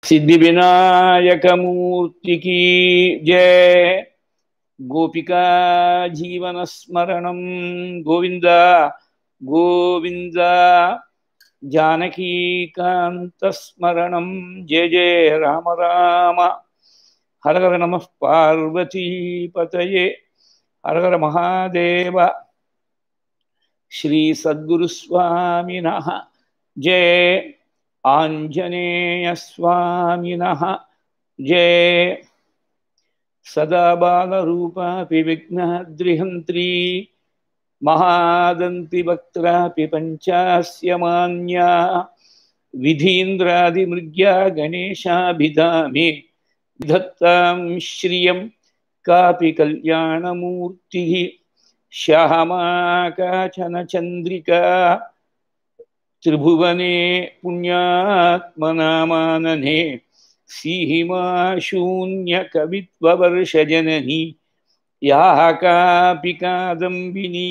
सिद्धिविनायकमूर्ति की जय गोपिका जीवनस्मरणं गोविन्द गोविन्द जानकीकान्तस्मरणं जय जय राम राम हर हर नमः पार्वतीपतये हर हर महादेव श्रीसद्गुरुस्वामिनः जय आञ्जनेयस्वामिनः जय सदा बालरूपापि विघ्नाद्रिहन्त्री महादन्तिवक्त्रापि पञ्चास्य मान्या विधीन्द्रादिमृग्या गणेशाभिधामे विधत्तां श्रियं कापि कल्याणमूर्तिः श्यामा काचन चन्द्रिका त्रिभुवने पुण्यात्मनामानने सीमा शून्यकवित्ववर्षजननी याः कापि कादम्बिनी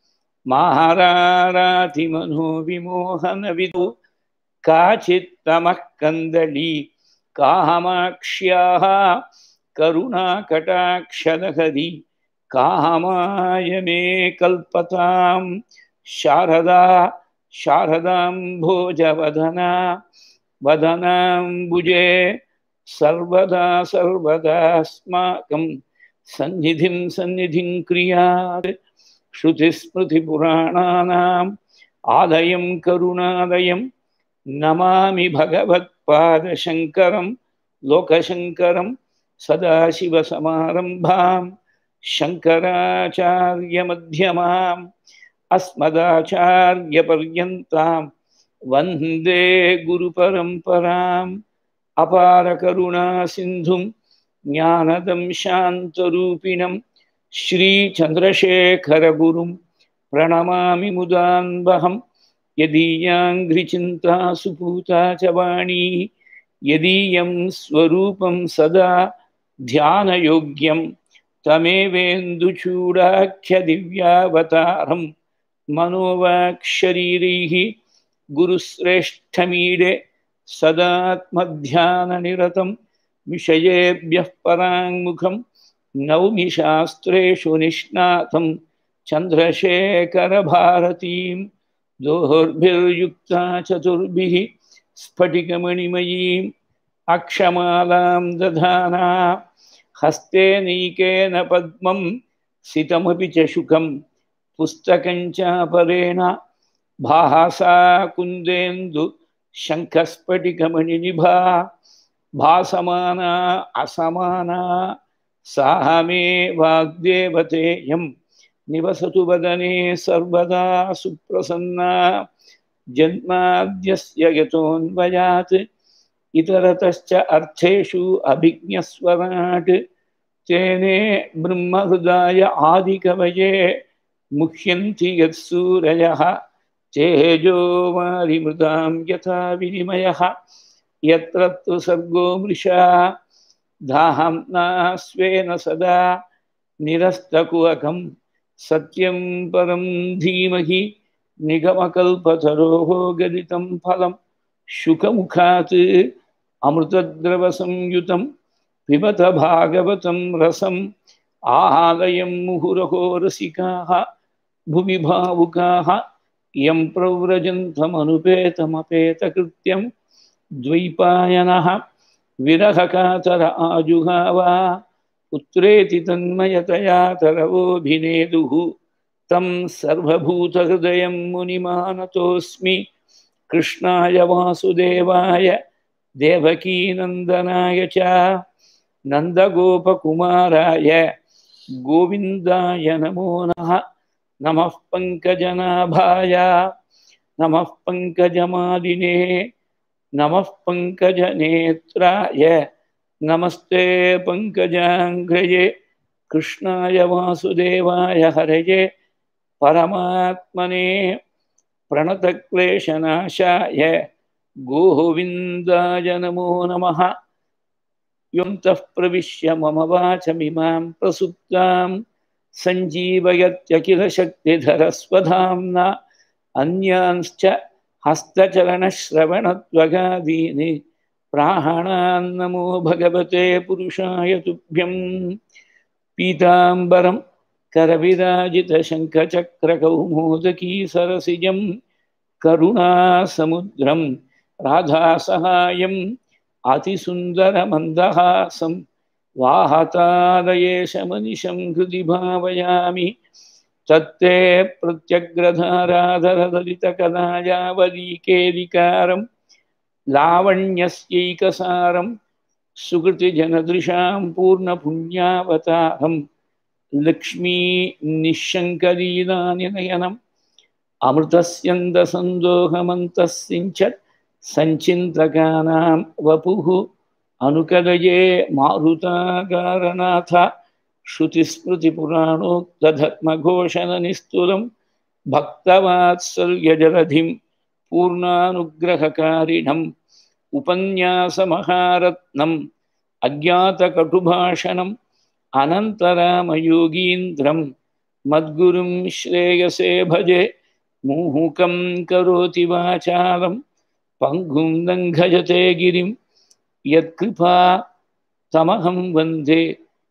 महारारातिमनोविमोहनविदु काचित्तमः कन्दली कामाक्ष्याः करुणाकटाक्षलहरी कामाय मे कल्पतां शारदा शारदां भोजवदना वदनाम्बुजे सर्वदा सर्वदास्माकं सन्निधिं सन्निधिं क्रियात् श्रुतिस्मृतिपुराणानाम् आलयं करुणालयं नमामि भगवत्पादशङ्करं लोकशङ्करं सदाशिवसमारम्भां शङ्कराचार्यमध्यमाम् अस्मदाचार्यपर्यन्तां वन्दे गुरुपरम्पराम् अपारकरुणासिन्धुं ज्ञानदं शान्तरूपिणं श्रीचन्द्रशेखरगुरुं प्रणमामि मुदान्वहं यदीयाङ्घ्रिचिन्ता सुपूता च वाणी यदीयं स्वरूपं सदा ध्यानयोग्यं तमेवेन्दुचूडाख्यदिव्यावतारं मनोवाक्शरीरैः गुरुश्रेष्ठमीडे सदात्मध्याननिरतं विषयेभ्यः पराङ्मुखं नौमि शास्त्रेषु निष्णातं चन्द्रशेखरभारतीं दोर्भिर्युक्ता चतुर्भिः स्फटिकमणिमयीम् अक्षमालां दधाना हस्ते नैकेन पद्मं सितमपि च शुकं पुस्तकं चापरेण भासा कुन्देन्दु शङ्खस्फटिकमणिनिभा भासमाना असमाना सा मे वाग्देवतेयं निवसतु वदने सर्वदा सुप्रसन्ना जन्माद्यस्य यतोऽन्वयात् इतरतश्च अर्थेषु अभिज्ञस्वराट् तेने ब्रह्महृदाय आदिकवये मुह्यन्ति यत्सूरयः तेजो वारिमृदां यथा विनिमयः यत्र तु सर्गो मृषा धाम्ना स्वेन सदा निरस्तकुहकं सत्यं परं धीमहि निगमकल्पतरोः गदितं फलं शुकमुखात् अमृतद्रवसंयुतं पिबत भागवतं रसम् आलयं मुहुरहो रसिकाः भुवि भावुकाः यं प्रव्रजन्तमनुपेतमपेतकृत्यं द्वैपायनः विरहकातर आजुहावा पुत्रेति तन्मयतया तरवोऽभिनेदुः तं सर्वभूतहृदयं मुनिमानतोऽस्मि कृष्णाय वासुदेवाय देवकीनन्दनाय च नन्दगोपकुमाराय गोविन्दाय नमो नमः नमः पङ्कजनाभाय नमः पङ्कजमालिने नमः पङ्कजनेत्राय नमस्ते पङ्कजाङ्घ्रये कृष्णाय वासुदेवाय हरये परमात्मने प्रणतक्लेशनाशाय गोविन्दाय नमो नमः योऽन्तः प्रविश्य मम वाचमिमां प्रसुप्तां सञ्जीवयत्यखिलशक्तिधरस्वधाम्ना अन्यांश्च हस्तचरणश्रवणत्वगादीनि प्राणान्नमो भगवते पुरुषाय तुभ्यं पीताम्बरं करविराजितशङ्खचक्रकौमोदकी सरसिजं करुणासमुद्रं राधासहायम् अतिसुन्दरमन्दहासं वाहतादयेशमनिशं हृदि भावयामि तत्ते प्रत्यग्रधाराधरदलितकलायावलीकेलिकारं लावण्यस्यैकसारं सुकृतिजनदृशां पूर्णपुण्यावतारं लक्ष्मी निःशङ्कलीलानिनयनम् अमृतस्यन्दसन्दोहमन्तस्सिञ्चत् सञ्चिन्तकानां वपुः अनुकलये मारुतागारनाथ श्रुतिस्मृतिपुराणोक्तधर्मघोषणनिस्तुलं भक्तवात्सल्यजलधिं पूर्णानुग्रहकारिणम् उपन्यासमहारत्नम् अज्ञातकटुभाषणम् अनन्तरामयोगीन्द्रं मद्गुरुं श्रेयसे भजे मुहुकं करोति वाचालं पङ्गुं लङ्घयते गिरिं यत्कृपा तमहं वन्दे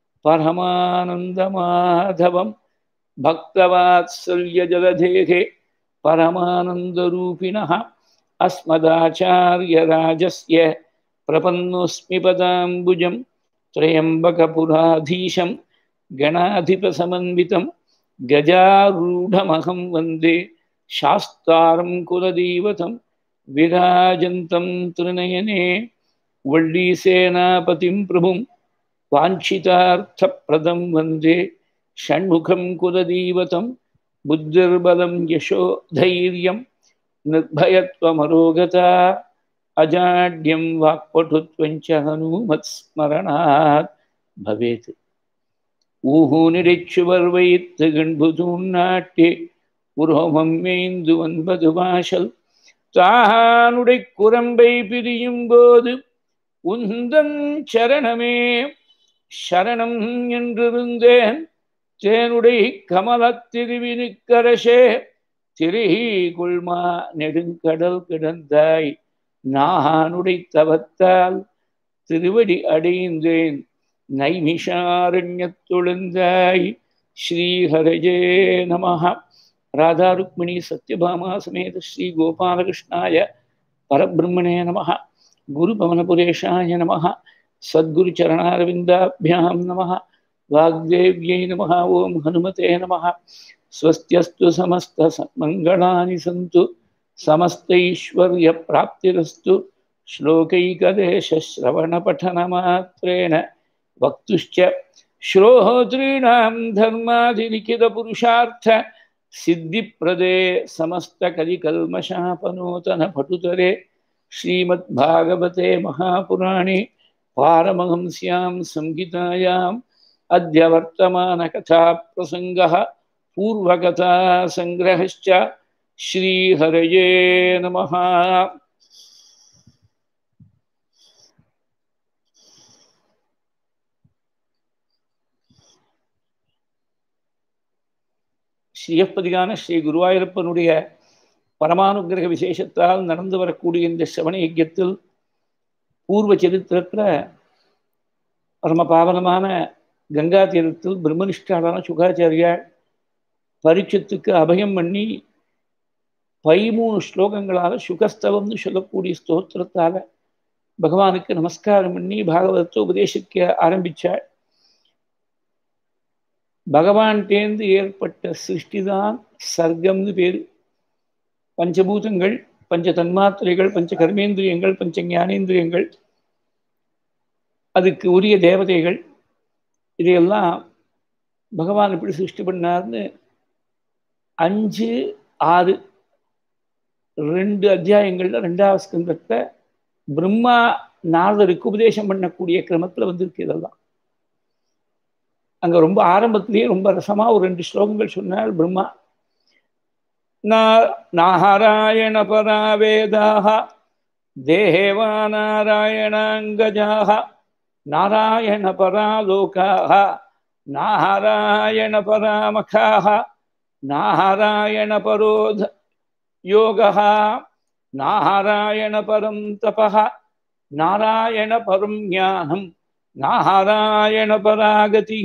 परमानन्दमाधवं भक्तवात्सल्यजलधेः परमानन्दरूपिणः अस्मदाचार्यराजस्य प्रपन्नोऽस्मि पदाम्बुजं त्र्यम्बकपुराधीशं गणाधिपसमन्वितं गजारूढमहं वन्दे शास्तारं कुलदैवतं विराजन्तं त्रिनयने वल्लीसेनापतिं प्रभुं वाञ्छितार्थप्रदं वन्दे षण्मुखं कुलदैवतं बुद्धिर्बलं यशो धैर्यं निर्भयत्वमरोगता अजाड्यं वाक्पटुत्वञ्च हनूमत्स्मरणात् भवेत् ஊஹூனிடைச்சுவர் வைத்து கண்புதூன் நாட்டே உரோமம் மேய்ந்து ஒன்பது வாசல் தானுடை குரம்பை பிரியும் போது உந்தன் சரணமே சரணம் என்றிருந்தேன் தேனுடை கமலத் திருவினுக்கரசே திரிகி கொள்மா நெடுங்கடல் கிடந்தாய் நானுடை தவத்தால் திருவடி அடைந்தேன் நைமிஷாரண்யத்துழுந்தாய் ஸ்ரீஹரஜே நம ராதா ருக்மிணி சத்யபாமா சமேத ஸ்ரீ கோபாலகிருஷ்ணாய பரபிரம்மணே நம குருபவனபுரேஷாய நம சத்குருச்சரணாரவிந்தாभ्यां नमः वाग्देव्यै नमः ॐ हनुमते नमः स्वस्त्यस्तु समस्तमङ्गलानि सन्तु समस्तैश्वर्यप्राप्तिरस्तु श्लोकैकदेशश्रवणपठनमात्रेण वक्तुश्च श्रोतॄणां धर्माधिलिखितपुरुषार्थ सिद्धिप्रदे समस्तकलिकल्मषापनोतनपटुतरे श्रीमद्भागवते महापुराणे पारमहंस्यां संहितायाम् अद्य वर्तमानकथाप्रसङ्गः पूर्वकथासङ्ग्रहश्च श्रीहरये नमः ஸ்ரீயப்பதிகான ஸ்ரீ குருவாயூரப்பனுடைய பரமானுகிரக விசேஷத்தால் நடந்து வரக்கூடிய இந்த சிரவண யஜ்யத்தில் பூர்வ சரித்திரத்தில் பரம பாவனமான கங்கா தீரத்தில் பிரம்மனிஷ்டாலான சுகாச்சாரியார் பரீட்சத்துக்கு அபயம் பண்ணி பதிமூணு ஸ்லோகங்களால் சுகஸ்தவம்னு சொல்லக்கூடிய ஸ்தோத்திரத்தால் பகவானுக்கு நமஸ்காரம் பண்ணி பாகவதத்தை உபதேசிக்க ஆரம்பித்தாள் பகவான்டேந்து ஏற்பட்ட சிருஷ்டி தான் சர்க்கம்னு பேர் பஞ்சபூதங்கள் பஞ்ச தன்மாத்திரைகள் பஞ்ச கர்மேந்திரியங்கள் பஞ்ச ஞானேந்திரியங்கள் அதுக்கு உரிய தேவதைகள் இதையெல்லாம் பகவான் எப்படி சிருஷ்டி பண்ணார்னு அஞ்சு ஆறு ரெண்டு அத்தியாயங்களில் ரெண்டாவது ஸ்கந்தத்தை பிரம்மா நாரதருக்கு உபதேசம் பண்ணக்கூடிய கிரமத்தில் வந்திருக்கு இதெல்லாம் அங்கே ரொம்ப ஆரம்பத்திலேயே ரொம்ப ரசமாக ஒரு ரெண்டு ஸ்லோகங்கள் சொன்னார் பிரம்மா நாராயண பராவேதாக தேவா நாராயணாங்கஜாக நாராயண பராலோகாக நாராயண பராமகாக நாராயண பரோத யோகः நாராயண பரம் தபः நாராயண பரம் ஞானம் நாராயண பராகதி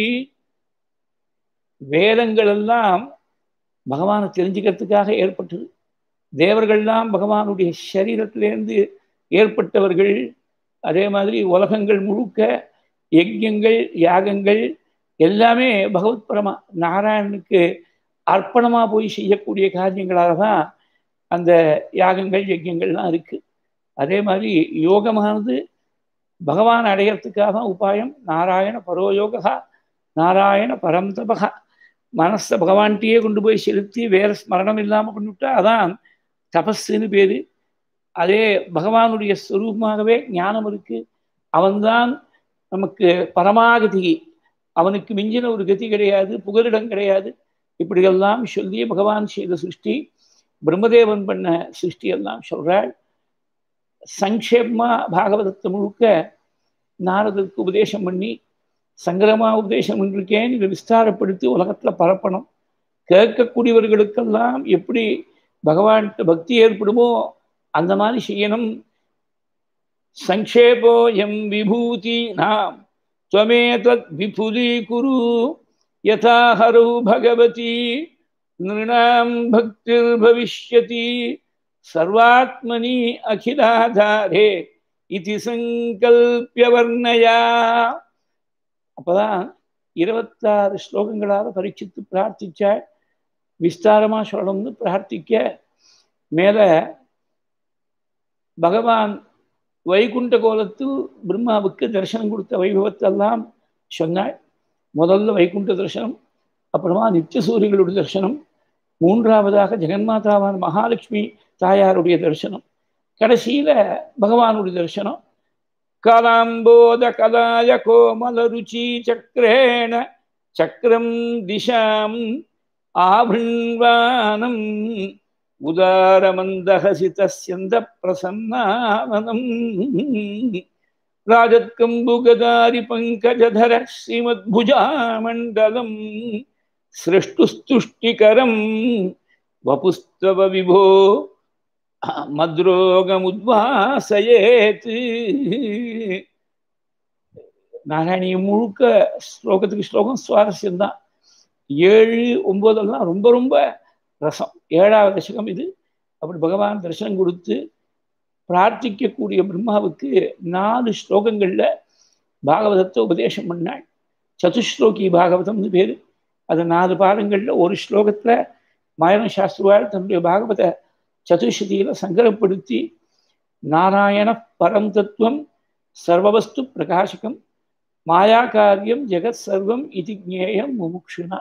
வேதங்கள் எல்லாம் பகவானை தெரிஞ்சுக்கிறதுக்காக ஏற்பட்டது தேவர்கள்லாம் பகவானுடைய சரீரத்திலேருந்து ஏற்பட்டவர்கள் அதே மாதிரி உலகங்கள் முழுக்க யஜ்யங்கள் யாகங்கள் எல்லாமே பகவத் பரமா நாராயணனுக்கு அர்ப்பணமாக போய் செய்யக்கூடிய காரியங்களாக தான் அந்த யாகங்கள் யஜ்யங்கள்லாம் இருக்குது அதே மாதிரி யோகமானது பகவான் அடையிறதுக்காக உபாயம் நாராயண பரோயோகா நாராயண பரந்தபகா மனசை பகவான்கிட்டயே கொண்டு போய் செலுத்தி வேற ஸ்மரணம் இல்லாமல் கொண்டுவிட்டா அதான் தபஸ்ன்னு பேர் அதே பகவானுடைய ஸ்வரூபமாகவே ஞானம் இருக்கு அவன்தான் நமக்கு பரமாகதி அவனுக்கு மிஞ்சின ஒரு கதி கிடையாது புகலிடம் கிடையாது இப்படியெல்லாம் சொல்லி பகவான் செய்த சிருஷ்டி பிரம்மதேவன் பண்ண சிருஷ்டி எல்லாம் சொல்றாள் சங்கேபமா பாகவதத்தை முழுக்க நாரதற்கு உபதேசம் பண்ணி சங்கரமா உபதேசம் பண்ணிருக்கேன் இதை விஸ்தாரப்படுத்தி உலகத்துல பரப்பணும் கேட்கக்கூடியவர்களுக்கெல்லாம் எப்படி பகவான்கிட்ட பக்தி ஏற்படுமோ அந்த மாதிரி செய்யணும் சங்கேபோ எம் விபூதி நாம் துவமே தத் விபுலீகுரு யதா ஹரௌ பகவதி நிருணாம் பக்திர் பவிஷ்யதி சர்வாத்மனி அகிலாதாரே இது சங்கல்பிய வர்ணயா அப்பதான் இருபத்தாறு ஸ்லோகங்களால் பரீட்சித்து பிரார்த்திச்சாள் விஸ்தாரமா சொல்லணும்னு பிரார்த்திக்க மேல பகவான் வைகுண்ட கோலத்தில் பிரம்மாவுக்கு தரிசனம் கொடுத்த வைபவத்தெல்லாம் சொன்னாள் முதல்ல வைகுண்ட தரிசனம் அப்புறமா நித்திய சூரியர்களுடைய தரிசனம் மூன்றாவதாக ஜெகன்மாதாவான மகாலட்சுமி தாயாருடைய தரிசனம் கடைசியில பகவானுடைய தரிசனம் கலாம்போத கலாய கோமல ருச்சி சக்கரேண சக்கரம் திசாம் ஆபிண்வானம் உதாரமந்தகசிதஸ்யந்த பிரசன்னானனம் ராஜத்கம்புகதாரி பங்கஜதர ஸ்ரீமத்புஜாமண்டலம் சிருஷ்டுஸ்துஷ்டிகரம் வபுஸ்தவ விபோ மத்ரோகமுத்வாசயேத் நாராயணியம் முழுக்க ஸ்லோகத்துக்கு ஸ்லோகம் சுவாரஸ்யம்தான் ஏழு ஒன்பதெல்லாம் ரொம்ப ரொம்ப ரசம் ஏழாவது தசகம் இது அப்படி பகவான் தரிசனம் கொடுத்து பிரார்த்திக்கக்கூடிய பிரம்மாவுக்கு நாலு ஸ்லோகங்கள்ல பாகவதத்தை உபதேசம் பண்ணாள் சதுஸ்லோகி பாகவதம்னு பேர் அது நாலு பாதங்கள்ல ஒரு ஸ்லோகத்துல மாயன சாஸ்திரவாள் தன்னுடைய பாகவத சதுஸ்ருதியில சங்கரப்படுத்தி நாராயண பரம் தத்துவம் சர்வவஸ்து பிரகாசகம் மாயா காரியம் ஜெகத் சர்வம் இது ஜேயம் முமுக்ஷுனா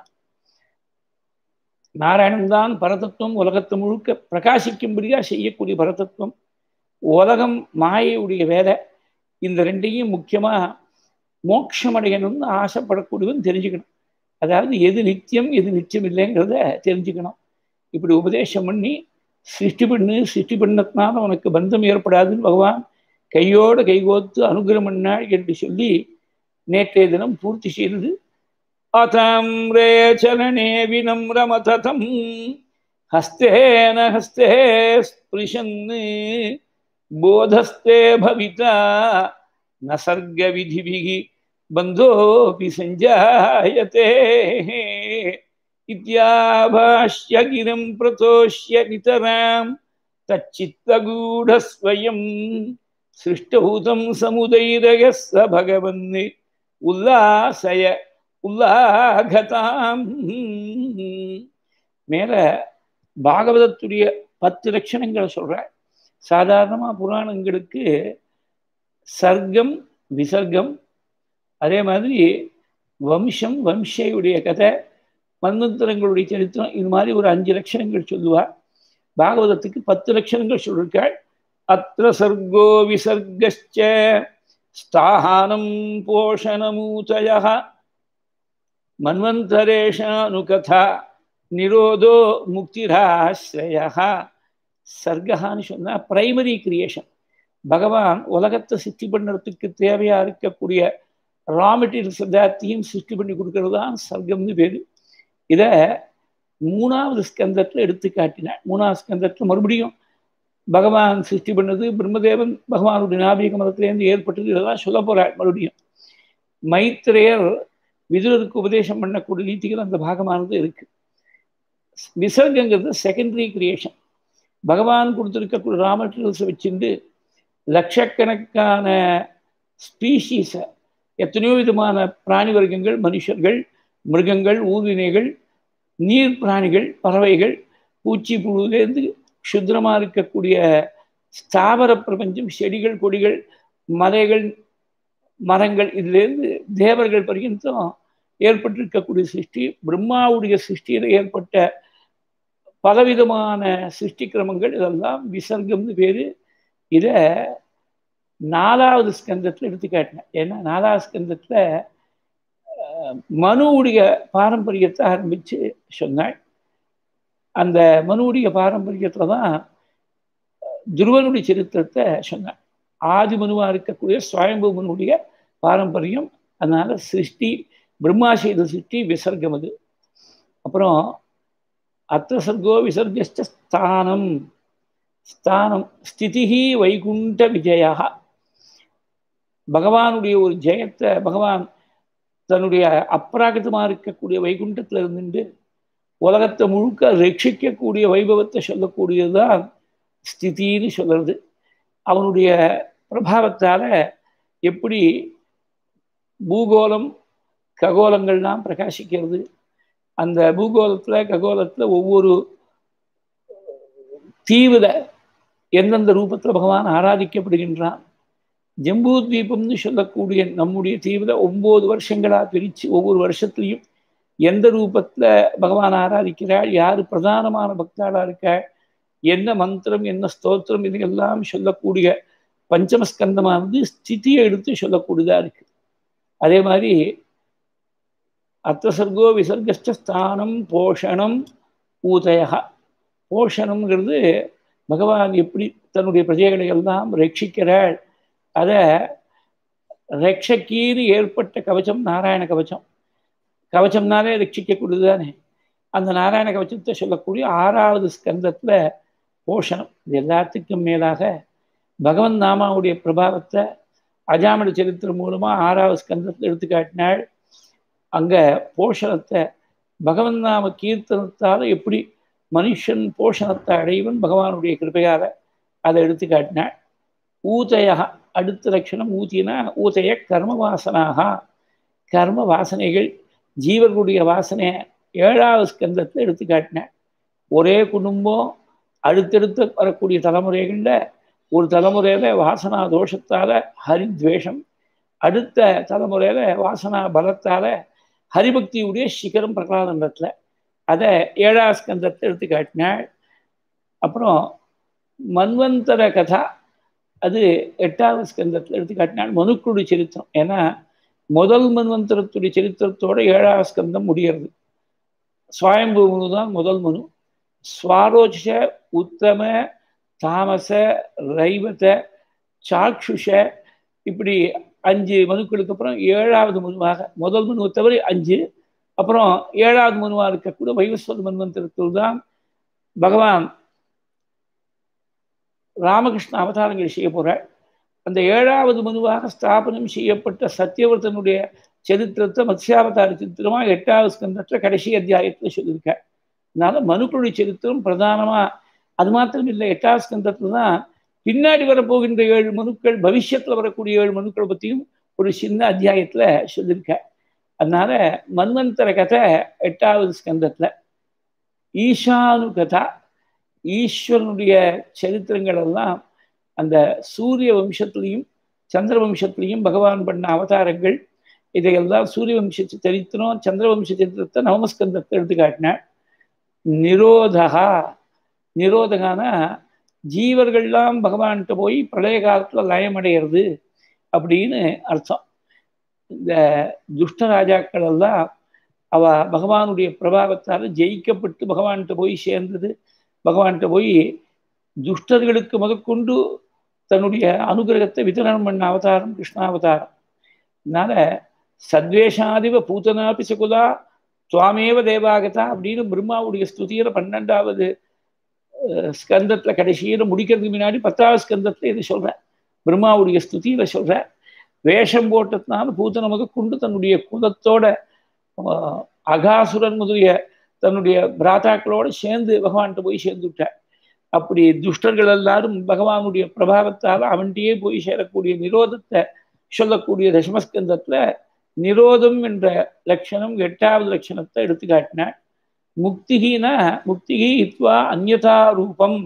நாராயணன் தான் பரதத்துவம் உலகத்தை முழுக்க பிரகாசிக்கும்படியா செய்யக்கூடிய பரதத்துவம் உலகம் மாயையுடைய வேலை இந்த ரெண்டையும் முக்கியமா மோட்சமடையணும்னு ஆசைப்படக்கூடியவன் தெரிஞ்சுக்கணும் அதாவது எது நித்தியம் எது நித்தியம் இல்லைங்கிறத தெரிஞ்சுக்கணும் இப்படி உபதேசம் பண்ணி சிருஷ்டி பண்ணு சிருஷ்டி பண்ணத்தினால உனக்கு பந்தம் ஏற்படாதுன்னு பகவான் கையோடு கைகோத்து அனுகிரம் பண்ணாள் என்று சொல்லி நேற்றைய தினம் பூர்த்தி செய்தது அதாம்ரே சலனே வினம்ரமதம் ஹஸ்தேன ஹஸ்தே ஸ்பிருஷன் போதஸ்தே பவிதா ந சர்க விதிபிகி பந்தோபி சஞ்சாயதே இத்தியாபாஷ்ய கிரம் பிரதோஷ்ய நிதராம் தச்சித்தகூடஸ்வயம் சிருஷ்டபூதம் சமுதைரய ச பகவன் உல்லாசய உல்லாகதாம் மேல பாகவதத்துடைய பத்து லட்சணங்களை சொல்ற சாதாரணமா புராணங்களுக்கு சர்க்கம் விசர்க்கம் அதே மாதிரி வம்சம் வம்சையுடைய கதை மன்வந்தரங்களுடைய சரித்திரம் இது மாதிரி ஒரு அஞ்சு லட்சணங்கள் சொல்லுவார் பாகவதத்துக்கு பத்து லட்சணங்கள் சொல்லியிருக்காள் அத்த சர்க்கோ விசர்கச்ச ஸ்தானம் போஷணமூதய மன்வந்தரேஷானுகதா நிரோதோ முக்திராசிரய சர்க்கஹான்னு சொன்னால் பிரைமரி கிரியேஷன் பகவான் உலகத்தை சிருஷ்டி பண்ணுறதுக்கு தேவையாக இருக்கக்கூடிய ரா மெட்டீரியல்ஸ் எல்லாத்தையும் சிருஷ்டி பண்ணி கொடுக்கறது தான் சர்க்கம்னு பேர் இதை மூணாவது ஸ்கந்தத்தில் எடுத்து காட்டினார் மூணாவது ஸ்கந்தத்தில் மறுபடியும் பகவான் சிருஷ்டி பண்ணது பிரம்மதேவன் பகவானுடைய நாபிக மதத்திலேருந்து ஏற்பட்டது இதெல்லாம் சொல்ல போறாள் மறுபடியும் மைத்திரையர் விதுரருக்கு உபதேசம் பண்ணக்கூடிய நீதிகள் அந்த பாகமானது இருக்கு விசர்கங்கிறது செகண்டரி கிரியேஷன் பகவான் கொடுத்துருக்கக்கூடிய ரா மெட்டீரியல்ஸை வச்சுட்டு லட்சக்கணக்கான ஸ்பீஷீஸை எத்தனையோ விதமான பிராணி வர்க்கங்கள் மனுஷர்கள் மிருகங்கள் ஊர்வினைகள் நீர் பிராணிகள் பறவைகள் பூச்சி புழுலேருந்து சுத்திரமாக இருக்கக்கூடிய ஸ்தாவர பிரபஞ்சம் செடிகள் கொடிகள் மலைகள் மரங்கள் இதுலேருந்து தேவர்கள் பர்யந்தம் ஏற்பட்டிருக்கக்கூடிய சிருஷ்டி பிரம்மாவுடைய சிருஷ்டியில் ஏற்பட்ட பலவிதமான சிருஷ்டி கிரமங்கள் இதெல்லாம் விசர்க்கம்னு பேர் இதை நாலாவது ஸ்கந்தத்தில் எடுத்து காட்டினேன் ஏன்னா நாலாவது ஸ்கந்தத்தில் மனுவுடைய பாரம்பரியத்தை ஆரம்பித்து சொன்னாள் அந்த மனுவுடைய பாரம்பரியத்தில் தான் துருவனுடைய சரித்திரத்தை சொன்னாள் ஆதி மனுவாக இருக்கக்கூடிய சுவயம்பு மனுடைய பாரம்பரியம் அதனால் சிருஷ்டி பிரம்மா செய்த சிருஷ்டி விசர்க்கம் அது அப்புறம் அத்த சர்க்கோ விசர்கஸ்ட ஸ்தானம் ஸ்தானம் ஸ்திதிஹி வைகுண்ட விஜயா பகவானுடைய ஒரு ஜெயத்தை பகவான் தன்னுடைய அப்ராகிதமாக இருக்கக்கூடிய வைகுண்டத்தில் இருந்துட்டு உலகத்தை முழுக்க ரட்சிக்கக்கூடிய வைபவத்தை சொல்லக்கூடியதுதான் ஸ்திதின்னு சொல்கிறது அவனுடைய பிரபாவத்தால் எப்படி பூகோளம் ககோலங்கள்லாம் பிரகாசிக்கிறது அந்த பூகோளத்தில் ககோலத்தில் ஒவ்வொரு தீவிர எந்தெந்த ரூபத்தில் பகவான் ஆராதிக்கப்படுகின்றான் ஜம்பூ தீபம்னு சொல்லக்கூடிய நம்முடைய தீவிர ஒம்பது வருஷங்களாக பிரித்து ஒவ்வொரு வருஷத்துலையும் எந்த ரூபத்தில் பகவான் ஆராதிக்கிறாள் யார் பிரதானமான பக்தாளாக இருக்காள் என்ன மந்திரம் என்ன ஸ்தோத்திரம் இதுக்கெல்லாம் சொல்லக்கூடிய பஞ்சமஸ்கந்தமானது ஸ்திதியை எடுத்து சொல்லக்கூடியதாக இருக்குது அதே மாதிரி அத்தசர்கோ விசர்கஸ்தானம் போஷணம் ஊதயா போஷணம்ங்கிறது பகவான் எப்படி தன்னுடைய பிரஜைகளை எல்லாம் ரட்சிக்கிறாள் அதை ரட்சக்கீன்னு ஏற்பட்ட கவச்சம் நாராயண கவச்சம் கவச்சம்னாலே ரட்சிக்கக்கூடியது தானே அந்த நாராயண கவச்சத்தை சொல்லக்கூடிய ஆறாவது ஸ்கந்தத்தில் போஷணம் இது எல்லாத்துக்கும் மேலாக பகவன் நாமாவுடைய பிரபாவத்தை அஜாமட சரித்திரம் மூலமாக ஆறாவது ஸ்கந்தத்தில் எடுத்து காட்டினாள் அங்கே போஷணத்தை பகவன் நாம கீர்த்தனத்தால் எப்படி மனுஷன் போஷணத்தை அடைவன் பகவானுடைய கிருப்பையால் அதை எடுத்து காட்டினாள் ஊதையா அடுத்த லட்சணம் ஊத்தினா ஊதைய கர்ம வாசனாக கர்ம வாசனைகள் ஜீவர்களுடைய வாசனை ஏழாவது ஸ்கந்தத்தில் எடுத்து காட்டினேன் ஒரே குடும்பம் அடுத்தடுத்து வரக்கூடிய தலைமுறைகளில் ஒரு தலைமுறையில் வாசனா தோஷத்தால் ஹரித்வேஷம் அடுத்த தலைமுறையில் வாசனா பலத்தால் ஹரிபக்தியுடைய சிகரம் பிரகலாதண்டத்தில் அதை ஏழாவது ஸ்கந்தத்தை எடுத்து காட்டினாள் அப்புறம் மன்வந்தர கதா அது எட்டாவது ஸ்கந்தத்தில் எடுத்து காட்டினாள் மனுக்களுடைய சரித்திரம் ஏன்னா முதல் மன்வந்தரத்துடைய சரித்திரத்தோட ஏழாவது ஸ்கந்தம் முடிகிறது சுவாயம்பு மனு தான் முதல் மனு ஸ்வாரோஜ உத்தம தாமச ரைவத சாக்ஷுஷ இப்படி அஞ்சு மனுக்களுக்கு அப்புறம் ஏழாவது மனுவாக முதல் மனுவை தவிர அஞ்சு அப்புறம் ஏழாவது மனுவாக இருக்கக்கூடிய வைவஸ்வத மன்வந்தரத்தில் தான் பகவான் ராமகிருஷ்ண அவதாரங்கள் செய்ய போகிறாள் அந்த ஏழாவது மனுவாக ஸ்தாபனம் செய்யப்பட்ட சத்தியவர்த்தனுடைய சரித்திரத்தை மத்ஸ்யாவதார சரித்திரமாக எட்டாவது ஸ்கந்தத்தில் கடைசி அத்தியாயத்தில் சொல்லியிருக்காள் அதனால மனுக்களுடைய சரித்திரம் பிரதானமாக அது மாத்திரம் இல்லை எட்டாவது ஸ்கந்தத்தில் தான் பின்னாடி வரப்போகின்ற ஏழு மனுக்கள் பவிஷ்யத்தில் வரக்கூடிய ஏழு மனுக்களை பற்றியும் ஒரு சின்ன அத்தியாயத்தில் சொல்லியிருக்காள் அதனால மன்வந்தர கதை எட்டாவது ஸ்கந்தத்தில் ஈஷானு கதா ஈஸ்வரனுடைய சரித்திரங்கள் எல்லாம் அந்த சூரிய வம்சத்துலேயும் சந்திர வம்சத்துலேயும் பகவான் பண்ண அவதாரங்கள் இதையெல்லாம் சூரிய வம்ச சரித்திரம் சந்திர வம்ச சரித்திரத்தை நவமஸ்கந்தத்தை எடுத்து காட்டினார் நிரோதகா நிரோதகானா ஜீவர்கள்லாம் பகவான்கிட்ட போய் பிரளய காலத்தில் லயமடைகிறது அப்படின்னு அர்த்தம் இந்த துஷ்ட ராஜாக்கள் எல்லாம் அவ பகவானுடைய பிரபாவத்தால் ஜெயிக்கப்பட்டு பகவான்கிட்ட போய் சேர்ந்தது பகவான்கிட்ட போய் துஷ்டர்களுக்கு முதற்கொண்டு தன்னுடைய அனுகிரகத்தை விதரணம் பண்ண அவதாரம் கிருஷ்ணாவதாரம் அதனால சத்வேஷாதிவ பூத்தனாபி சகுலா துவாமேவ தேவாகதா அப்படின்னு பிரம்மாவுடைய ஸ்துதியில பன்னெண்டாவது ஸ்கந்தத்துல கடைசியில முடிக்கிறதுக்கு முன்னாடி பத்தாவது ஸ்கந்தத்துல இது சொல்றேன் பிரம்மாவுடைய ஸ்துதியில சொல்றார் வேஷம் போட்டதுனால பூத்தன முத கொண்டு தன்னுடைய குலத்தோட அகாசுரன் முதலிய தன்னுடைய பிராத்தாக்களோட சேர்ந்து பகவான்கிட்ட போய் சேர்ந்து விட்டார் அப்படி துஷ்டர்கள் எல்லாரும் பகவானுடைய பிரபாவத்தால் அவன்கிட்டயே போய் சேரக்கூடிய நிரோதத்தை சொல்லக்கூடிய தசமஸ்கந்தத்துல நிரோதம் என்ற லட்சணம் எட்டாவது லட்சணத்தை எடுத்து காட்டினார் முக்திகினா முக்திகி இத்வா அந்யதா ரூபம்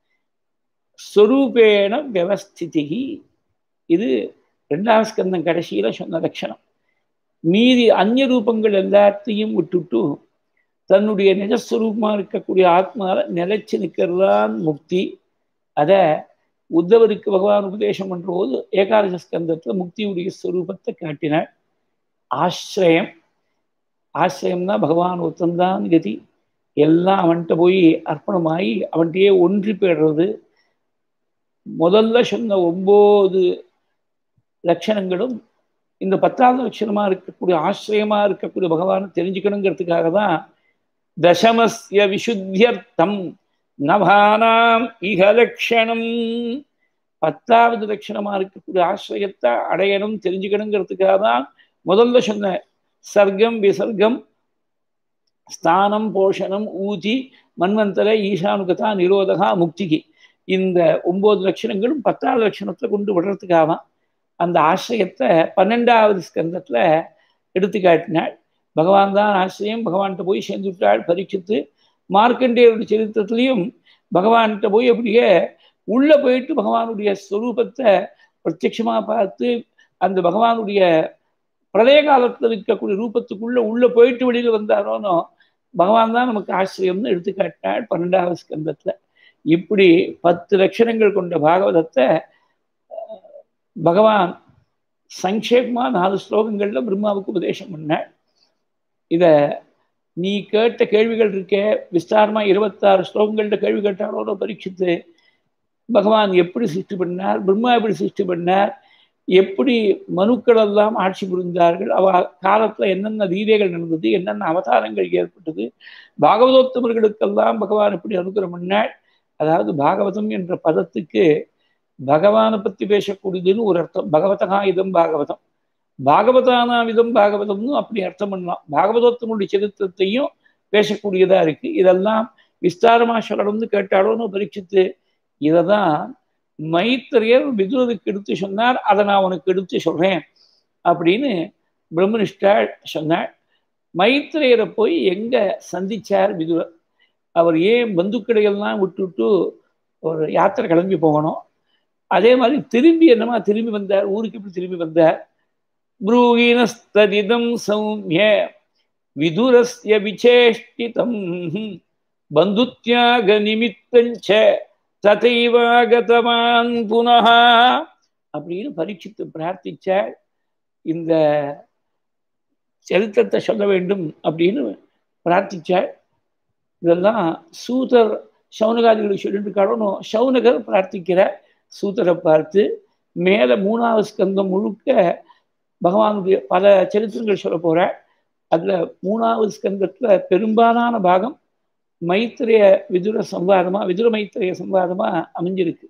ஸ்வரூபேண வியவஸ்திதிகி இது ரெண்டாவது ஸ்கந்தம் கடைசியில சொன்ன லட்சணம் மீதி அந்நிய ரூபங்கள் எல்லாத்தையும் விட்டுட்டு தன்னுடைய நிஜஸ்வரூபமா இருக்கக்கூடிய ஆத்மால நிலைச்சு நிற்கிறதான் முக்தி அதை உத்தவருக்கு பகவான் உபதேசம் பண்ற போது ஏகாதச ஸ்கந்தத்துல முக்தியுடைய ஸ்வரூபத்தை காட்டினார் ஆசிரியம் ஆசிரியம்னா பகவான் ஒருத்தந்தான் கதி எல்லாம் அவன்கிட்ட போய் அர்ப்பணமாகி அவன்கிட்டயே ஒன்றி போயிடுறது முதல்ல சொன்ன ஒன்பது லட்சணங்களும் இந்த பத்தாவது லட்சணமா இருக்கக்கூடிய ஆசிரியமா இருக்கக்கூடிய பகவானை தெரிஞ்சுக்கணுங்கிறதுக்காக தான் தசமஸ்ய விசுத்தியர்த்தம் நபானாம் இக லட்சணம் பத்தாவது லட்சணமா இருக்கக்கூடிய ஆசிரியத்தை அடையணும் தெரிஞ்சுக்கணுங்கிறதுக்காக தான் முதல்ல சொன்ன சர்க்கம் விசர்க்கம் ஸ்தானம் போஷணம் ஊதி மன்வந்தர ஈசானுகதா நிரோதகா முக்திகி இந்த ஒன்பது லட்சணங்களும் பத்தாவது லட்சணத்தை கொண்டு விடுறதுக்காக அந்த ஆசிரியத்தை பன்னெண்டாவது ஸ்கந்தத்துல எடுத்து காட்டினாள் பகவான் தான் ஆசிரியம் பகவான்கிட்ட போய் சேர்ந்து விட்டாள் பரீட்சித்து மார்க்கண்டேயருடைய சரித்திரத்திலையும் பகவான்கிட்ட போய் அப்படியே உள்ள போயிட்டு பகவானுடைய ஸ்வரூபத்தை பிரத்யட்சமா பார்த்து அந்த பகவானுடைய பிரளய காலத்தில் இருக்கக்கூடிய ரூபத்துக்குள்ள உள்ள போயிட்டு வெளியில வந்தாரோனோ பகவான் தான் நமக்கு ஆசிரியம்னு எடுத்து காட்டினாள் பன்னெண்டாவது ஸ்கந்தத்துல இப்படி பத்து லட்சணங்கள் கொண்ட பாகவதத்தை பகவான் சங்கேபமா நாலு ஸ்லோகங்கள்ல பிரம்மாவுக்கு உபதேசம் பண்ணாள் இத நீ கேட்ட கேள்விகள் இருக்க விஸ்தாரமா இருபத்தாறு ஸ்லோகங்கள்ட்ட கேள்வி கேட்டாலோட பரீட்சித்து பகவான் எப்படி சிருஷ்டி பண்ணார் பிரம்மா எப்படி சிருஷ்டி பண்ணார் எப்படி மனுக்கள் எல்லாம் ஆட்சி புரிந்தார்கள் அவ காலத்துல என்னென்ன லீலைகள் நடந்தது என்னென்ன அவதாரங்கள் ஏற்பட்டது பாகவதோத்தமர்களுக்கெல்லாம் பகவான் எப்படி அனுகிரம் பண்ணாள் அதாவது பாகவதம் என்ற பதத்துக்கு பகவானை பத்தி பேசக்கூடியதுன்னு ஒரு அர்த்தம் பகவதகா இதம் பாகவதம் பாகவதானாம் இதம் பாகவதம்னு அப்படி அர்த்தம் பண்ணலாம் பாகவதோத்தமுடைய சரித்திரத்தையும் பேசக்கூடியதா இருக்கு இதெல்லாம் விஸ்தாரமா சொல்லணும்னு கேட்டாலும் பரீட்சித்து இதை தான் மைத்திரையர் விதுரருக்கு எடுத்து சொன்னார் அதை நான் உனக்கு எடுத்து சொல்றேன் அப்படின்னு பிரம்மனிஷ்டா சொன்னார் மைத்திரையரை போய் எங்க சந்திச்சார் விதுரர் அவர் ஏன் பந்துக்கடைகள்லாம் விட்டுவிட்டு ஒரு யாத்திரை கிளம்பி போகணும் அதே மாதிரி திரும்பி என்னமா திரும்பி வந்தார் ஊருக்கு எப்படி திரும்பி வந்தார் ப்ரூகினஸ்ததிதம் சௌமிய விதுரஸ்ய விசேஷ்டிதம் பந்துத்யாக நிமித்தஞ்ச ததைவாகதமான் புனः அப்படின்னு பரீட்சித்து பிரார்த்திச்சார் இந்த சரித்திரத்தை சொல்ல வேண்டும் அப்படின்னு பிரார்த்திச்சார் இதெல்லாம் சூதர் சவுனகாதிகளுக்கு சொல்லிட்டு இருக்காரோ சவுனகர் பிரார்த்திக்கிறார் சூதரை பார்த்து மேலே மூணாவது ஸ்கந்தம் முழுக்க பகவானுடைய பல சரித்திரங்கள் சொல்ல போற அதுல மூணாவது ஸ்கந்தத்துல பெரும்பாலான பாகம் மைத்திரைய விதுர சம்வாதமா விதுர மைத்திரைய சம்வாதமா அமைஞ்சிருக்கு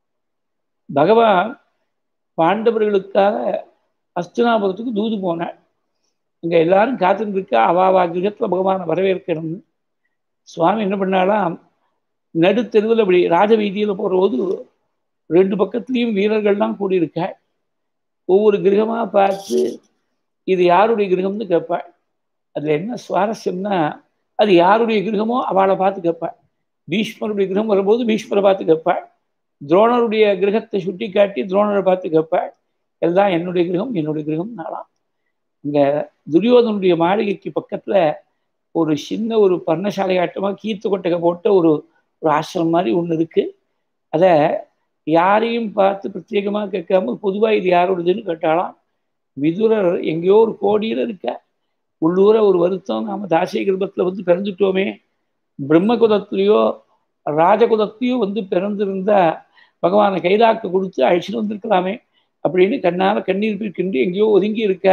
பகவான் பாண்டவர்களுக்காக அஸ்தினாபுரத்துக்கு தூது போனார் இங்க எல்லாரும் காத்துட்டு இருக்கா அவாவா கிரகத்துல பகவானை வரவேற்கணும்னு சுவாமி என்ன பண்ணாலாம் நடுத்தெருவில் அப்படி ராஜவீதியில் போகிற போது ரெண்டு பக்கத்துலேயும் வீரர்கள்லாம் கூடியிருக்க ஒவ்வொரு கிரகமாக பார்த்து இது யாருடைய கிரகம்னு கேட்பாள் அதில் என்ன சுவாரஸ்யம்னா அது யாருடைய கிரகமோ அவளை பார்த்து கேட்பாள் பீஷ்மருடைய கிரகம் வரும்போது பீஷ்மரை பார்த்து கேட்பாள் துரோணருடைய கிரகத்தை சுட்டி காட்டி துரோணரை பார்த்து கேட்பாள் எல்லாம் என்னுடைய கிரகம் என்னுடைய கிரகம் நாளாம் இங்கே துரியோதனுடைய மாளிகைக்கு பக்கத்தில் ஒரு சின்ன ஒரு பர்ணசாலை ஆட்டமாக கீர்த்து கொட்டகை போட்ட ஒரு ஒரு ஆசிரமம் மாதிரி ஒன்று இருக்குது அதை யாரையும் பார்த்து பிரத்யேகமாக கேட்காம பொதுவாக இது யாரோடதுன்னு கேட்டாலாம் விதுரர் எங்கேயோ ஒரு கோடியில் இருக்க உள்ளூர ஒரு வருத்தம் நாம் தாசிய கிருபத்தில் வந்து பிறந்துட்டோமே பிரம்ம குதத்துலேயோ ராஜகுதத்துலேயோ வந்து பிறந்திருந்தா பகவானை கைதாக்க கொடுத்து அழைச்சிட்டு வந்திருக்கலாமே அப்படின்னு கண்ணால் கண்ணீர் பிரிக்கின்று எங்கேயோ ஒதுங்கி இருக்க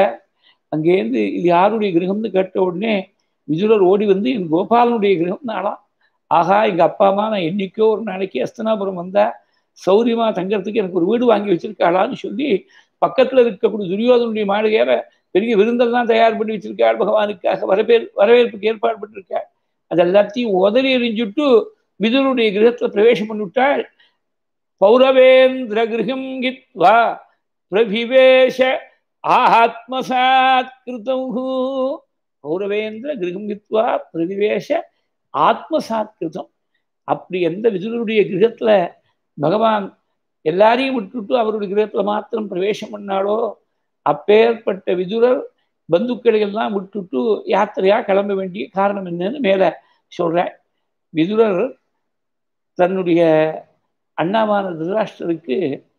அங்கேருந்து இது யாருடைய கிரகம்னு கேட்ட உடனே விதுரர் ஓடி வந்து என் கோபாலனுடைய கிரகம் நாளாம் ஆகா எங்க அப்பா அம்மா நான் என்னைக்கோ ஒரு நாளைக்கு அஸ்தனாபுரம் வந்தா சௌரியமா தங்கறதுக்கு எனக்கு ஒரு வீடு வாங்கி வச்சிருக்காளான்னு சொல்லி பக்கத்துல இருக்கக்கூடிய துரியோதனுடைய மாளிகையில பெரிய விருந்தெல்லாம் தயார் பண்ணி வச்சிருக்காள் பகவானுக்காக வரவேற் வரவேற்புக்கு ஏற்பாடு பண்ணிருக்காள் அது எல்லாத்தையும் உதறி எறிஞ்சுட்டு விதுருடைய கிரகத்துல பிரவேசம் பண்ணிவிட்டாள் பௌரவேந்திர கிரகம் கித்வா பிரபிவேஷ ஆத்மசாத் கிருதம் பௌரவேந்திர கிரகம் கித்வா பிரவிவேஷ ஆத்மசாத் கிருதம் அப்படி எந்த விதுருடைய கிரகத்துல பகவான் எல்லாரையும் விட்டுட்டு அவருடைய கிரகத்துல மாத்திரம் பிரவேசம் பண்ணாலோ அப்பேற்பட்ட விதுரர் பந்துக்களை எல்லாம் விட்டுட்டு யாத்திரையா கிளம்ப வேண்டிய காரணம் என்னன்னு மேல சொல்ற விதுரர் தன்னுடைய அண்ணாவான திருராஷ்டருக்கு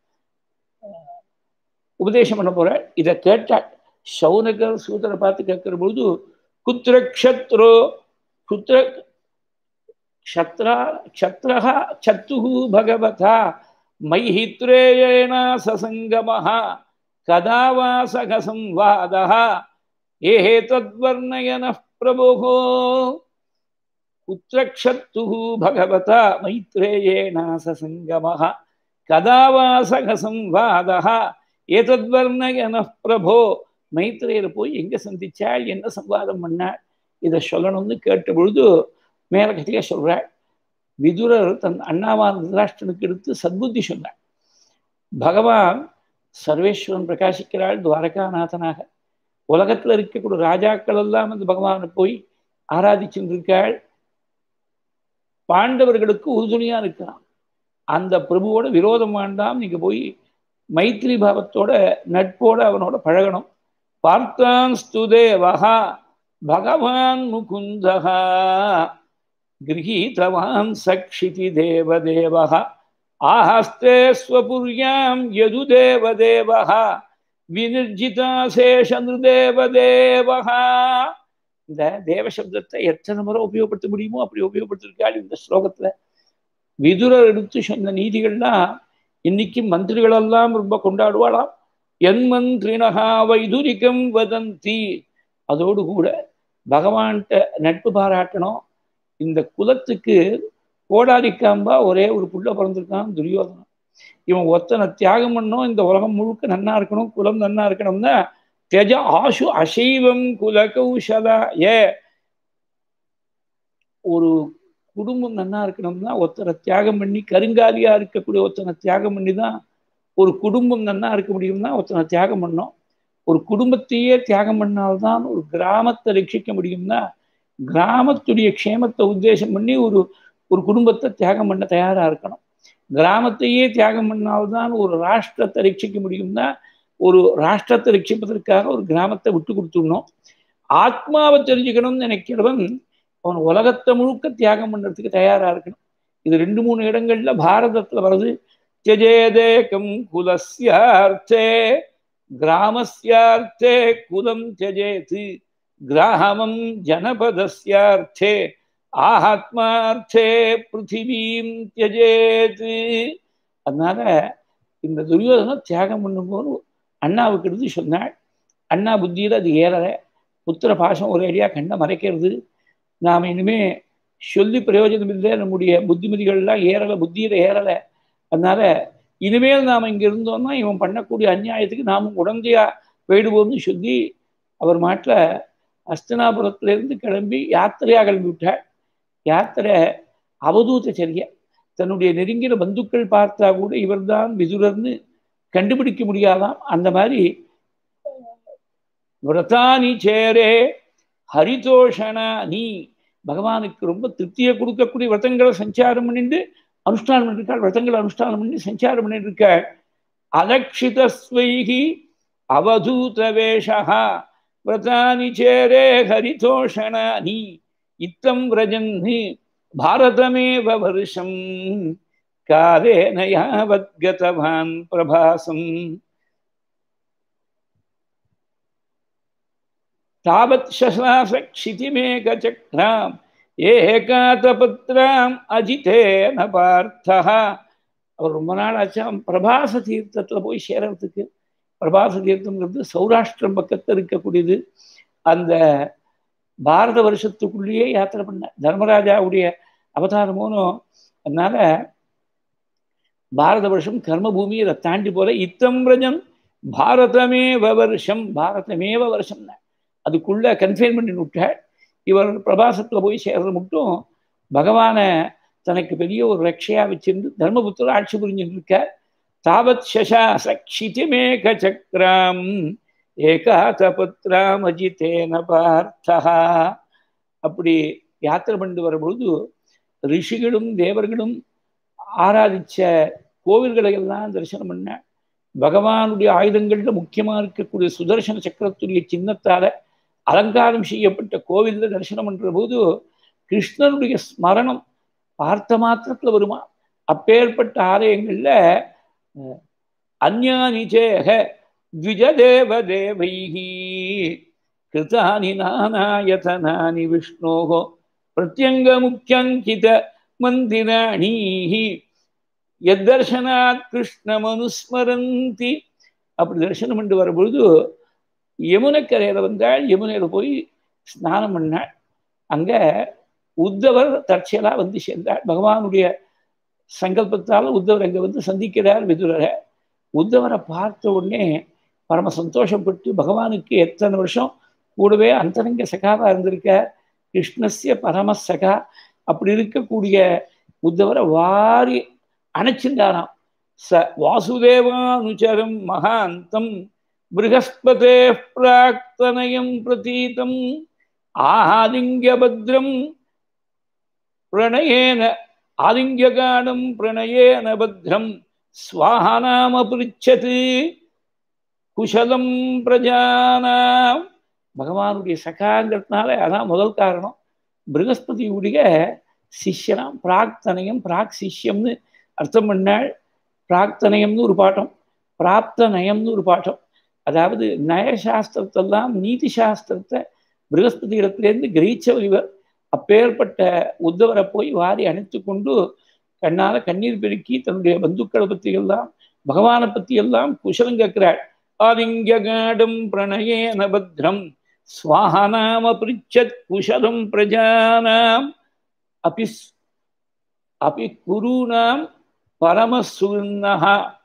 உபதேசம் பண்ண போற இதை கேட்டாள் சௌனகர் சூதரை பார்த்து கேட்கிற பொழுது குத்திர க்ஷத்ரோ குத்திர க்ஷத்ரா க்ஷத்ரஹா சத்துகு பகவதா மைஹித்ரேயேன சசங்கமஹ கதா வா சக சம்வாதः ஏஹே தத்வர்ணயனः பிரபோः पुत्रक्षत्तुः भगवता मैत्रेयेण ससङ्गमः कदा वा सह संवादः ஏதத்வர்ணயன பிரபோ மைத்ரேயர் போய் எங்க சந்திச்சாள் என்ன சம்வாதம் பண்ணாள் இதை சொல்லணும்னு கேட்ட பொழுது மேல கட்டியா சொல்றாள் விதுரர் தன் அண்ணாவான் திருராஷ்டனுக்கு எடுத்து சத்புத்தி சொன்னார் பகவான் சர்வேஸ்வரன் பிரகாசிக்கிறாள் துவாரகாநாதனாக உலகத்துல இருக்கக்கூடிய ராஜாக்கள் எல்லாம் வந்து பகவானை போய் ஆராதிச்சுருக்காள் பாண்டவர்களுக்கு உறுதுணையா இருக்கிறான் அந்த பிரபுவோட விரோதம் வேண்டாம் நீங்க போய் மைத்ரி பாவத்தோட நட்போட அவனோட பழகணும் பார்த்தான் ஸ்துதேவஹா பகவான் முகுந்தகா கிரகீதவான் சக்ஷிதி தேவதேவः ஆஹஸ்தே ஸ்வபுர்யாம் யது தேவதேவः வினிர்ஜிதாசேஷ நிருதேவதேவஹா இந்த தேவ சப்தத்தை எத்தனை முறை உபயோகப்படுத்த முடியுமோ அப்படி உபயோகப்படுத்திருக்காள் இந்த ஸ்லோகத்துல விதுரர் எடுத்து சொன்ன நீதிகள்லாம் இன்னைக்கு மந்திரிகளெல்லாம் ரொம்ப கொண்டாடுவாளாம் என் மந்திரினகா வைதுரிகம் வதந்தி அதோடு கூட பகவான்கிட்ட நட்பு பாராட்டணும் இந்த குலத்துக்கு கோடாரிக்காம்பா ஒரே ஒரு புள்ள பிறந்திருக்கான் துரியோதனம் இவன் ஒத்தனை தியாகம் பண்ணோம் இந்த உலகம் முழுக்க நன்னா இருக்கணும் குலம் நன்னா இருக்கணும்னா தெஜ ஆசு அசைவம் குல கௌசலா ஏ ஒரு குடும்பம் நன்னா இருக்கணும்னா ஒருத்தரை தியாகம் பண்ணி கருங்காலியா இருக்கக்கூடிய ஒருத்தனை தியாகம் பண்ணி தான் ஒரு குடும்பம் நன்னா இருக்க முடியும்னா ஒருத்தனை தியாகம் பண்ணோம் ஒரு குடும்பத்தையே தியாகம் பண்ணால்தான் ஒரு கிராமத்தை ரட்சிக்க முடியும்னா கிராமத்துடைய க்ஷேமத்தை உத்தேசம் பண்ணி ஒரு ஒரு குடும்பத்தை தியாகம் பண்ண தயாரா இருக்கணும் கிராமத்தையே தியாகம் பண்ணால்தான் ஒரு ராஷ்டிரத்தை ரட்சிக்க முடியும்னா ஒரு ராஷ்டிரத்தை ரட்சிப்பதற்காக ஒரு கிராமத்தை விட்டு கொடுத்துடணும் ஆத்மாவை தெரிஞ்சுக்கணும்னு நினைக்கிறவன் அவன் உலகத்தை முழுக்க தியாகம் பண்றதுக்கு தயாரா இருக்கணும் இது ரெண்டு மூணு இடங்கள்ல பாரதத்துல வருது தியஜேதேகம் குலஸ்யார்த்தே கிராமஸ்யார்த்தே குலம் தியஜேத் கிராமம் ஜனபதஸ்யார்த்தே ஆத்மார்த்தே பிருத்திவீம் தியஜேத் அதனால இந்த துரியோதனம் தியாகம் பண்ணும்போது அண்ணாவுக்கு எடுத்து சொன்னாள் அண்ணா புத்தியில் அது ஏறலை புத்திர பாசம் ஒரு அடியாக கண்ணை மறைக்கிறது நாம் இனிமே சொல்லி பிரயோஜனம் இல்லை நம்முடைய புத்திமதிகள்லாம் ஏறலை புத்தியில் ஏறலை அதனால இனிமேல் நாம் இங்கே இருந்தோம்னா இவன் பண்ணக்கூடிய அநியாயத்துக்கு நாமும் உடந்தையா போயிடுவோம்னு சொல்லி அவர் மாட்டில் அஸ்தனாபுரத்திலேருந்து கிளம்பி யாத்திரையாக கிளம்பி விட்டார் யாத்திரை அவதூத சரியா தன்னுடைய நெருங்கின பந்துக்கள் பார்த்தா கூட இவர்தான் விதுரர்னு கண்டுபிடிக்க முடியாதாம் அந்த மாதிரி விரதானி சேரே ஹரிதோஷனா நீ பகவானுக்கு ரொம்ப திருப்தியை கொடுக்கக்கூடிய விரதங்களை சஞ்சாரம் பண்ணிட்டு அனுஷ்டானம் பண்ணிருக்காள் விரதங்களை அனுஷ்டானம் பண்ணி சஞ்சாரம் பண்ணிட்டு இருக்காள் அலக்ஷிதஸ்வைகி அவதூத வேஷா விரதானி சேரே ஹரிதோஷனா நீ இத்தம் விரஜன்னு பாரதமேவ வருஷம் காலேன யாவத் கதவான் பிரபாசம் தாவத் சசாச க்ஷிதிமேகச்சக்ராம் ஏகாதபத்ராம் அஜிதேன பார்த்தா அவர் ரொம்ப நாள் ஆச்சாம் பிரபாச தீர்த்தத்தில் போய் சேரறதுக்கு பிரபாச தீர்த்தம்ங்கிறது சௌராஷ்டிரம் பக்கத்தில் இருக்கக்கூடியது அந்த பாரத வருஷத்துக்குள்ளேயே யாத்திரை பண்ண தர்மராஜாவுடைய அவதாரமோனோ அதனால பாரத வருஷம் கர்மபூமி அதை தாண்டி போல இத்தம் பிரஜம் பாரதமேவ வருஷம் பாரதமேவ வருஷம் அதுக்குள்ள கன்ஃபைன்மெண்ட் விட்டாள் இவர் பிரபாசத்துல போய் சேர்றது மட்டும் பகவானை தனக்கு பெரிய ஒரு ரட்சையா வச்சிருந்து தர்மபுத்திர ஆட்சி புரிஞ்சுட்டு இருக்க தாவத் சசாசக்ஷிதிமேக சக்கரம் ஏகாதபத்ராம் அஜிதேன பார்த்தா அப்படி யாத்திரை பண்ணிட்டு வரும்பொழுது ரிஷிகளும் தேவர்களும் ஆராதிச்ச கோவில்களை எல்லாம் தரிசனம் பண்ண பகவானுடைய ஆயுதங்கள்ல முக்கியமா இருக்கக்கூடிய சுதர்சன சக்கரத்துடைய சின்னத்தால அலங்காரம் செய்யப்பட்ட கோவில்ல தரிசனம் பண்ற போது கிருஷ்ணனுடைய ஸ்மரணம் பார்த்த மாத்திரத்துல வருமா அப்பேற்பட்ட ஆலயங்கள்ல அந்யானி சேக த்விஜதேவ தேவைஹி கிருதானி நானாயதனானி விஷ்ணோகோ பிரத்யங்க முக்கியங்கித மந்திராணீஹி எத்தர்ஷனாத் கிருஷ்ணமனுஸ்மரந்தி அப்படி தரிசனம் பண்ணி வரும்பொழுது யமுனக்கரையில் வந்தாள் யமுனையில் போய் ஸ்நானம் பண்ணாள் அங்கே உத்தவர் தற்செயலாக வந்து சேர்ந்தாள் பகவானுடைய சங்கல்பத்தால் உத்தவர் அங்கே வந்து சந்திக்கிறார் விதுரரை உத்தவரை பார்த்த உடனே பரம சந்தோஷப்பட்டு பகவானுக்கு எத்தனை வருஷம் கூடவே அந்தரங்க சகாவாக இருந்திருக்க கிருஷ்ணஸ்ய பரம சகா அப்படி இருக்கக்கூடிய உத்தவரை வாரி அணைச்சிருந்தாராம் ச வாசுதேவானுச்சரம் மகாந்தம் பிருகஸ்பதே பிராக்தனயம் பிரதீதம் ஆலிங்கபத்ரம் பிரணயேன ஆலிங்ககாடம் பிரணயேன பத்ரம் ஸ்வாஹானாம பிரிச்சது குஷலம் பிரஜானாம் பகவானுடைய சகாங்கிறதுனால அதான் முதல் காரணம் பிருகஸ்பதியுடைய சிஷ்யனாம் பிராக்தனயம் பிராக் சிஷ்யம்னு அர்த்தம் பண்ணாள் பிராக்தனயம்னு ஒரு பாட்டம் பிராப்த நயம்னு ஒரு பாட்டம் அதாவது நயசாஸ்திரத்தெல்லாம் நீதி சாஸ்திரத்தை பிருகஸ்பதி இடத்துலேருந்து கிரகிச்சவர் இவர் அப்பேற்பட்ட உத்தவரை போய் வாரி அணைத்து கொண்டு கண்ணால கண்ணீர் பெருக்கி தன்னுடைய பந்துக்களை பற்றி எல்லாம் பகவானை பற்றி எல்லாம் குஷலம் கேட்கிறாள் ஆதிங்ககாடம் பிரணயேன பத்ரம் ஸ்வாஹானாம பிரிச்சத் குஷலம் பிரஜானாம் அபி அபி குருணாம் பரமசுன்னஹ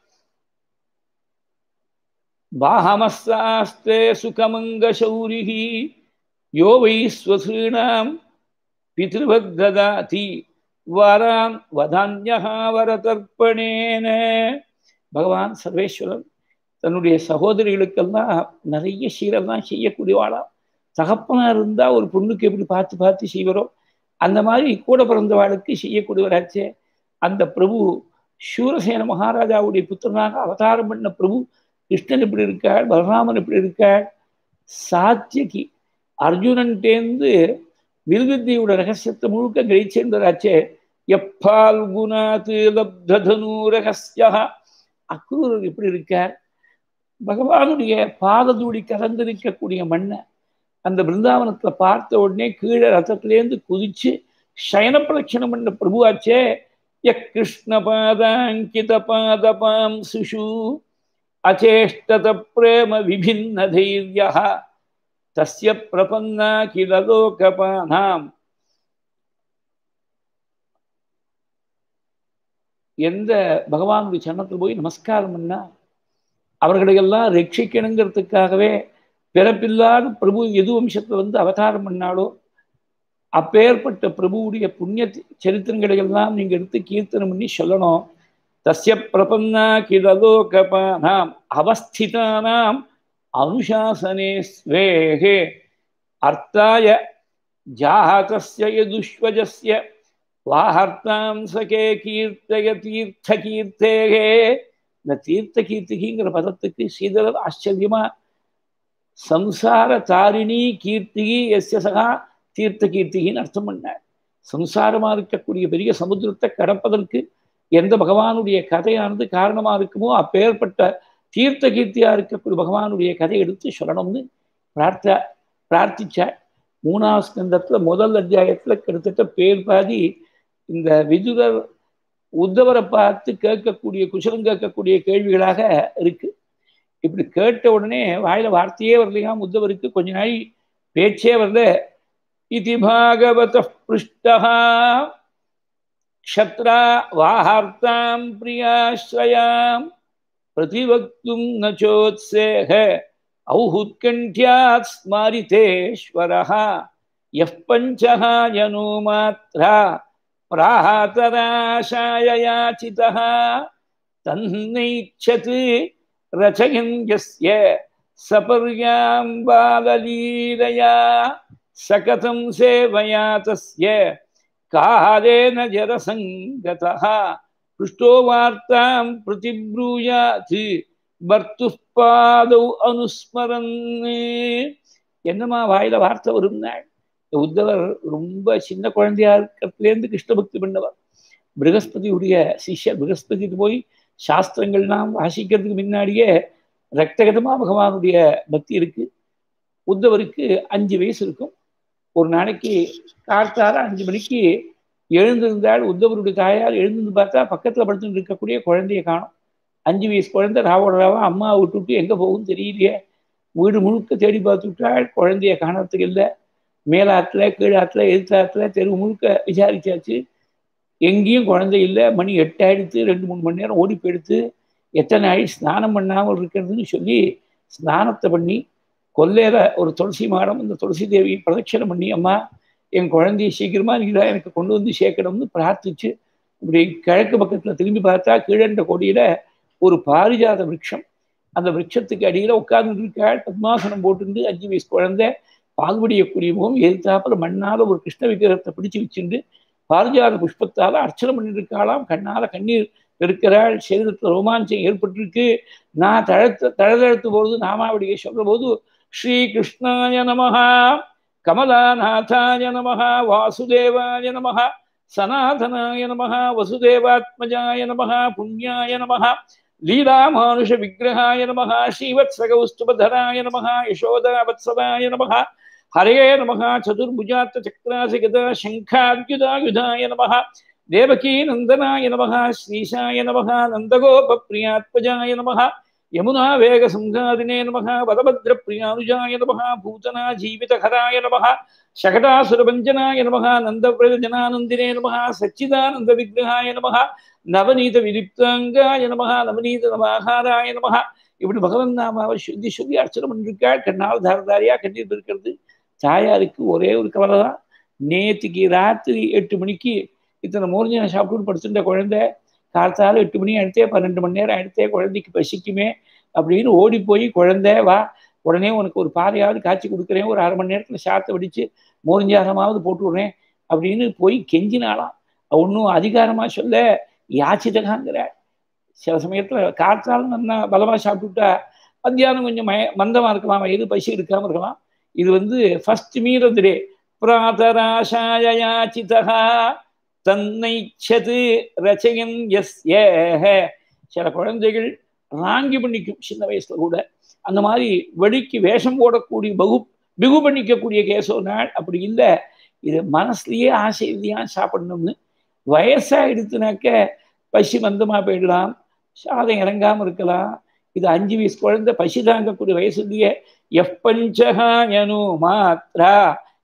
பாஹமஸ்தாஸ்தே சுகமங்கசௌரிः யோ வை ஸ்வசீணாம் பிதிருவக்ததாதி வரான் வதான்யஹா வரதர்ப்பணேன பகவான் சர்வேஸ்வரன் தன்னுடைய சகோதரிகளுக்கெல்லாம் நிறைய சீரெல்லாம் செய்யக்கூடியவாளாம் தகப்பனா இருந்தா ஒரு பொண்ணுக்கு எப்படி பார்த்து பார்த்து செய்வரோ அந்த மாதிரி கூட பிறந்தவாளுக்கு செய்யக்கூடியவராச்சே அந்த பிரபு சூரசேன மகாராஜாவுடைய புத்திரனாக அவதாரம் பண்ண பிரபு கிருஷ்ணன் எப்படி இருக்காள் பலராமன் எப்படி இருக்காள் சாத்தியகி அர்ஜுனன்டேந்து வில்வித்தியோட ரகசியத்தை முழுக்க கிரகிச்சேர்ந்தராச்சே எப்பால் குணாத்து லப்தனு ரகசியா அக்ரூரர் எப்படி இருக்கார் பகவானுடைய பாததூடி கலந்திருக்கக்கூடிய மண்ணை அந்த பிருந்தாவனத்துல பார்த்த உடனே கீழே ரத்தத்திலேருந்து குதிச்சு சயன பிரலட்சணம் பண்ண பிரபுவாச்சே ய கிருஷ்ண பாதாங்கித பாதபாம் சுஷு அச்சேஷ்டத பிரேம விபின்ன தைரிய தஸ்ய பிரபன்னா கில லோகபானாம் எந்த பகவானுடைய சரணத்தில் போய் நமஸ்காரம் பண்ணா அவர்களையெல்லாம் ரட்சிக்கணுங்கிறதுக்காகவே பிறப்பில்லாத பிரபு எது வம்சத்தில் வந்து அவதாரம் பண்ணாலோ அப்பேற்பட்ட பிரபுவுடைய புண்ணிய சரித்திரங்களை எல்லாம் நீங்க எடுத்து கீர்த்தனம் பண்ணி சொல்லணும் தஸ்ய பிரபன்னா கிலலோகபானாம் அவஸ்திதானாம் அனுசாசனே ஸ்வேகே அர்த்தாய ஜாஹகஸ்ய யதுஷ்வஜஸ்ய வாஹர்த்தாம் சகே கீர்த்தய தீர்த்த கீர்த்தேகே இந்த தீர்த்த கீர்த்திகிங்கிற பதத்துக்கு ஸ்ரீதரர் ஆச்சரியமா சம்சார தாரிணி கீர்த்திகி எஸ்ய சகா தீர்த்த கீர்த்திகின்னு அர்த்தம் பண்ணார் சம்சாரமா இருக்கக்கூடிய பெரிய சமுத்திரத்தை கடப்பதற்கு எந்த பகவானுடைய கதையானது காரணமா இருக்குமோ அப்பேற்பட்ட தீர்த்த கீர்த்தியா இருக்கக்கூடிய பகவானுடைய கதை எடுத்து சொல்லணும்னு பிரார்த்த பிரார்த்திச்சார் மூணாவது ஸ்கந்தத்துல முதல் அத்தியாயத்துல கிட்டத்தட்ட பேர் பாதி இந்த விதுரர் உத்தவரை பார்த்து கேட்கக்கூடிய குசலம் கேட்கக்கூடிய கேள்விகளாக இருக்கு இப்படி கேட்ட உடனே வாயில வார்த்தையே வரலையாம் உத்தவருக்கு கொஞ்ச நாள் பேச்சே வரல இது பாகவத பிருஷ்டா க்ஷத்ரா வாஹார்த்தாம் பிரியாஸ்ரயாம் பிரதிவக்தும் நச்சோத்சேக औहुत्कण्ठ्यात् स्मारितेश्वरः यः पञ्चः जनो मात्रा प्राहातराशाय याचितः तन्नैच्छत् रचयन् यस्य सपर्यां बाललीलया सकथं सेवया तस्य कालेन जरसङ्गतः पृष्टो वार्तां प्रतिब्रूयात् பர்த்துப் பாதௌ அனுஸ்மரன் என்னமா வாயில வார்த்தை வரும் நாள் உத்தவர் ரொம்ப சின்ன குழந்தையா இருக்கிறதுலேருந்து கிருஷ்ண பக்தி பண்ணவர் பிரகஸ்பதியுடைய சிஷ்யர் பிரகஸ்பதி போய் சாஸ்திரங்கள்லாம் வாசிக்கிறதுக்கு முன்னாடியே ரக்தகதமா பகவானுடைய பக்தி இருக்கு உத்தவருக்கு அஞ்சு வயசு இருக்கும் ஒரு நாளைக்கு கார்த்தார அஞ்சு மணிக்கு எழுந்திருந்தால் உத்தவருடைய தாயார் எழுந்திருந்து பார்த்தா பக்கத்துல படுத்துட்டு இருக்கக்கூடிய குழந்தைய காணும் அஞ்சு வயசு குழந்தை ராவோட ராவா அம்மா விட்டுவிட்டு எங்கே போகும்னு தெரியலையே வீடு முழுக்க தேடி பார்த்துட்டாள் குழந்தைய காணறதுக்கு இல்லை மேலாத்துல கீழாத்துல எதிர்த்தாத்துல தெரு முழுக்க விசாரிச்சாச்சு எங்கேயும் குழந்தை இல்லை மணி எட்டாயிடுத்து ரெண்டு மூணு மணி நேரம் ஓடி போயிடுத்து எத்தனை ஆயி ஸ்நானம் பண்ணாமல் இருக்கிறதுன்னு சொல்லி ஸ்நானத்தை பண்ணி கொல்லையில ஒரு துளசி மாடம் இந்த துளசி தேவி பிரதட்சணம் பண்ணி அம்மா என் குழந்தைய சீக்கிரமா நீதான் எனக்கு கொண்டு வந்து சேர்க்கணும்னு பிரார்த்திச்சு இப்படி கிழக்கு பக்கத்துல திரும்பி பார்த்தா கீழண்ட கொடியில ஒரு பாரிஜாத விரக்ஷம் அந்த விரக்ஷத்துக்கு அடியில உட்கார்ந்து இருக்காள் பத்மாசனம் போட்டுருந்து அஞ்சு வயசு குழந்தை பால்வடியக்கூடிய முகம் எதிர்த்தாப்புல மண்ணால ஒரு கிருஷ்ண விக்கிரகத்தை பிடிச்சு வச்சுட்டு பாரிஜாத புஷ்பத்தால அர்ச்சனை பண்ணிட்டு இருக்காளாம் கண்ணால கண்ணீர் இருக்கிறாள் சரீரத்தில் ரோமாஞ்சம் ஏற்பட்டிருக்கு நான் தழத்து தழதழுத்து போது நாமாவடியை சொல்ற போது ஸ்ரீ கிருஷ்ணாய நமஹா கமலாநாதாய நமஹா வாசுதேவாய நமஹா சனாதனாய நமஹா வசுதேவாத்மஜாய நமஹா புண்ணியாய நமஹா லீலாமானுஷ விக்கிரகாய நமஹா ஸ்ரீவத்சகௌஸ்துபதராய நமஹா யசோதாவத்சதாய நமஹா ஹரே நமஹா சதுர்புஜாத்த சக்கராசி கதா சங்காத்யுதாயுதாய நமஹா தேவகீ நந்தனாய நமஹா ஸ்ரீஷாய நமஹா நந்தகோபப்ரியாத்மஜாய நமஹா யமுனா வேக சங்காதினே நமஹா வதபத்ர பிரியானுஜாய நமஹா பூதனா ஜீவிதகராய நமஹா शकटासुरभञ्जनाय नमः नन्दव्रजनानन्दिने नमः सच्चिदानन्दविग्रहाय नमः நவநீத விதிப்தாங்காய நமக நவநீத நமாகாராய நமக இப்படி பகவன் நாமாவை சுத்தி சொல்லி அர்ச்சனை பண்ணிருக்காள் கண்ணால் தாரதாரியா கண்ணீர் இருக்கிறது தாயாருக்கு ஒரே ஒரு கவலை தான் நேற்றுக்கு ராத்திரி எட்டு மணிக்கு இத்தனை மோர்ஜனை சாப்பிட்டு படுத்துட்ட குழந்தை காலத்தால எட்டு மணி எடுத்தே பன்னெண்டு மணி நேரம் எடுத்தே குழந்தைக்கு பசிக்குமே அப்படின்னு ஓடி போய் குழந்தை வா உடனே உனக்கு ஒரு பாதையாவது காய்ச்சி கொடுக்குறேன் ஒரு அரை மணி நேரத்தில் சாத்தை வடித்து மோரிஞ்சாரமாவது போட்டு விடுறேன் அப்படின்னு போய் கெஞ்சினாலாம் ஒன்றும் அதிகாரமாக சொல்ல யாச்சிதகாங்கிறாள் சில சமயத்தில் காற்றாலும் நல்லா பலமாக சாப்பிட்டுட்டா மத்தியானம் கொஞ்சம் மய மந்தமாக இருக்கலாம் வயிறு பசி இருக்காமல் இருக்கலாம் இது வந்து ஃபர்ஸ்ட் மீறது டே பிராதராசாய யாச்சிதா தன்னைச்சது ரச்சயன் எஸ் ஏ சில குழந்தைகள் ராங்கி பண்ணிக்கும் சின்ன வயசுல கூட அந்த மாதிரி வெடிக்கு வேஷம் போடக்கூடிய பகு பிகு பண்ணிக்கக்கூடிய கேசோ நாள் அப்படி இல்லை இது மனசுலயே ஆசை இல்லையா சாப்பிடணும்னு வயசாயிடுத்துனாக்க பசி மந்தமா போயிடலாம் சாதம் இறங்காம இருக்கலாம் இது அஞ்சு வயசு குழந்தை பசி தாங்கக்கூடிய வயசுலயே எப்பஞ்சகாயனு மாத்ரா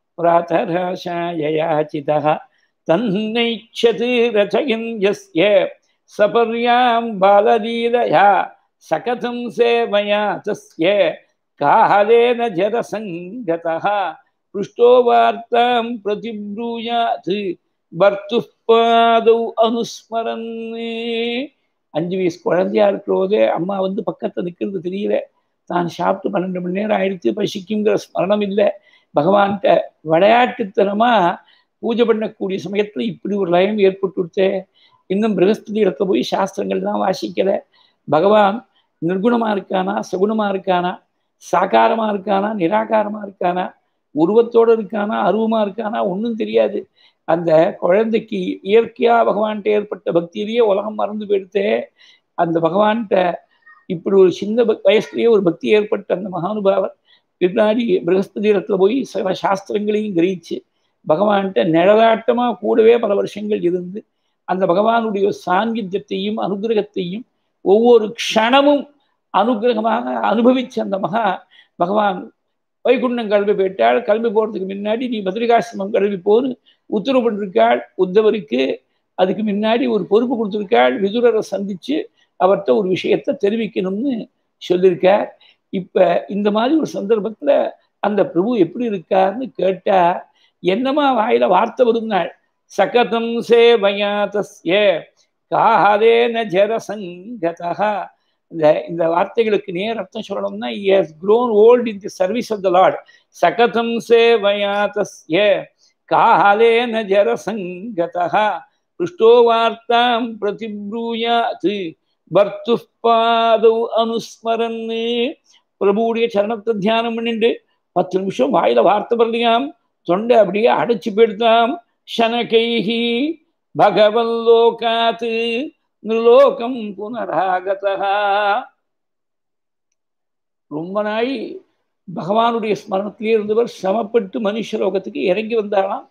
பிராத்தராசாயாச்சிதா தன்னைச்சது ரச்சயன் யஸ்ய சபர்யாம் பாலலீலயா சகதம் சேவயா தஸ்ய காலேன ஜரசங்கதः पृष्टो वार्तां प्रतिब्रूयात् பர்த்துப் பாதௌ அனுஸ்மரன் அஞ்சு வயசு குழந்தையா இருக்கிற போதே அம்மா வந்து பக்கத்தில் நிற்கிறது தெரியல தான் சாப்பிட்டு பன்னெண்டு மணி நேரம் ஆயிடுச்சு பசிக்குங்கிற ஸ்மரணம் இல்லை பகவான்கிட்ட விளையாட்டுத்தனமா பூஜை பண்ணக்கூடிய சமயத்துல இப்படி ஒரு லயம் ஏற்பட்டு இன்னும் பிரகஸ்பதி இடத்துல போய் சாஸ்திரங்கள்லாம் வாசிக்கல பகவான் நிர்குணமா இருக்கானா சகுணமா இருக்கானா சாகாரமா இருக்கானா நிராகாரமா இருக்கானா உருவத்தோடு இருக்கானா அருவமா இருக்கானா ஒன்றும் தெரியாது அந்த குழந்தைக்கு இயற்கையா பகவான்கிட்ட ஏற்பட்ட பக்தியிலேயே உலகம் மறந்து போயிடுத்தே அந்த பகவான்கிட்ட இப்படி ஒரு சின்ன வயசுலயே ஒரு பக்தி ஏற்பட்ட அந்த மகானுபாவர் பின்னாடி பிரகஸ்பதி இடத்துல போய் சில சாஸ்திரங்களையும் கிரகிச்சு பகவான்கிட்ட நிழலாட்டமா கூடவே பல வருஷங்கள் இருந்து அந்த பகவானுடைய சாங்கித்யத்தையும் அனுகிரகத்தையும் ஒவ்வொரு க்ஷணமும் அனுகிரகமாக அனுபவிச்ச அந்த மகா பகவான் வைகுண்டம் கிளம்பி போயிட்டாள் கிளம்பி போறதுக்கு முன்னாடி நீ பத்ரிகாசிரமம் கிளம்பி போன்னு உத்தரவு பண்ணிருக்காள் உத்தவருக்கு அதுக்கு முன்னாடி ஒரு பொறுப்பு கொடுத்துருக்காள் விதுரரை சந்திச்சு அவர்கிட்ட ஒரு விஷயத்த தெரிவிக்கணும்னு சொல்லியிருக்கார் இப்ப இந்த மாதிரி ஒரு சந்தர்ப்பத்துல அந்த பிரபு எப்படி இருக்காருன்னு கேட்டா என்னமா வாயில வார்த்தை வருந்தாள் சகதம் சேவையா தஸ்ய காஹதேன ஜரசங்கதா இந்த இந்த வார்த்தைகளுக்கு நேர் அர்த்தம் சொல்லணும்னா as grown old in the service of the Lord சகதம் சேவையா தஸ்ய காஹலேன ஜரசங்கதா புஷ்டோ வார்த்தாம் பிரதிப்ரூயாத் பர்த்து பாதௌ அனுஸ்மரன் பிரபுவுடைய சரணத்தை தியானம் பண்ணிண்டு பத்து நிமிஷம் வாயில வார்த்தை வரலையாம் தொண்டை அப்படியே அடைச்சு போயிடுதாம் சனகைஹி பகவல்லோகாத் நிர்லோகம் புனராகதா ரொம்ப நாள் பகவானுடைய ஸ்மரணத்திலே இருந்தவர் சிரமப்பட்டு மனுஷலோகத்துக்கு இறங்கி வந்தாராம்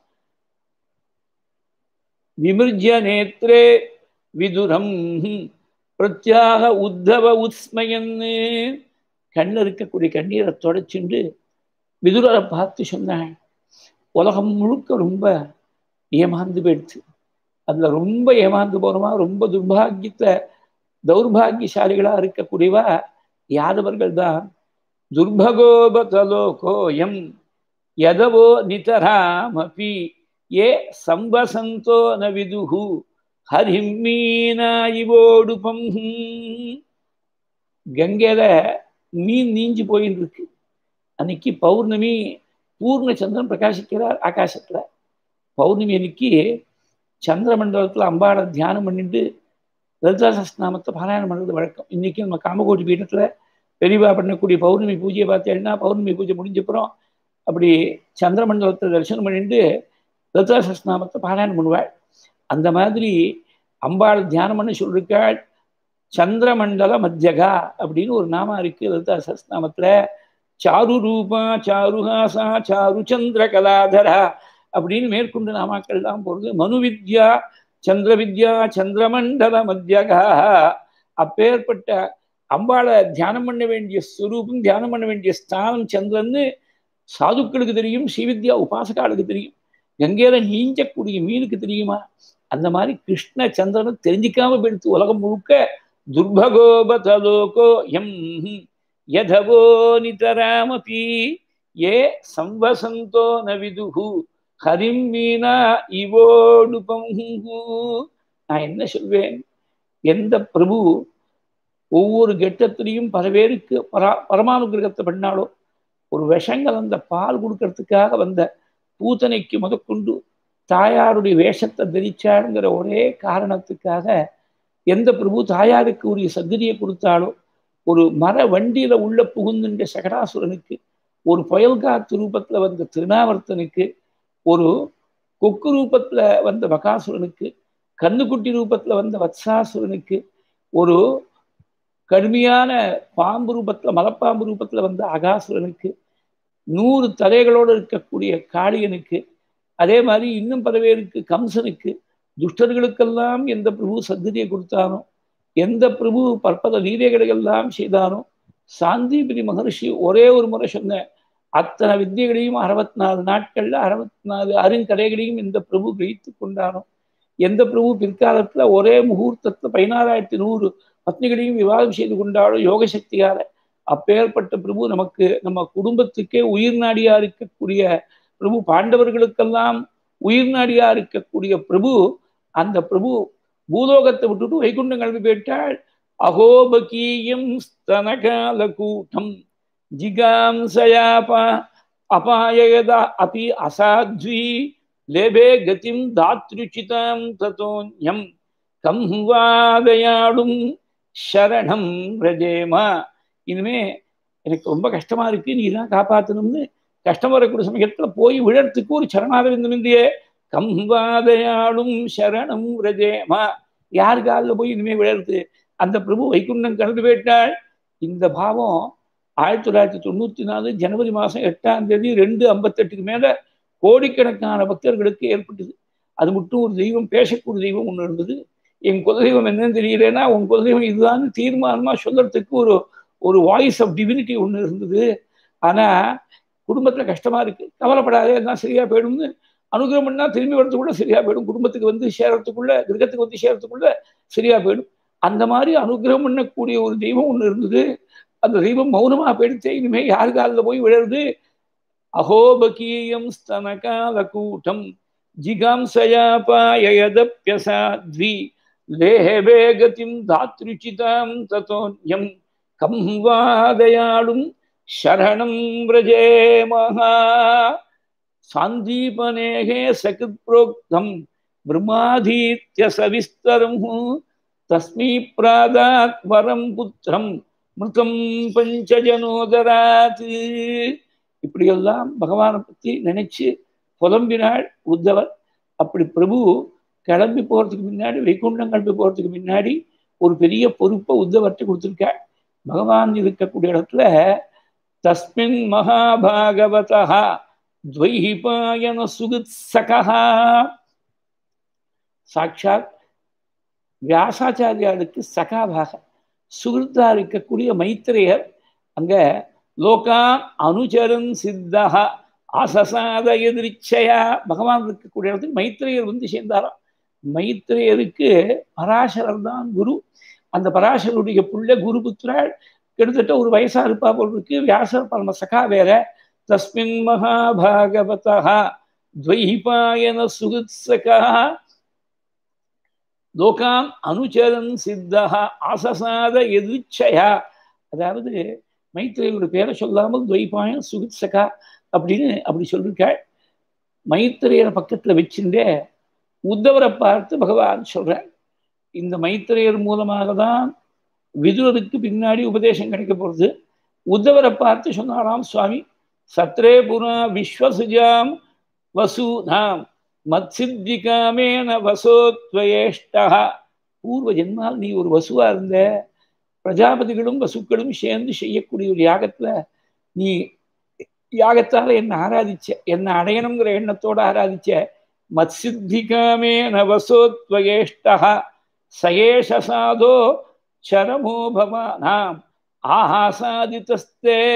விமிர்ஜ நேத்ரே விதுரம் பிரத்யாக உத்தவ உத்ஸ்மயன்னு கண்ணில் இருக்கக்கூடிய கண்ணீரை தொடச்சுண்டு விதுரரை பார்த்து சொன்னாள் உலகம் முழுக்க ரொம்ப ஏமாந்து போயிடுச்சு அதில் ரொம்ப ஏமாந்து போகிறோமா ரொம்ப துர்பாகியத்தை தௌர்பாகியசாலிகளா இருக்கக்கூடியவா யாதவர்கள் தான் துர்பகோபதலோகோயம் யதவோ நிதராமபி ஏ சம்பசந்தோ ந விதுஹு ஹரிம் மீனாயிவோடுபம் கங்கையில மீன் நீஞ்சு போயின்னு இருக்கு அன்னைக்கு பௌர்ணமி பூர்ண சந்திரன் பிரகாசிக்கிறார் ஆகாசத்துல பௌர்ணமி அன்னைக்கு சந்திர மண்டலத்தில் அம்பாட தியானம் பண்ணிட்டு லலிதா சஸ்நாமத்தை பாராயணம் பண்ணுறது வழக்கம் இன்னைக்கு நம்ம காமகோட்டி பீடத்தில் பெரியவா பண்ணக்கூடிய பௌர்ணமி பூஜையை பார்த்தேன்னா பௌர்ணமி பூஜை முடிஞ்சப்புறம் அப்படி சந்திர மண்டலத்தை தரிசனம் பண்ணிட்டு லலிதா சஸ்நாமத்தை பாராயணம் பண்ணுவாள் அந்த மாதிரி அம்பாள் தியானம் பண்ண சொல்லிருக்காள் சந்திரமண்டல மத்தியகா அப்படின்னு ஒரு நாம இருக்கு லலிதா சஸ்நாமத்தில் சாரு ரூபா சாருஹாசா சாரு சந்திர கலாதரா அப்படின்னு மேற்கொண்டு நாமாக்கள் தான் போகிறது மனு வித்யா சந்திர வித்யா சந்திரமண்டல மத்தியகா அப்பேற்பட்ட அம்பாளை தியானம் பண்ண வேண்டிய ஸ்வரூபம் தியானம் பண்ண வேண்டிய ஸ்தானம் சந்திரன்னு சாதுக்களுக்கு தெரியும் ஸ்ரீவித்யா உபாசகாளுக்கு தெரியும் கங்கையில நீஞ்சக்கூடிய மீனுக்கு தெரியுமா அந்த மாதிரி கிருஷ்ண சந்திரனை தெரிஞ்சிக்காம போயிடுத்து உலகம் முழுக்க துர்பகோபதலோகோ எம் யதவோ நிதராமபி ஏ சம்வசந்தோ ந விதுஹு ஹரிம் மீனா இவோடுபம் நான் என்ன சொல்வேன் எந்த பிரபு ஒவ்வொரு கெட்டத்திலையும் பல பேருக்கு பரா பரமானுகிரகத்தை பண்ணாலோ ஒரு விஷங்கள் அந்த பால் கொடுக்கறதுக்காக வந்த பூத்தனைக்கு முதற்கொண்டு தாயாருடைய வேஷத்தை தரிச்சாருங்கிற ஒரே காரணத்துக்காக எந்த பிரபு தாயாருக்கு உரிய சத்திரியை கொடுத்தாலோ ஒரு மர வண்டியில உள்ள புகுந்துன்ற சகடாசுரனுக்கு ஒரு புயல் காத்து ரூபத்துல வந்த திருநாவர்த்தனுக்கு ஒரு கொக்கு ரூபத்துல வந்த பகாசுரனுக்கு கண்ணுக்குட்டி ரூபத்துல வந்த வத்சாசுரனுக்கு ஒரு கடுமையான பாம்பு ரூபத்துல மலப்பாம்பு ரூபத்துல வந்த அகாசுரனுக்கு நூறு தலைகளோடு இருக்கக்கூடிய காளியனுக்கு அதே மாதிரி இன்னும் பல பேருக்கு கம்சனுக்கு துஷ்டர்களுக்கெல்லாம் எந்த பிரபு சத்திரியை கொடுத்தானோ எந்த பிரபு பற்பல லீலைகளை எல்லாம் செய்தானோ சாந்திபிரி மகர்ஷி ஒரே ஒரு முறை சொன்ன அத்தனை வித்தியைகளையும் அறுபத்தி நாலு நாட்கள்ல அறுபத்தி நாலு அருங்கடைகளையும் இந்த பிரபு கிரகித்து கொண்டானோ எந்த பிரபு பிற்காலத்துல ஒரே முகூர்த்தத்துல பதினாறாயிரத்தி நூறு பத்னிகளையும் விவாதம் செய்து கொண்டாலோ யோக சக்தியால அப்பேற்பட்ட பிரபு நமக்கு நம்ம குடும்பத்துக்கே உயிர் நாடியா இருக்கக்கூடிய பிரபு பாண்டவர்களுக்கெல்லாம் உயிர் நாடியா இருக்கக்கூடிய பிரபு அந்த பிரபு பூலோகத்தை விட்டுட்டு வைகுண்டம் கிளம்பி போயிட்டாள் அகோபகீயம் ஸ்தனகால கூட்டம் ஜிகாம்சயாபா அபாயதா அபி அசாத்வி லேபே கதிம் தாத்ருச்சிதாம் ததோன்யம் கம் வாதையாடும் சரணம் ரஜேமா இனிமே எனக்கு ரொம்ப கஷ்டமா இருக்கு நீ தான் காப்பாற்றணும்னு கஷ்டம் வரக்கூடிய சமயத்துல போய் விழறதுக்கு ஒரு சரணாரவிந்தம் இல்லையே கம்பாதையாடும் சரணம் ரஜேமா யார் காலில் போய் இனிமே விழறது அந்த பிரபு வைகுண்டம் கலந்து போயிட்டாள் இந்த பாவம் ஆயிரத்தி தொள்ளாயிரத்தி தொண்ணூத்தி நாலு ஜனவரி மாதம் எட்டாம் தேதி ரெண்டு ஐம்பத்தெட்டுக்கு மேல கோடிக்கணக்கான பக்தர்களுக்கு ஏற்பட்டது அது மட்டும் ஒரு தெய்வம் பேசக்கூடிய தெய்வம் ஒன்று இருந்தது என் குலதெய்வம் என்னன்னு தெரியலன்னா உன் குலதெய்வம் இதுதான் தீர்மானமா சொல்றதுக்கு ஒரு ஒரு வாய்ஸ் ஆஃப் டிவினிட்டி ஒன்று இருந்தது ஆனா குடும்பத்துல கஷ்டமா இருக்கு கவலைப்படாதே எல்லாம் சரியா போயிடும்னு அனுகிரகம் பண்ணா திரும்பி வரத்துக்குள்ள சரியா போயிடும் குடும்பத்துக்கு வந்து சேரத்துக்குள்ள கிரகத்துக்கு வந்து சேரத்துக்குள்ள சரியா போயிடும் அந்த மாதிரி அனுகிரகம் பண்ணக்கூடிய ஒரு தெய்வம் ஒன்று இருந்தது அந்த தெய்வம் மௌனமா போயிடுச்சு இனிமே யாரு காலில் போய் விழுறது அகோபகீயம் ஸ்தனகால கூட்டம் ஜிகாம்சயாபாயதப்பியசாத்வி லேஹே கதிம் தாத்ருச்சிதாம் ததோன்யம் கம் வாதயாளும் சரணம் விரஜேமஹா சாந்தீபனேகே சகித் புரோக்தம் பிரம்மாதீத்ய சவிஸ்தரம் தஸ்மை பிராதாத் வரம் புத்திரம் மிருகம் பஞ்சஜனோதராத் இப்படியெல்லாம் பகவானை பற்றி நினைச்சு புலம்பினாள் உத்தவர் அப்படி பிரபு கிளம்பி போகிறதுக்கு முன்னாடி வைகுண்டம் கிளம்பி போகிறதுக்கு முன்னாடி ஒரு பெரிய பொறுப்பை உத்தவர்கிட்ட கொடுத்துருக்காள் பகவான் இருக்கக்கூடிய இடத்துல தஸ்மின் மகாபாகவதா துவைபாயன சுகுத்சகா சாட்சாத் வியாசாச்சாரியாளுக்கு சகாபாக சுகிருத்தா இருக்கக்கூடிய மைத்திரையர் அங்க லோகான் அனுச்சரன் சித்தா ஆசசாத எதிர்ச்சையா பகவான் இருக்கக்கூடிய இடத்துக்கு மைத்திரையர் வந்து சேர்ந்தாராம் மைத்திரையருக்கு பராசரர் தான் குரு அந்த பராசருடைய புள்ள குரு புத்திராள் கிட்டத்தட்ட ஒரு வயசா இருப்பா போல் இருக்கு வியாசர் பரம சகா வேற தஸ்மின் மகாபாகவதா துவைபாயன சுகுத்சகா லோகான் அனுச்சரன் சித்தா ஆசசாத எதிர்ச்சையா அதாவது மைத்திரையோட பேரை சொல்லாமல் துவைபாயன் சுகுத்சகா அப்படின்னு அப்படி சொல்லியிருக்காள் மைத்திரையரை பக்கத்துல வச்சுட்டே உத்தவரை பார்த்து பகவான் சொல்றார் இந்த மைத்திரையர் மூலமாக தான் விதுரருக்கு பின்னாடி உபதேசம் கிடைக்க போகிறது உத்தவரை பார்த்து சொன்னாராம் சுவாமி சத்ரே புரா விஸ்வசுஜாம் வசூதாம் மத்சித்திகாமேன வசோத்வயேஷ்டா பூர்வ ஜென்மால் நீ ஒரு வசுவா இருந்த பிரஜாபதிகளும் வசுக்களும் சேர்ந்து செய்யக்கூடிய ஒரு யாகத்துல நீ யாகத்தால என்ன ஆராதிச்ச என்ன அடையணுங்கிற எண்ணத்தோட ஆராதிச்ச மத்சித்திகாமேன வசோத்வயேஷ்டா சயேஷ சாதோ சரமோ பவானாம் ஆஹாசாதிதஸ்தே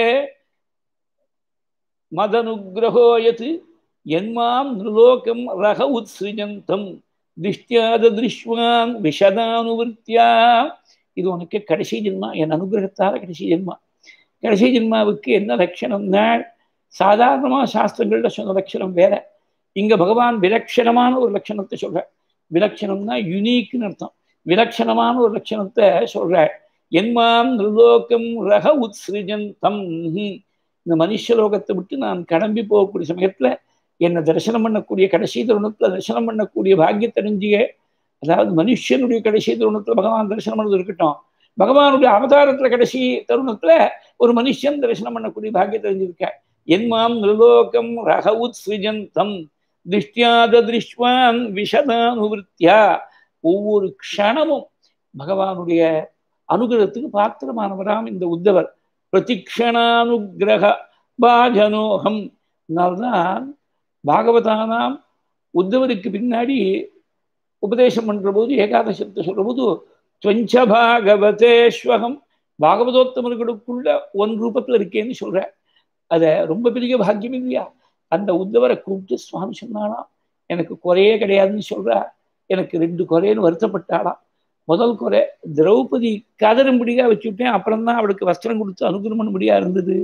மதனுகிரகோயத் என்மாம் நிருலோகம் ரக உத்ஸ்ருஜந்தம் திஷ்டியாத திருஷ்வான் விஷதானுவர்த்தியா இது உனக்கு கடைசி ஜென்மா என் அனுகிரகத்தால கடைசி ஜென்மா கடைசி ஜென்மாவுக்கு என்ன லட்சணம்னா சாதாரணமாக சாஸ்திரங்கள்ல சொன்ன லட்சணம் வேற இங்க பகவான் விலட்சணமான ஒரு லட்சணத்தை சொல்ற விலட்சணம்னா யுனீக்னு அர்த்தம் விலட்சணமான ஒரு லட்சணத்தை சொல்ற என்மாம் நிர்லோகம் ரக உத்ஸ்ருஜந்தம் இந்த மனுஷலோகத்தை விட்டு நான் கிளம்பி போகக்கூடிய சமயத்துல என்னை தரிசனம் பண்ணக்கூடிய கடைசி தருணத்துல தரிசனம் பண்ணக்கூடிய பாக்கியத்தறிஞ்சிய அதாவது மனுஷனுடைய கடைசி தருணத்துல பகவான் தரிசனம் பண்ணது இருக்கட்டும் பகவானுடைய அவதாரத்துல கடைசி தருணத்துல ஒரு மனுஷன் தரிசனம் பண்ணக்கூடிய பாக்கியத்தை தெரிஞ்சிருக்க என்மாம் நிர்லோகம் ரக உத்ஸ்ருஜந்தம் திருஷ்டியாத திருஷ்வான் விஷதானுவருத்தியா ஒவ்வொரு க்ஷணமும் பகவானுடைய அனுகிரகத்துக்கு பாத்திரமானவராம் இந்த உத்தவர் பிரதிக்ஷணானுகிரக பாஜனோகம் தான் பாகவதானாம் உத்தவருக்கு பின்னாடி உபதேசம் பண்ற போது ஏகாதசத்தை சொல்ற போது துவஞ்ச பாகவதேஸ்வகம் பாகவதோத்தமர்களுக்குள்ள ஒன் ரூபத்துல இருக்கேன்னு சொல்ற அத ரொம்ப பெரிய பாக்கியம் இல்லையா அந்த உத்தவரை கூப்பிட்டு சுவாமி சொன்னாலாம் எனக்கு குறையே கிடையாதுன்னு சொல்றா எனக்கு ரெண்டு குறைன்னு வருத்தப்பட்டாளாம் முதல் குறை திரௌபதி கதறும்படியா வச்சுட்டேன் அப்புறம் தான் அவளுக்கு வஸ்திரம் கொடுத்து அனுகிரம் பண்ணும்படியா இருந்தது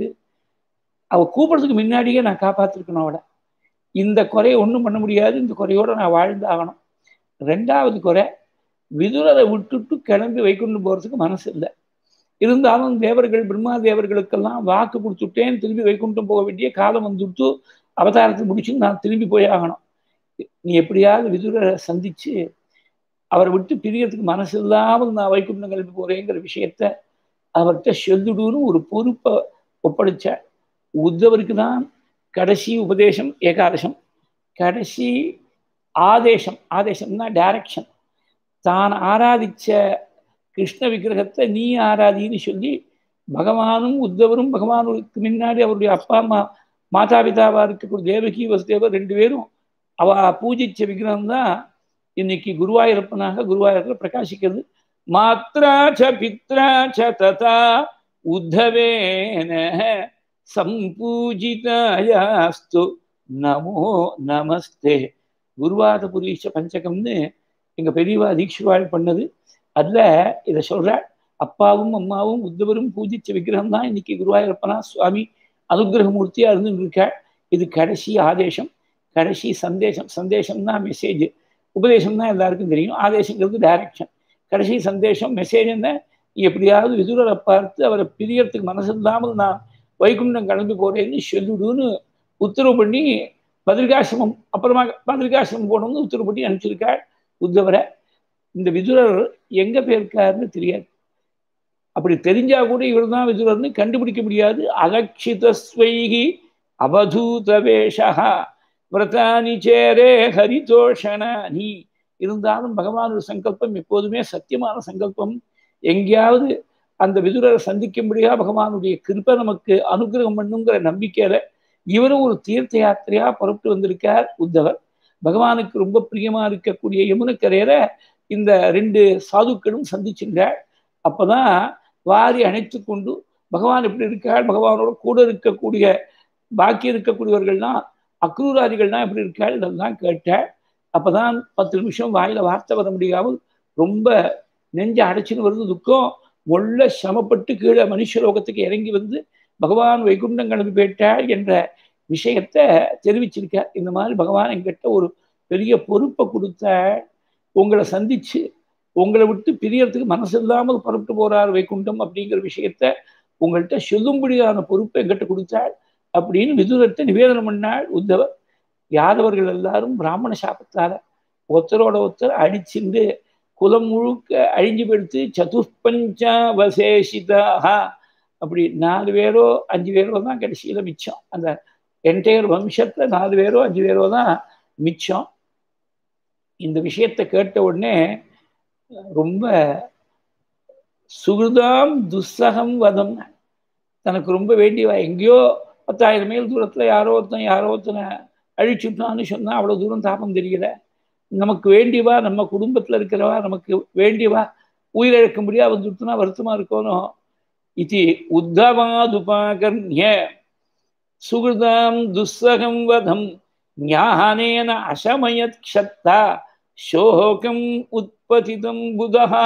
அவ கூப்பிடுறதுக்கு முன்னாடியே நான் காப்பாத்திருக்கணும் அவளை இந்த குறையை ஒன்றும் பண்ண முடியாது இந்த குறையோட நான் வாழ்ந்தாகணும் ரெண்டாவது குறை விதுரரை விட்டுட்டு கிளம்பி வைக்கொண்டு போறதுக்கு மனசு இல்லை இருந்தாலும் தேவர்கள் பிரம்மா தேவர்களுக்கெல்லாம் வாக்கு கொடுத்துட்டேன் திரும்பி வைகுண்டம் போக வேண்டிய காலம் வந்துட்டு அவதாரத்தை முடிச்சு நான் திரும்பி போய் ஆகணும் நீ எப்படியாவது விதுரரை சந்திச்சு அவரை விட்டு பிரியறதுக்கு மனசு இல்லாமல் நான் வைகுண்டம் கிளம்பி போறேங்கிற விஷயத்த அவர்கிட்ட சொல்லிடுன்னு ஒரு பொறுப்பை ஒப்படைச்ச உத்தவருக்கு தான் கடைசி உபதேசம் ஏகாதசம் கடைசி ஆதேசம் ஆதேசம்னா டைரக்ஷன் தான் ஆராதிச்ச கிருஷ்ண விக்கிரகத்தை நீ ஆராதின்னு சொல்லி பகவானும் உத்தவரும் பகவானுக்கு முன்னாடி அவருடைய அப்பா அம்மா மாதா பிதாவா இருக்கக்கூடிய தேவகி வசுதேவர் ரெண்டு பேரும் அவ பூஜிச்ச விக்கிரகம் தான் இன்னைக்கு குருவாயூரப்பனாக குருவாயூரத்தில் பிரகாசிக்கிறது மாத்ரா ச பித்ரா ச ததா உத்தவேன சம்பூஜிதாயாஸ்து நமோ நமஸ்தே குருவாத புரீஷ பஞ்சகம்னு எங்க பெரியவா தீட்சிவாள் பண்ணது அதுல இதை சொல்றாள் அப்பாவும் அம்மாவும் உத்தவரும் பூஜிச்ச விக்கிரகம் தான் இன்னைக்கு குருவாயூரப்பனா சுவாமி அனுகிரகமூர்த்தியா இருந்து இருக்காள் இது கடைசி ஆதேசம் கடைசி சந்தேசம் சந்தேசம்னா மெசேஜ் உபதேசம் தான் எல்லாருக்கும் தெரியும் ஆதேசங்கிறது டைரக்ஷன் கடைசி சந்தேஷம் மெசேஜ் என்ன எப்படியாவது விதுரரை பார்த்து அவரை பிரியறதுக்கு மனசு இல்லாமல் நான் வைகுண்டம் கிளம்பி போறேன்னு சொல்லிடுன்னு உத்தரவு பண்ணி பதிரிகாசிரமம் அப்புறமா பதிரிகாசிரமம் போகணும்னு உத்தரவு பண்ணி அனுப்பிச்சிருக்காள் உத்தவரை இந்த விதுரர் எங்க போயிருக்காருன்னு தெரியாது அப்படி தெரிஞ்சா கூட இவர் தான் விதுரர்னு கண்டுபிடிக்க முடியாது அலட்சிதஸ்வைகி அவதூத வேஷா விரதானி சேரே ஹரிதோஷண நீ இருந்தாலும் பகவானோட சங்கல்பம் எப்போதுமே சத்தியமான சங்கல்பம் எங்கேயாவது அந்த விதுரரை சந்திக்கும்படியா பகவானுடைய கிருப்பை நமக்கு அனுகிரகம் பண்ணுங்கிற நம்பிக்கையில இவரும் ஒரு தீர்த்த யாத்திரையா புறப்பட்டு வந்திருக்கார் உத்தவர் பகவானுக்கு ரொம்ப பிரியமா இருக்கக்கூடிய யமுனக்கரையில இந்த ரெண்டு சாதுக்களும் சந்திச்சுங்க அப்பதான் வாரி அணைத்து கொண்டு பகவான் எப்படி இருக்கார் பகவானோட கூட இருக்கக்கூடிய பாக்கி இருக்கக்கூடியவர்கள்லாம் அக்ரூராதிகள்லாம் எப்படி இருக்காள் இதெல்லாம் கேட்டாள் அப்பதான் பத்து நிமிஷம் வாயில வார்த்தை வர முடியாமல் ரொம்ப நெஞ்ச அடைச்சின்னு வருது துக்கம் ஒல்ல சமப்பட்டு கீழே மனுஷலோகத்துக்கு இறங்கி வந்து பகவான் வைகுண்டம் கிளம்பி போயிட்டாள் என்ற விஷயத்த தெரிவிச்சிருக்கார் இந்த மாதிரி பகவான் எங்கிட்ட ஒரு பெரிய பொறுப்பை கொடுத்த உங்களை சந்திச்சு உங்களை விட்டு பிரியறதுக்கு மனசு இல்லாமல் புறப்பட்டு போறார் வைகுண்டம் அப்படிங்கிற விஷயத்த உங்கள்கிட்ட சொல்லும்படியான பொறுப்பை எங்கிட்ட கொடுத்தாள் அப்படின்னு விதுரத்தை நிவேதனம் பண்ணாள் உத்தவர் யாதவர்கள் எல்லாரும் பிராமண சாபத்தால ஒருத்தரோட ஒருத்தர் அடிச்சுண்டு குலம் முழுக்க அழிஞ்சு போயிடுத்து சதுஷ்பஞ்சா வசேஷிதாக அப்படி நாலு பேரோ அஞ்சு பேரோ தான் கடைசியில் மிச்சம் அந்த என்டையர் வம்சத்தில் நாலு பேரோ அஞ்சு பேரோ தான் மிச்சம் இந்த விஷயத்தை கேட்ட உடனே ரொம்ப சுகிருதாம் துஸ்ஸகம் வதம் தனக்கு ரொம்ப வேண்டியவா எங்கேயோ பத்தாயிரம் மைல் தூரத்தில் யாரோ ஒருத்தன் யாரோ ஒருத்தனை அழிச்சுட்டான்னு சொன்னால் அவ்வளோ தூரம் தாபம் தெரியல நமக்கு வேண்டியவா நம்ம குடும்பத்தில் இருக்கிறவா நமக்கு வேண்டியவா உயிரிழக்கும்படியா வந்துட்டுனா வருத்தமாக இருக்கணும் இது உத்தவாதுபாகர்ணிய சுகிருதாம் துஸ்ஸகம் வதம் ஞானேன அசமயத் க்ஷத்தா சோகம் உற்பத்திதம் புதஹா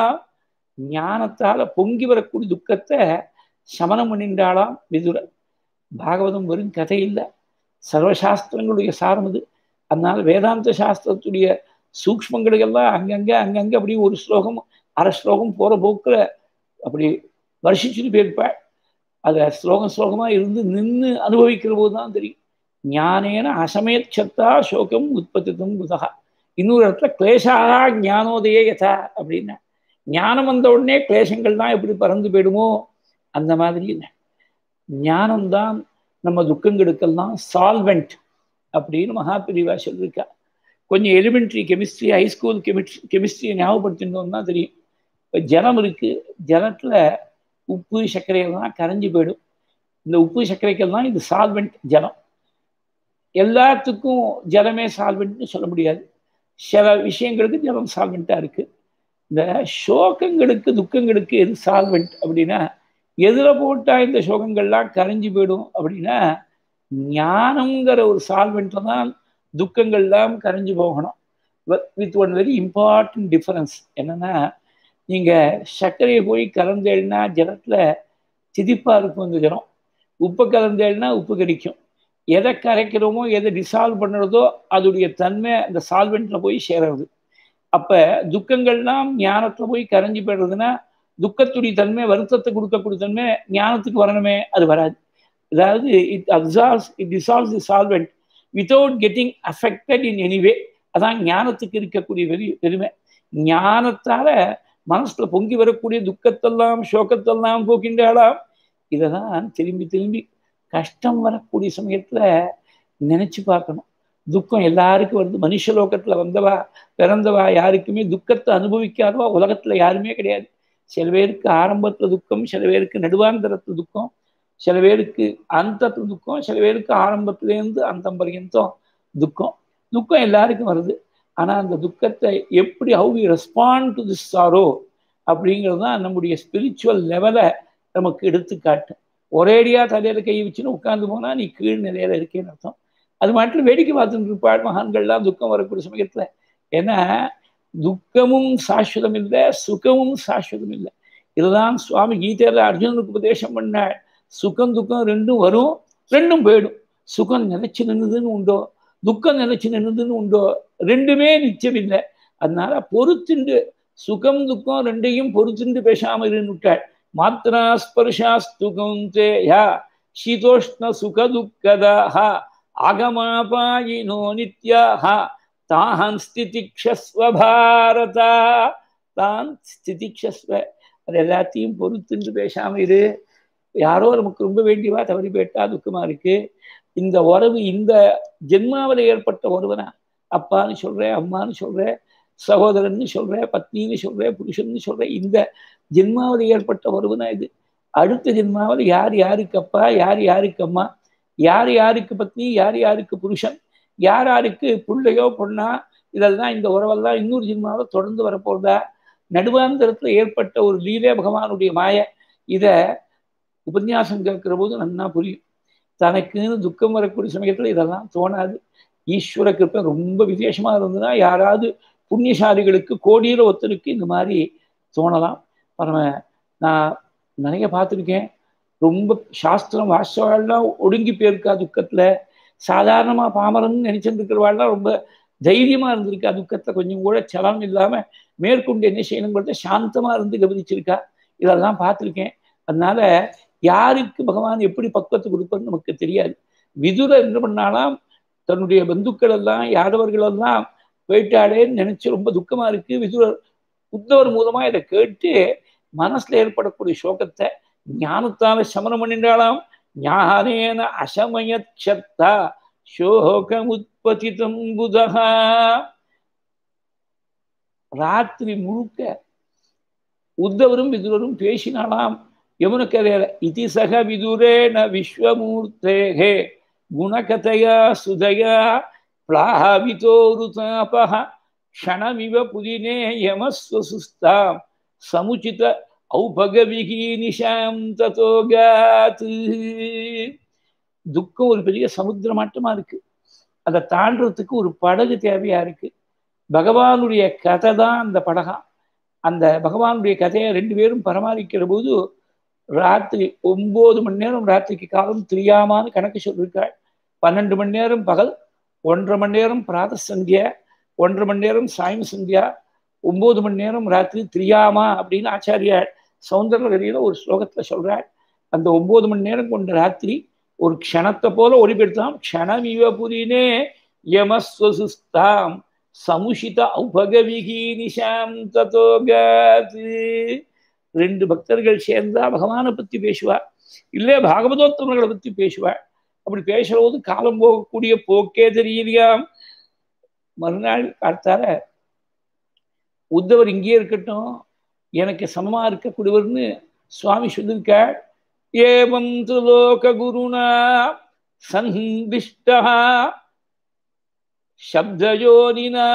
ஞானத்தால பொங்கி வரக்கூடிய துக்கத்தை சமனம் பண்ணின்றாளாம் விதுரர் பாகவதம் வெறும் கதை இல்லை சர்வசாஸ்திரங்களுடைய சாரம் இது அதனால வேதாந்த சாஸ்திரத்துடைய சூக்மங்களுக்கெல்லாம் அங்கங்கே அங்கங்கே அப்படி ஒரு ஸ்லோகம் அரை ஸ்லோகம் போகிற போக்கில் அப்படி வருஷிச்சுட்டு போயிருப்பாள் அதை ஸ்லோகம் ஸ்லோகமாக இருந்து நின்று அனுபவிக்கிற போது தான் தெரியும் ஞானேன அசமேச்சத்தா சோகம் உற்பத்தித்தம் புதகா இன்னொரு இடத்துல கிளேஷாக ஞானோதய யதா அப்படின்னா ஞானம் வந்த உடனே கிளேசங்கள் தான் எப்படி பறந்து போயிடுமோ அந்த மாதிரி இல்லை ஞானம்தான் நம்ம துக்கங்களுக்கெல்லாம் சால்வெண்ட் அப்படின்னு மகாபிரிவா சொல்லியிருக்கா கொஞ்சம் எலிமெண்ட்ரி கெமிஸ்ட்ரி ஹைஸ்கூல் கெமிஸ்ட்ரி கெமிஸ்ட்ரியை ஞாபகப்படுத்திருந்தோம்னா தெரியும் இப்போ ஜலம் இருக்குது ஜலத்தில் உப்பு சர்க்கரையெல்லாம் கரைஞ்சி போயிடும் இந்த உப்பு சர்க்கரைக்கெல்லாம் இது சால்வெண்ட் ஜலம் எல்லாத்துக்கும் ஜலமே சால்வெண்ட்னு சொல்ல முடியாது சில விஷயங்களுக்கு ஜலம் சால்வெண்ட்டாக இருக்குது இந்த சோகங்களுக்கு துக்கங்களுக்கு எது சால்வெண்ட் அப்படின்னா எதில் போட்டால் இந்த சோகங்கள்லாம் கரைஞ்சி போயிடும் அப்படின்னா ஞானங்கிற ஒரு சால்வெண்ட்டை தான் துக்கங்கள்லாம் கரைஞ்சி போகணும் with one very important difference என்னென்னா நீங்கள் சர்க்கரையை போய் கலந்தேன்னா ஜலத்தில் திதிப்பாக இருக்கும் இந்த ஜலம் உப்பை கலந்தேன்னா உப்பு கிடைக்கும் எதை கரைக்கிறோமோ எதை டிசால்வ் பண்ணுறதோ அதோடைய தன்மை அந்த சால்வெண்ட்டில் போய் சேருறது அப்போ துக்கங்கள்லாம் ஞானத்தில் போய் கரைஞ்சி போயிடுறதுன்னா துக்கத்துடைய தன்மை வருத்தத்தை கொடுக்கக்கூடிய தன்மை ஞானத்துக்கு வரணுமே அது வராது அதாவது it absolves it dissolves the solvent without getting affected in any way அதான் ஞானத்துக்கு இருக்கக்கூடிய பெரிய பெருமை ஞானத்தால மனசுல பொங்கி வரக்கூடிய துக்கத்தெல்லாம் சோகத்தெல்லாம் போக்கின்றாளாம் இதை தான் திரும்பி திரும்பி கஷ்டம் வரக்கூடிய சமயத்துல நினைச்சு பார்க்கணும் துக்கம் எல்லாருக்கும் வருது மனுஷலோகத்துல வந்தவா பிறந்தவா யாருக்குமே துக்கத்தை அனுபவிக்காதவா உலகத்துல யாருமே கிடையாது சில பேருக்கு ஆரம்பத்துல துக்கம் சில பேருக்கு நடுவாந்தரத்து துக்கம் சில பேருக்கு அந்தத்து துக்கம் சில பேருக்கு ஆரம்பத்துலேருந்து அந்தம் பர்யந்தம் துக்கம் துக்கம் எல்லாருக்கும் வருது ஆனால் அந்த துக்கத்தை எப்படி how we respond to this sorrow அப்படிங்கிறது தான் நம்முடைய ஸ்பிரிச்சுவல் லெவலை நமக்கு எடுத்துக்காட்டும் ஒரேடியாக தலையில் கை வச்சுன்னு உட்காந்து போனால் நீ கீழ் நிலையில் இருக்கேன்னு அர்த்தம் அது மாட்டில் வேடிக்கை பார்த்துட்டு இருப்பாள் மகான்கள்லாம் துக்கம் வரக்கூடிய சமயத்துல ஏன்னா துக்கமும் சாஸ்வதம் இல்லை சுகமும் சாஸ்வதம் இல்லை இதுதான் சுவாமி கீதையில அர்ஜுனனுக்கு உபதேசம் பண்ணாள் சுகம் துக்கம் ரெண்டும் வரும் ரெண்டும் போயிடும் சுகம் நினைச்சு நின்றுதுன்னு உண்டோ துக்கம் நினைச்சு நின்றுதுன்னு உண்டோ ரெண்டுமே நிச்சயம் இல்லை அதனால பொறுத்துண்டு சுகம் துக்கம் ரெண்டையும் பொறுத்துண்டு பேசாம இருந்துட்டாள் மாத்திரா ஸ்பர்ஷாஸ்து கௌந்தேயா சீதோஷ்ண சுக துக்கதாக ஆகமாபாயினோ நித்யாக தாஹன் ஸ்திதிக்ஷஸ்வ பாரதா தான் ஸ்திதிக்ஷஸ்வ அது எல்லாத்தையும் பொறுத்துண்டு பேசாம இரு யாரோ நமக்கு ரொம்ப வேண்டியவா தவறி போயிட்டா துக்கமா இருக்கு இந்த உறவு இந்த ஜென்மாவில் ஏற்பட்ட ஒருவனா அப்பான்னு சொல்றேன் அம்மான்னு சொல்றேன் சகோதரன்னு சொல்றேன் பத்னின்னு சொல்றேன் புருஷன்னு சொல்றேன் இந்த ஜென்மாவில் ஏற்பட்ட ஒருவனா இது அடுத்த ஜென்மாவில் யார் யாருக்கு அப்பா யார் யாருக்கு அம்மா யார் யாருக்கு பத்னி யார் யாருக்கு புருஷன் யார் யாருக்கு பிள்ளையோ பொண்ணா இதெல்லாம் இந்த உறவெல்லாம் இன்னொரு ஜென்மாவில் தொடர்ந்து வரப்போகுதா நடுவாந்தரத்துல ஏற்பட்ட ஒரு லீலே பகவானுடைய மாய இத உபன்யாசம் கேட்கிற போது நன்னா புரியும் தனக்குன்னு துக்கம் வரக்கூடிய சமயத்துல இதெல்லாம் தோணாது ஈஸ்வர கிருப்பை ரொம்ப விசேஷமா இருந்ததுன்னா யாராவது புண்ணியசாலிகளுக்கு கோடியில ஒருத்தருக்கு இந்த மாதிரி தோணலாம் பரம நான் நிறைய பார்த்துருக்கேன் ரொம்ப சாஸ்திரம் வாஸ்தவெல்லாம் ஒடுங்கி போயிருக்கா துக்கத்துல சாதாரணமா பாமரன் நினைச்சிட்டு இருக்கிறவாள்லாம் ரொம்ப தைரியமா இருந்திருக்கா துக்கத்தை கொஞ்சம் கூட சலம் இல்லாம மேற்கொண்டு என்ன செய்யணுங்கிறத சாந்தமா இருந்து கவனிச்சிருக்கா இதெல்லாம் பார்த்துருக்கேன் அதனால யாருக்கு பகவான் எப்படி பக்குவத்தை கொடுப்பான்னு நமக்கு தெரியாது விதுர என்ன பண்ணாலாம் தன்னுடைய பந்துக்கள் எல்லாம் யாதவர்கள் எல்லாம் போயிட்டாளேன்னு நினைச்சு ரொம்ப துக்கமா இருக்கு விதுரர் உத்தவர் மூலமா இதை கேட்டு மனசுல ஏற்படக்கூடிய சோகத்தை ஞானத்தால சமனம் பண்ணின்றாலாம் ஞானேன அசமயச்சத்தா சோகமுத்பதிதம் புதகா ராத்திரி முழுக்க உத்தவரும் விதுரரும் பேசினாலாம் யமுனக்கரையில இதி சக விதுரேன விஸ்வமூர்த்தேகே குணகதையா சுதயா பிளாவிதோருதாபः க்ஷணமிவ புதினே யமஸ்வசுஸ்தாம் சமுச்சித ஔபகவிகி நிஷாம் ததோகாத் துக்கம் ஒரு பெரிய சமுத்திரமாட்டமா இருக்கு அதை தாண்டறதுக்கு ஒரு படகு தேவையா இருக்கு பகவானுடைய கதை தான் அந்த படகா அந்த பகவானுடைய கதையை ரெண்டு பேரும் பராமரிக்கிற போது ராத்திரி ஒன்பது மணி நேரம் ராத்திரிக்கு காலம் தெரியாமான்னு கணக்கு சொல்லியிருக்காள் பன்னெண்டு மணி நேரம் பகல் ஒன்றரை மணி நேரம் பிராத சந்தியா ஒன்றரை மணி நேரம் சாயம் சந்தியா ஒன்பது மணி நேரம் ராத்திரி தெரியாமா அப்படின்னு ஆச்சாரியாள் சௌந்தரகரியில ஒரு ஸ்லோகத்துல சொல்றாள் அந்த ஒன்பது மணி நேரம் கொண்ட ராத்திரி ஒரு க்ஷணத்தை போல ஒளிபெடுத்தாம் க்ஷணமிவ புரினே யமஸ்வசுஸ்தாம் சமுஷித ஔபகவிகி நிஷாம் ததோகாது ரெண்டு பக்தர்கள் சேர்ந்தா பகவானை பத்தி பேசுவா இல்லையே பாகவதோத்தமர்களை பத்தி பேசுவா அப்படி பேசும்போது காலம் போகக்கூடிய போக்கே தெரியலையாம் மறுநாள் பார்த்தார உத்தவர் இங்கேயே இருக்கட்டும் எனக்கு சமமா இருக்கக்கூடியவர்னு சுவாமி சொல்லியிருக்காள் ஏவம் துலோக குருணா சந்திஷ்டா சப்தயோனினா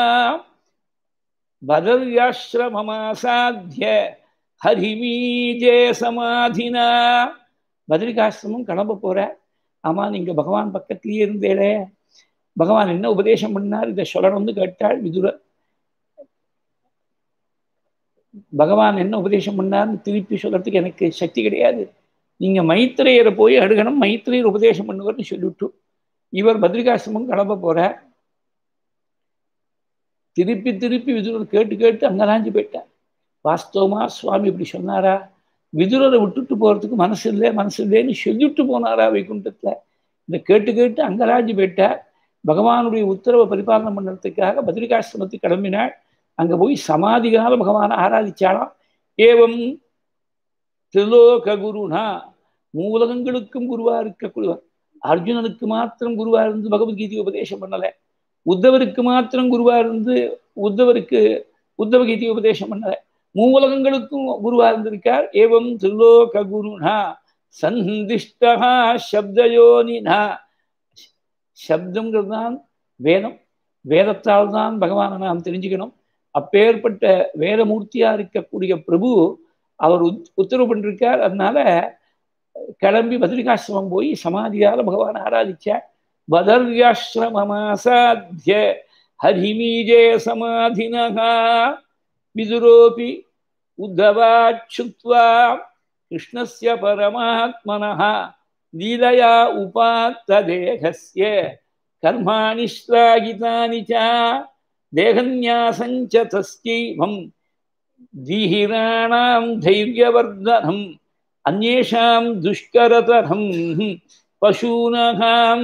பதர்யாசிரமமாசாத்திய ஹரிமீஜே சமாதினா பத்ரிகாசிரமம் கிளம்ப போற ஆமா நீங்க பகவான் பக்கத்திலேயே இருந்தேளே பகவான் என்ன உபதேசம் பண்ணார் இதை சொல்லணும்னு கேட்டாள் விதுரர் பகவான் என்ன உபதேசம் பண்ணார்னு திருப்பி சொல்றதுக்கு எனக்கு சக்தி கிடையாது நீங்க மைத்திரையரை போய் அழுகணும் மைத்திரையர் உபதேசம் பண்ணுவார்னு சொல்லிவிட்டு இவர் பத்ரிகாசிரமம் கிளம்ப போறார் திருப்பி திருப்பி விதுரர் கேட்டு கேட்டு அங்கலாஞ்சு போயிட்டார் வாஸ்தவமா சுவாமி இப்படி சொன்னாரா விதுரரை விட்டுட்டு போறதுக்கு மனசு இல்லை மனசு இல்லைன்னு சொல்லிட்டு போனாரா வைகுண்டத்துல இந்த கேட்டு கேட்டு அங்கராஜி போயிட்டார் பகவானுடைய உத்தரவை பரிபாலனம் பண்ணுறதுக்காக பத்ரிகாசிரமத்துக்கு கிளம்பினாள் அங்க போய் சமாதிகால பகவானை ஆராதிச்சாலாம் ஏவம் திரிலோக குருனா மூலகங்களுக்கும் குருவா இருக்கக்கூடியவர் அர்ஜுனனுக்கு மாத்திரம் குருவா இருந்து பகவத்கீதை உபதேசம் பண்ணல உத்தவருக்கு மாத்திரம் குருவா இருந்து உத்தவருக்கு உத்தவகீதை உபதேசம் பண்ணல மூலகங்களுக்கும் குருவா இருந்திருக்கார் ஏவம் திரிலோக குருனா சந்திஷ்டா சப்தயோனினா சப்தங்கிறது தான் வேதம் வேதத்தால் தான் பகவானை நாம் தெரிஞ்சுக்கணும் அப்பேற்பட்ட வேதமூர்த்தியா இருக்கக்கூடிய பிரபு அவர் உத்தரவு பண்ணிருக்கார் அதனால கிளம்பி பத்ரிகாசிரமம் போய் சமாதியால பகவானை ஆராதிச்சார் बदर्याश्रममासाध्य हरिमीजे समाधिनः विदुरोऽपि उद्धवाच्छुत्वा कृष्णस्य परमात्मनः लीलया उपात्तदेहस्य कर्माणि श्लाघितानि च देहन्यासञ्च तस्यैवं धीराणां धैर्यवर्धनम् अन्येषां दुष्करतरं பசூனகாம்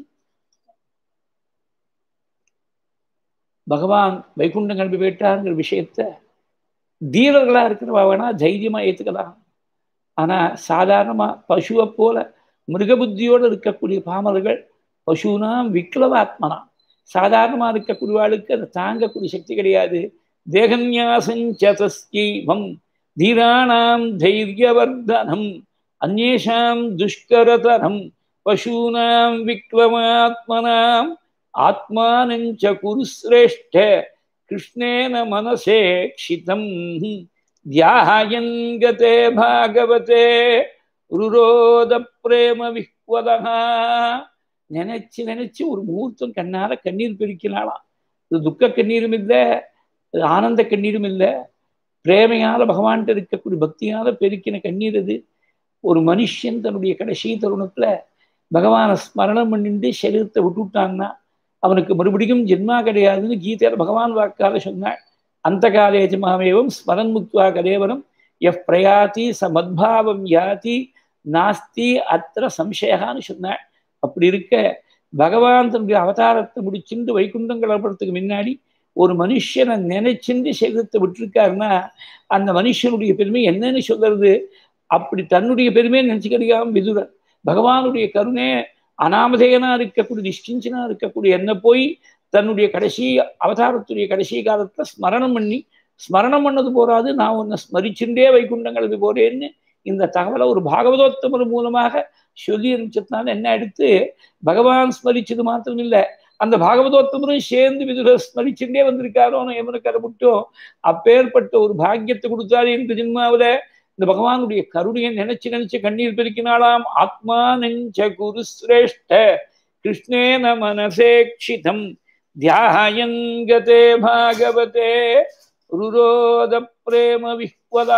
பகவான் வைகுண்டம் கிளம்பி போயிட்டாருங்கிற விஷயத்த தீரர்களா இருக்கிறவா வேணா தைரியமா ஏத்துக்கலாம் ஆனா சாதாரணமா பசுவை போல மிருகபுத்தியோடு இருக்கக்கூடிய பாமர்கள் பசுனாம் விக்லவாத்மனா சாதாரணமா இருக்கக்கூடியவாளுக்கு அதை தாங்கக்கூடிய சக்தி கிடையாது தேகன்யாசஞ்சதஸ்கீவம் தீராணாம் தைரியவர்தனம் அந்நேஷாம் துஷ்கரதரம் பசூனாம் விக்லமாத்மனாம் ஆத்மானஞ்ச குரு சிரேஷ்ட கிருஷ்ணேன மனசே க்ஷிதம் தியாயன் கதே பாகவதே ருரோத பிரேம விஹ்வதா நினைச்சு நினைச்சு ஒரு முகூர்த்தம் கண்ணால கண்ணீர் பிரிக்கலாளாம் இது துக்க கண்ணீரும் இல்லை ஆனந்த கண்ணீரும் இல்லை பிரேமையால பகவான்கிட்ட இருக்கக்கூடிய பக்தியால பெருக்கின கண்ணீர் அது ஒரு மனுஷன் தன்னுடைய கடைசி தருணத்துல பகவானை ஸ்மரணம் பண்ணிட்டு சரீரத்தை விட்டுவிட்டான்னா அவனுக்கு மறுபடியும் ஜென்மா கிடையாதுன்னு கீதையில பகவான் வாக்கால சொன்னாள் அந்த காலே ஜமாமேவம் ஸ்மரன் முக்துவா கதேவரம் எஃப் பிரயாதி ச மத்பாவம் யாதி நாஸ்தி அத்திர சம்சயான்னு சொன்னாள் அப்படி இருக்க பகவான் தன்னுடைய அவதாரத்தை முடிச்சுட்டு வைகுண்டம் கிளம்புறதுக்கு முன்னாடி ஒரு மனுஷனை நினைச்சுட்டு சரீரத்தை விட்டுருக்காருன்னா அந்த மனுஷனுடைய பெருமை என்னன்னு சொல்றது அப்படி தன்னுடைய பெருமையை நினைச்சுக்கிறியாம விதுரன் பகவானுடைய கருணை அனாமதேயனா இருக்கக்கூடிய நிஷ்கிஞ்சனா இருக்கக்கூடிய என்ன போய் தன்னுடைய கடைசி அவதாரத்துடைய கடைசி காலத்துல ஸ்மரணம் பண்ணி ஸ்மரணம் பண்ணது போறாது நான் உன்னை ஸ்மரிச்சுட்டே வைகுண்டங்களுக்கு போறேன்னு இந்த தகவலை ஒரு பாகவதோத்தமர் மூலமாக சொல்லி இருந்துச்சதுனால என்ன எடுத்து பகவான் ஸ்மரிச்சது மாத்திரம் இல்லை அந்த பாகவதோத்தமரும் சேர்ந்து விதுர ஸ்மரிச்சுட்டே வந்திருக்காரோன்னு எமனுக்கு மட்டும் அப்பேற்பட்ட ஒரு பாக்கியத்தை கொடுத்தாரு இந்த ஜென்மாவில இந்த பகவானுடைய கருணையை நினைச்சு நினைச்சு கண்ணீர் பெருக்கினாலாம் ஆத்மா நெஞ்ச குரு சிரேஷ்ட கிருஷ்ணேன மனசேக்ஷிதம் தியாயன் கதே பாகவதே ருரோத பிரேம விஹ்வதா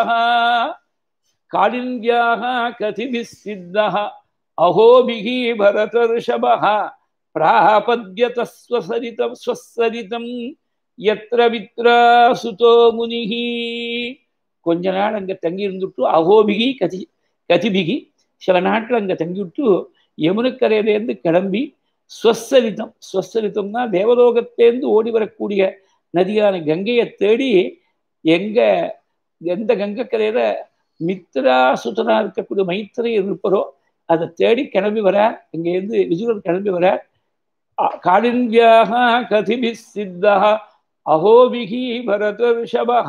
காளிந்தியாக கதிபிः சித்தः அஹோபிः பரதர்ஷபः प्रापद्यत स्वसरितं स्वसरितं यत्र वित्रासुतो मुनिः கொஞ்ச நாள் அங்கே தங்கி இருந்துட்டு அகோபிகி கதி கதிபிகி சில நாட்கள் அங்கே தங்கிவிட்டு யமுனக்கரையிலேருந்து கிளம்பி ஸ்வசரிதம் ஸ்வசரிதம்னா தேவலோகத்தேருந்து ஓடி வரக்கூடிய நதியான கங்கையை தேடி எங்க எந்த கங்கைக்கரையில மித்ரா சுதனா இருக்கக்கூடிய மைத்திரையர் இருப்பரோ அதை தேடி கிளம்பி வர இங்கேருந்து விஜுவல் கிளம்பி வர காளிந்தியாக கதிபி சித்தா அகோபிகி பரதர்ஷபா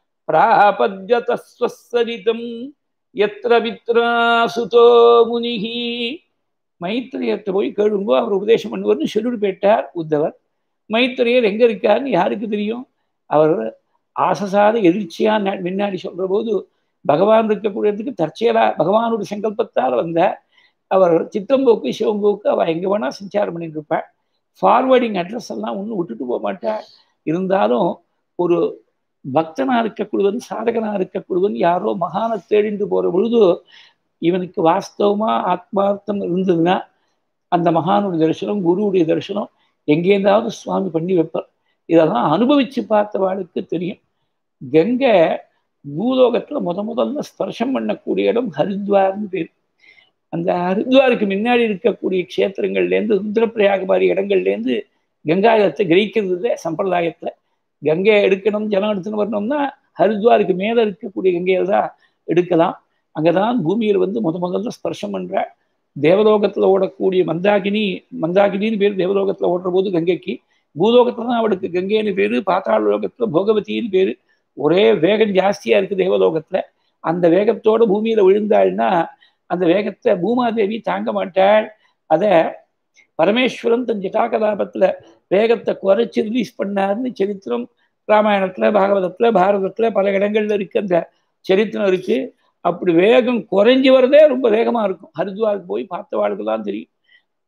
பிராபத்யதஸ்வசரிதம் எத்திர வித்ராசுதோ முனிகி மைத்திரியத்தை போய் கேளுங்கோ அவர் உபதேசம் பண்ணுவார்னு சொல்லிட்டு போயிட்டார் உத்தவர் மைத்திரியர் எங்க இருக்காருன்னு யாருக்கு தெரியும் அவர் ஆசசாத எதிர்ச்சியா முன்னாடி சொல்ற போது பகவான் இருக்கக்கூடியதுக்கு தற்செயலா பகவானுடைய சங்கல்பத்தால் வந்த அவர் சித்தம்போக்கு சிவம்போக்கு அவள் எங்கே வேணா சஞ்சாரம் பண்ணிட்டு இருப்பாள் ஃபார்வேர்டிங் அட்ரஸ் எல்லாம் ஒன்றும் விட்டுட்டு போக மாட்டாள் இருந்தாலும் ஒரு பக்தனா இருக்கக்கூடியவன் சாதகனா இருக்கக்கூடியவன் யாரோ மகானை தேடிட்டு போற பொழுது இவனுக்கு வாஸ்தவமா ஆத்மார்த்தம் இருந்ததுன்னா அந்த மகானுடைய தரிசனம் குருவுடைய தரிசனம் எங்கேருந்தாவது சுவாமி பண்ணி வைப்பார் இதெல்லாம் அனுபவிச்சு பார்த்தவாளுக்கு தெரியும் கங்கை பூலோகத்துல முத முதல்ல ஸ்பர்ஷம் பண்ணக்கூடிய இடம் ஹரித்வார்னு பேர் அந்த ஹரித்வாருக்கு முன்னாடி இருக்கக்கூடிய க்ஷேத்திரங்கள்லேருந்து ருத்ரப்பிரயாக மாதிரி இடங்கள்லேருந்து கங்காயத்தை கிரகிக்கிறது சம்பிரதாயத்துல கங்கையை எடுக்கணும் ஜலம் எடுத்துன்னு வரணும்னா ஹரித்வாருக்கு மேலே இருக்கக்கூடிய கங்கையை தான் எடுக்கலாம் அங்கதான் பூமியில் வந்து முத முதல்ல ஸ்பர்ஷம் பண்ற தேவலோகத்துல ஓடக்கூடிய மந்தாகினி மந்தாகினின்னு பேர் தேவலோகத்துல ஓடுற போது கங்கைக்கு பூலோகத்துல தான் அவளுக்கு கங்கைன்னு பேரு பாத்தாள லோகத்துல போகவதின்னு பேரு ஒரே வேகம் ஜாஸ்தியா இருக்கு தேவலோகத்துல அந்த வேகத்தோட பூமியில விழுந்தாள்னா அந்த வேகத்தை பூமாதேவி தாங்க மாட்டாள் அத பரமேஸ்வரன் தன் ஜட்டாகலாபத்துல வேகத்தை குறைச்சி ரிலீஸ் பண்ணாருன்னு சரித்திரம் ராமாயணத்துல பாகவதத்துல பாரதத்துல பல இடங்கள்ல இருக்கு அந்த சரித்திரம் இருக்கு அப்படி வேகம் குறைஞ்சி வரதே ரொம்ப வேகமா இருக்கும் ஹரித்வாருக்கு போய் பார்த்தவாளுக்கு தான் தெரியும்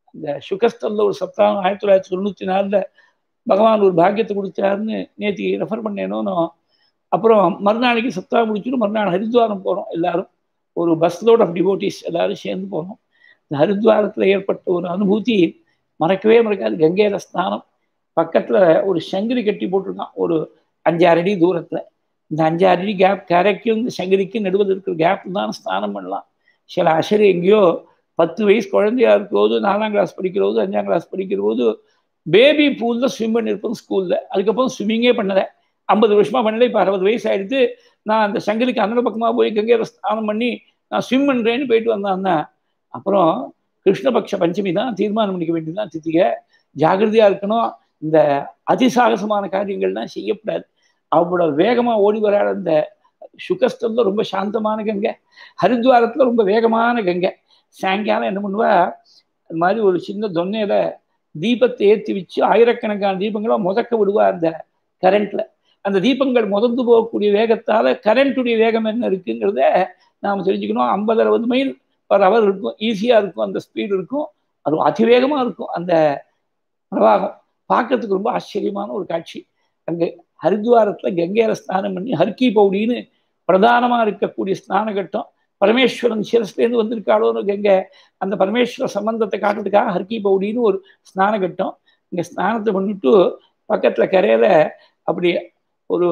இந்த சுகஸ்தல்ல ஒரு சப்தாகம் ஆயிரத்தி தொள்ளாயிரத்தி தொண்ணூற்றி நாலில் பகவான் ஒரு பாக்கியத்தை கொடுத்தாருன்னு நேற்று ரெஃபர் பண்ணேனோன்னு அப்புறம் மறுநாளைக்கு சப்தாகம் முடிச்சுட்டு மறுநாள் ஹரித்வாரம் போகிறோம் எல்லாரும் ஒரு பஸ் லோட் ஆஃப் டிவோட்டிஸ் எல்லாரும் சேர்ந்து போனோம் இந்த ஹரித்வாரத்தில் ஏற்பட்ட ஒரு அனுபூதி மறக்கவே மறக்காது கங்கையில ஸ்நானம் பக்கத்தில் ஒரு சங்கிலி கட்டி போட்டிருக்கான் ஒரு அஞ்சாறு அடி தூரத்தில் இந்த அஞ்சாறு அடி கேப் கரைக்கும் இந்த சங்கிலிக்கும் நடுவில் இருக்கிற கேப் தான் ஸ்நானம் பண்ணலாம் சில அசரி எங்கேயோ பத்து வயசு குழந்தையா இருக்கும்போது நாலாம் கிளாஸ் படிக்கிற போது அஞ்சாம் கிளாஸ் படிக்கிற போது பேபி பூலில் ஸ்விம் பண்ணியிருப்போம் ஸ்கூலில் அதுக்கப்புறம் ஸ்விம்மிங்கே பண்ணலை ஐம்பது வருஷமா பண்ணல இப்போ அறுபது வயசு ஆயிடுத்து நான் அந்த சங்கிலிக்கு அந்த பக்கமாக போய் கங்கையில ஸ்நானம் பண்ணி நான் ஸ்விம் பண்ணுறேன்னு போயிட்டு வந்தான்னா அப்புறம் கிருஷ்ணபக்ஷ பஞ்சமி தான் தீர்மானம் பண்ணிக்க வேண்டியதுதான் தித்திக ஜாகிரதையா இருக்கணும் இந்த அதிசாகசமான காரியங்கள்லாம் செய்யக்கூடாது அவளோட வேகமா ஓடி வர அந்த சுகஸ்தம்ல ரொம்ப சாந்தமான கங்கை ஹரித்வாரத்துல ரொம்ப வேகமான கங்கை சாயங்காலம் என்ன பண்ணுவா அது மாதிரி ஒரு சின்ன தொன்னையில தீபத்தை ஏற்றி வச்சு ஆயிரக்கணக்கான தீபங்களை முதக்க விடுவா அந்த கரண்ட்ல அந்த தீபங்கள் முதந்து போகக்கூடிய வேகத்தால கரண்ட்டுடைய வேகம் என்ன இருக்குங்கிறத நாம் தெரிஞ்சுக்கணும் ஐம்பது அறுபது மைல் பர் அவர் இருக்கும் ஈஸியாக இருக்கும் அந்த ஸ்பீடு இருக்கும் அது அதிவேகமாக இருக்கும் அந்த பிரவாகம் பார்க்கறதுக்கு ரொம்ப ஆச்சரியமான ஒரு காட்சி அங்கே ஹரித்வாரத்தில் கங்கையில ஸ்நானம் பண்ணி ஹர்கி பௌடின்னு பிரதானமாக இருக்கக்கூடிய ஸ்நான கட்டம் பரமேஸ்வரன் சிரஸ்லேருந்து வந்திருக்காளோன்னு கங்கை அந்த பரமேஸ்வர சம்பந்தத்தை காட்டுறதுக்காக ஹர்கி பௌடின்னு ஒரு ஸ்நான கட்டம் இங்கே ஸ்நானத்தை பண்ணிட்டு பக்கத்தில் கரையில் அப்படி ஒரு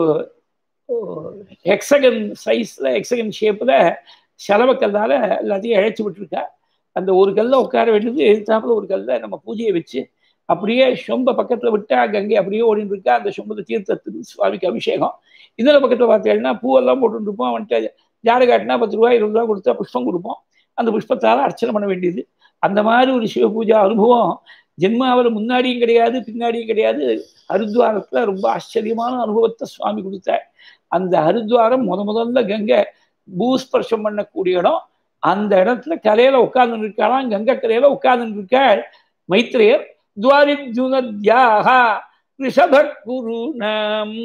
ஹெக்ஸகன் சைஸில் ஹெக்ஸகன் ஷேப்பில் செலவக்கல்லால் எல்லாத்தையும் இழைச்சி விட்டுருக்கா அந்த ஒரு கல்லை உட்கார வேண்டியது எதிர்த்தாப்புல ஒரு கல்லை நம்ம பூஜையை வச்சு அப்படியே சொம்ப பக்கத்தில் விட்டா கங்கை அப்படியே ஓடிட்டு இருக்கா அந்த சொம்பத்தை தீர்த்தத்துக்கு சுவாமிக்கு அபிஷேகம் இன்னொரு பக்கத்தில் பார்த்தீங்கன்னா பூவெல்லாம் போட்டுட்டு இருப்போம் வந்துட்டு ஜாடு காட்டினா பத்து ரூபாய் இருபது ரூபா கொடுத்தா புஷ்பம் கொடுப்போம் அந்த புஷ்பத்தால் அர்ச்சனை பண்ண வேண்டியது அந்த மாதிரி ஒரு சிவ பூஜா அனுபவம் ஜென்மாவில் முன்னாடியும் கிடையாது பின்னாடியும் கிடையாது ஹரித்வாரத்தில் ரொம்ப ஆச்சரியமான அனுபவத்தை சுவாமி கொடுத்தார் அந்த ஹரித்வாரம் முத முதல்ல கங்கை பூஸ்பர்ஷம் பண்ணக்கூடிய இடம் அந்த இடத்துல கரையில உட்கார்ந்து இருக்காளாம் கங்கை கரையில உட்கார்ந்து இருக்காள் மைத்ரேயர் துவாரித்யுனத்யாக ரிஷபக்குரு நாம்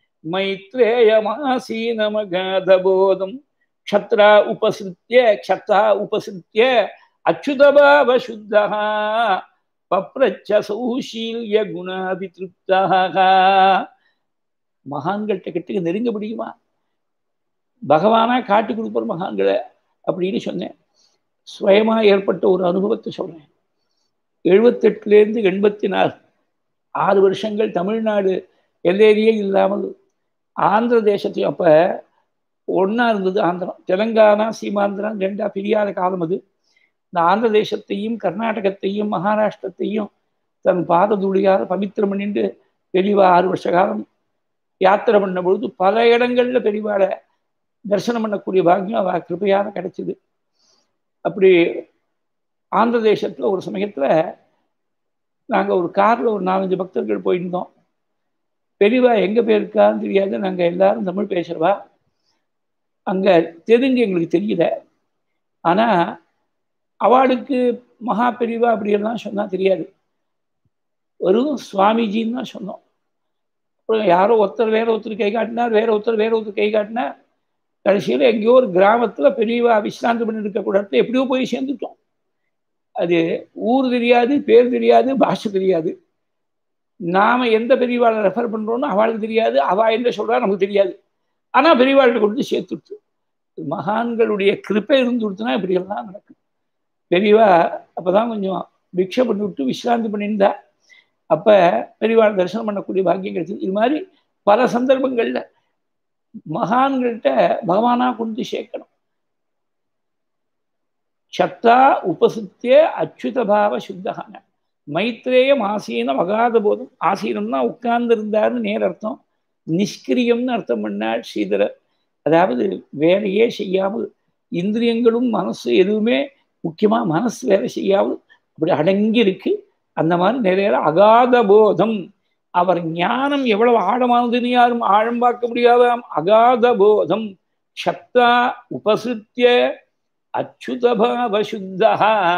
மைத்ரேயமாசீனமகாதபோதம் க்ஷத்ரா உபசிருத்திய க்ஷத்ரா உபசிருத்திய அச்சுதபாவ சுத்தா பப்ரச்ச சௌஷீல்ய குணாபிதிருப்தாக மகான்கள்கிட்ட கிட்ட நெருங்க முடியுமா பகவானா காட்டி கொடுப்பார் மகான்களை அப்படின்னு சொன்னேன் சுயமா ஏற்பட்ட ஒரு அனுபவத்தை சொல்றேன் எழுபத்தெட்டுலேருந்து எண்பத்தி நாலு ஆறு வருஷங்கள் தமிழ்நாடு எல்லேரியே இல்லாமல் ஆந்திர தேசத்தையும் அப்போ ஒன்றா இருந்தது ஆந்திரம் தெலுங்கானா சீமாந்திரம் ரெண்டா பிரியாத காலம் அது இந்த ஆந்திர தேசத்தையும் கர்நாடகத்தையும் மகாராஷ்டிரத்தையும் தன் பாததுளியால் பவித்திரம் பண்ணிட்டு பெரியவா ஆறு வருஷ காலம் யாத்திரை பண்ண பொழுது பல இடங்கள்ல பெரியவாளை தரிசனம் பண்ணக்கூடிய பாக்கியம் அவ கிருப்பையாக கிடைச்சிது அப்படி ஆந்திர தேசத்துல ஒரு சமயத்துல நாங்க ஒரு கார்ல ஒரு நாலஞ்சு பக்தர்கள் போயிருந்தோம் பெரியவா எங்க போயிருக்கான்னு தெரியாது நாங்க எல்லாரும் தமிழ் பேசுறவா அங்க தெலுங்கு எங்களுக்கு தெரியல ஆனா அவளுக்கு மகா பெரியவா அப்படியெல்லாம் சொன்னா தெரியாது வெறும் சுவாமிஜின்னு தான் சொன்னோம் அப்புறம் யாரோ ஒருத்தர் வேற ஒருத்தர் கை காட்டினார் வேற ஒருத்தர் வேற ஒருத்தர் கை காட்டினார் கடைசியில் எங்கேயோ ஒரு கிராமத்தில் பெரியவா விசிராந்தி பண்ணி இருக்கக்கூடிய இடத்துல எப்படியோ போய் சேர்ந்துட்டோம் அது ஊர் தெரியாது பேர் தெரியாது பாஷை தெரியாது நாம எந்த பெரியவாளை ரெஃபர் பண்றோம்னு அவளுக்கு தெரியாது அவ என்ன சொல்றா நமக்கு தெரியாது ஆனா பெரியவாள்கிட்ட கொண்டு சேர்த்துட்டு மகான்களுடைய கிருப்பை இருந்து கொடுத்தனா இப்படியெல்லாம் நடக்கும் பெரியவா அப்பதான் கொஞ்சம் பிக்ஷை பண்ணி விட்டு விசிராந்தி பண்ணியிருந்தா அப்ப பெரியவாள் தரிசனம் பண்ணக்கூடிய பாக்கியம் கிடைச்சது இது மாதிரி பல சந்தர்ப்பங்கள்ல மகான்கள்கிட்ட பகவானா கொண்டு சேர்க்கணும் சத்தா உபசுத்திய அச்சுத பாவ சுத்தகான மைத்ரேயம் ஆசீனம் அகாத போதும் ஆசீனம்னா உட்கார்ந்து இருந்தாருன்னு நேர் அர்த்தம் நிஷ்கிரியம்னு அர்த்தம் பண்ணாள் ஸ்ரீதரர் அதாவது வேலையே செய்யாமல் இந்திரியங்களும் மனசு எதுவுமே முக்கியமா மனசு வேலை செய்யாமல் அப்படி அடங்கி இருக்கு அந்த மாதிரி நிறைய அகாத போதம் அவர் ஞானம் எவ்வளவு ஆழமானதுன்னு யாரும் ஆழம் பார்க்க முடியாதாம் அகாத போதம் சத்தா உபசிருத்திய அச்சுதபாவ சுத்தா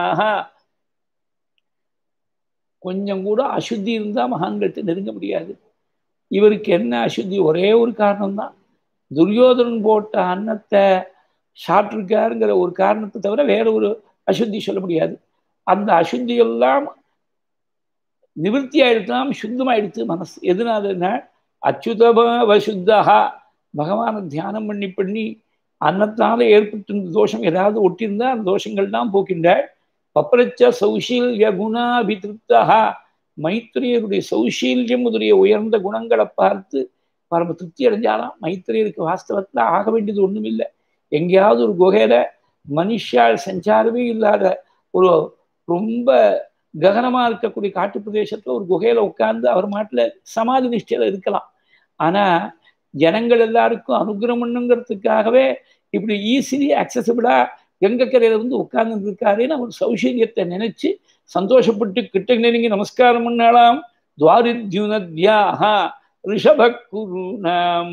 கொஞ்சம் கூட அசுத்தி இருந்தா மகான்கிட்ட நெருங்க முடியாது இவருக்கு என்ன அசுத்தி ஒரே ஒரு காரணம் தான் துரியோதனன் போட்ட அன்னத்தை சாப்பிட்ருக்காருங்கிற ஒரு காரணத்தை தவிர வேற ஒரு அசுத்தி சொல்ல முடியாது அந்த அசுத்தி எல்லாம் நிவர்த்தி ஆயிடுத்தாம் சுத்தமாயிடுத்து மனசு எதுனாலன்னா அச்சுதபாவ சுத்தகா பகவானை தியானம் பண்ணி பண்ணி அன்னத்தால ஏற்பட்டிருந்த தோஷம் ஏதாவது ஒட்டியிருந்தா அந்த தோஷங்கள் தான் போக்கின்றாள் பப்ரச்ச சௌஷீல்ய குணாபிதிருப்தா மைத்திரியருடைய சௌஷீல்யம் முதலிய உயர்ந்த குணங்களை பார்த்து பரம திருப்தி அடைஞ்சாலாம் மைத்திரியருக்கு வாஸ்தவத்தில் ஆக வேண்டியது ஒன்றும் இல்லை எங்கேயாவது ஒரு குகையில மனுஷால் சஞ்சாரமே இல்லாத ஒரு ரொம்ப ககனமா இருக்கக்கூடிய காட்டு பிரதேசத்துல ஒரு குகையில உட்கார்ந்து அவர் மாட்டில் சமாதி நிஷ்டையில இருக்கலாம் ஆனா ஜனங்கள் எல்லாருக்கும் அனுகிரகம் பண்ணுங்கிறதுக்காகவே இப்படி ஈஸிலி அக்சசபிளா கங்கக்கரையில வந்து உட்கார்ந்து இருக்காருன்னு அவர் சௌசல்யத்தை நினைச்சு சந்தோஷப்பட்டு கிட்ட நெருங்கி நமஸ்காரம் பண்ணலாம் துவாரித்யுனத்யாஹா ரிஷபக்குருணாம்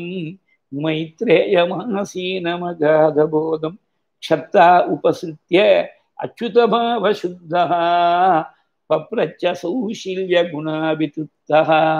மைத்ரேயமாசீனமகாதபோதம் க்ஷப்தா உபசிருத்திய அச்சுதபாவசுத்தா பப்ரச்ச சௌஷில்ய குணாபிதுப்தா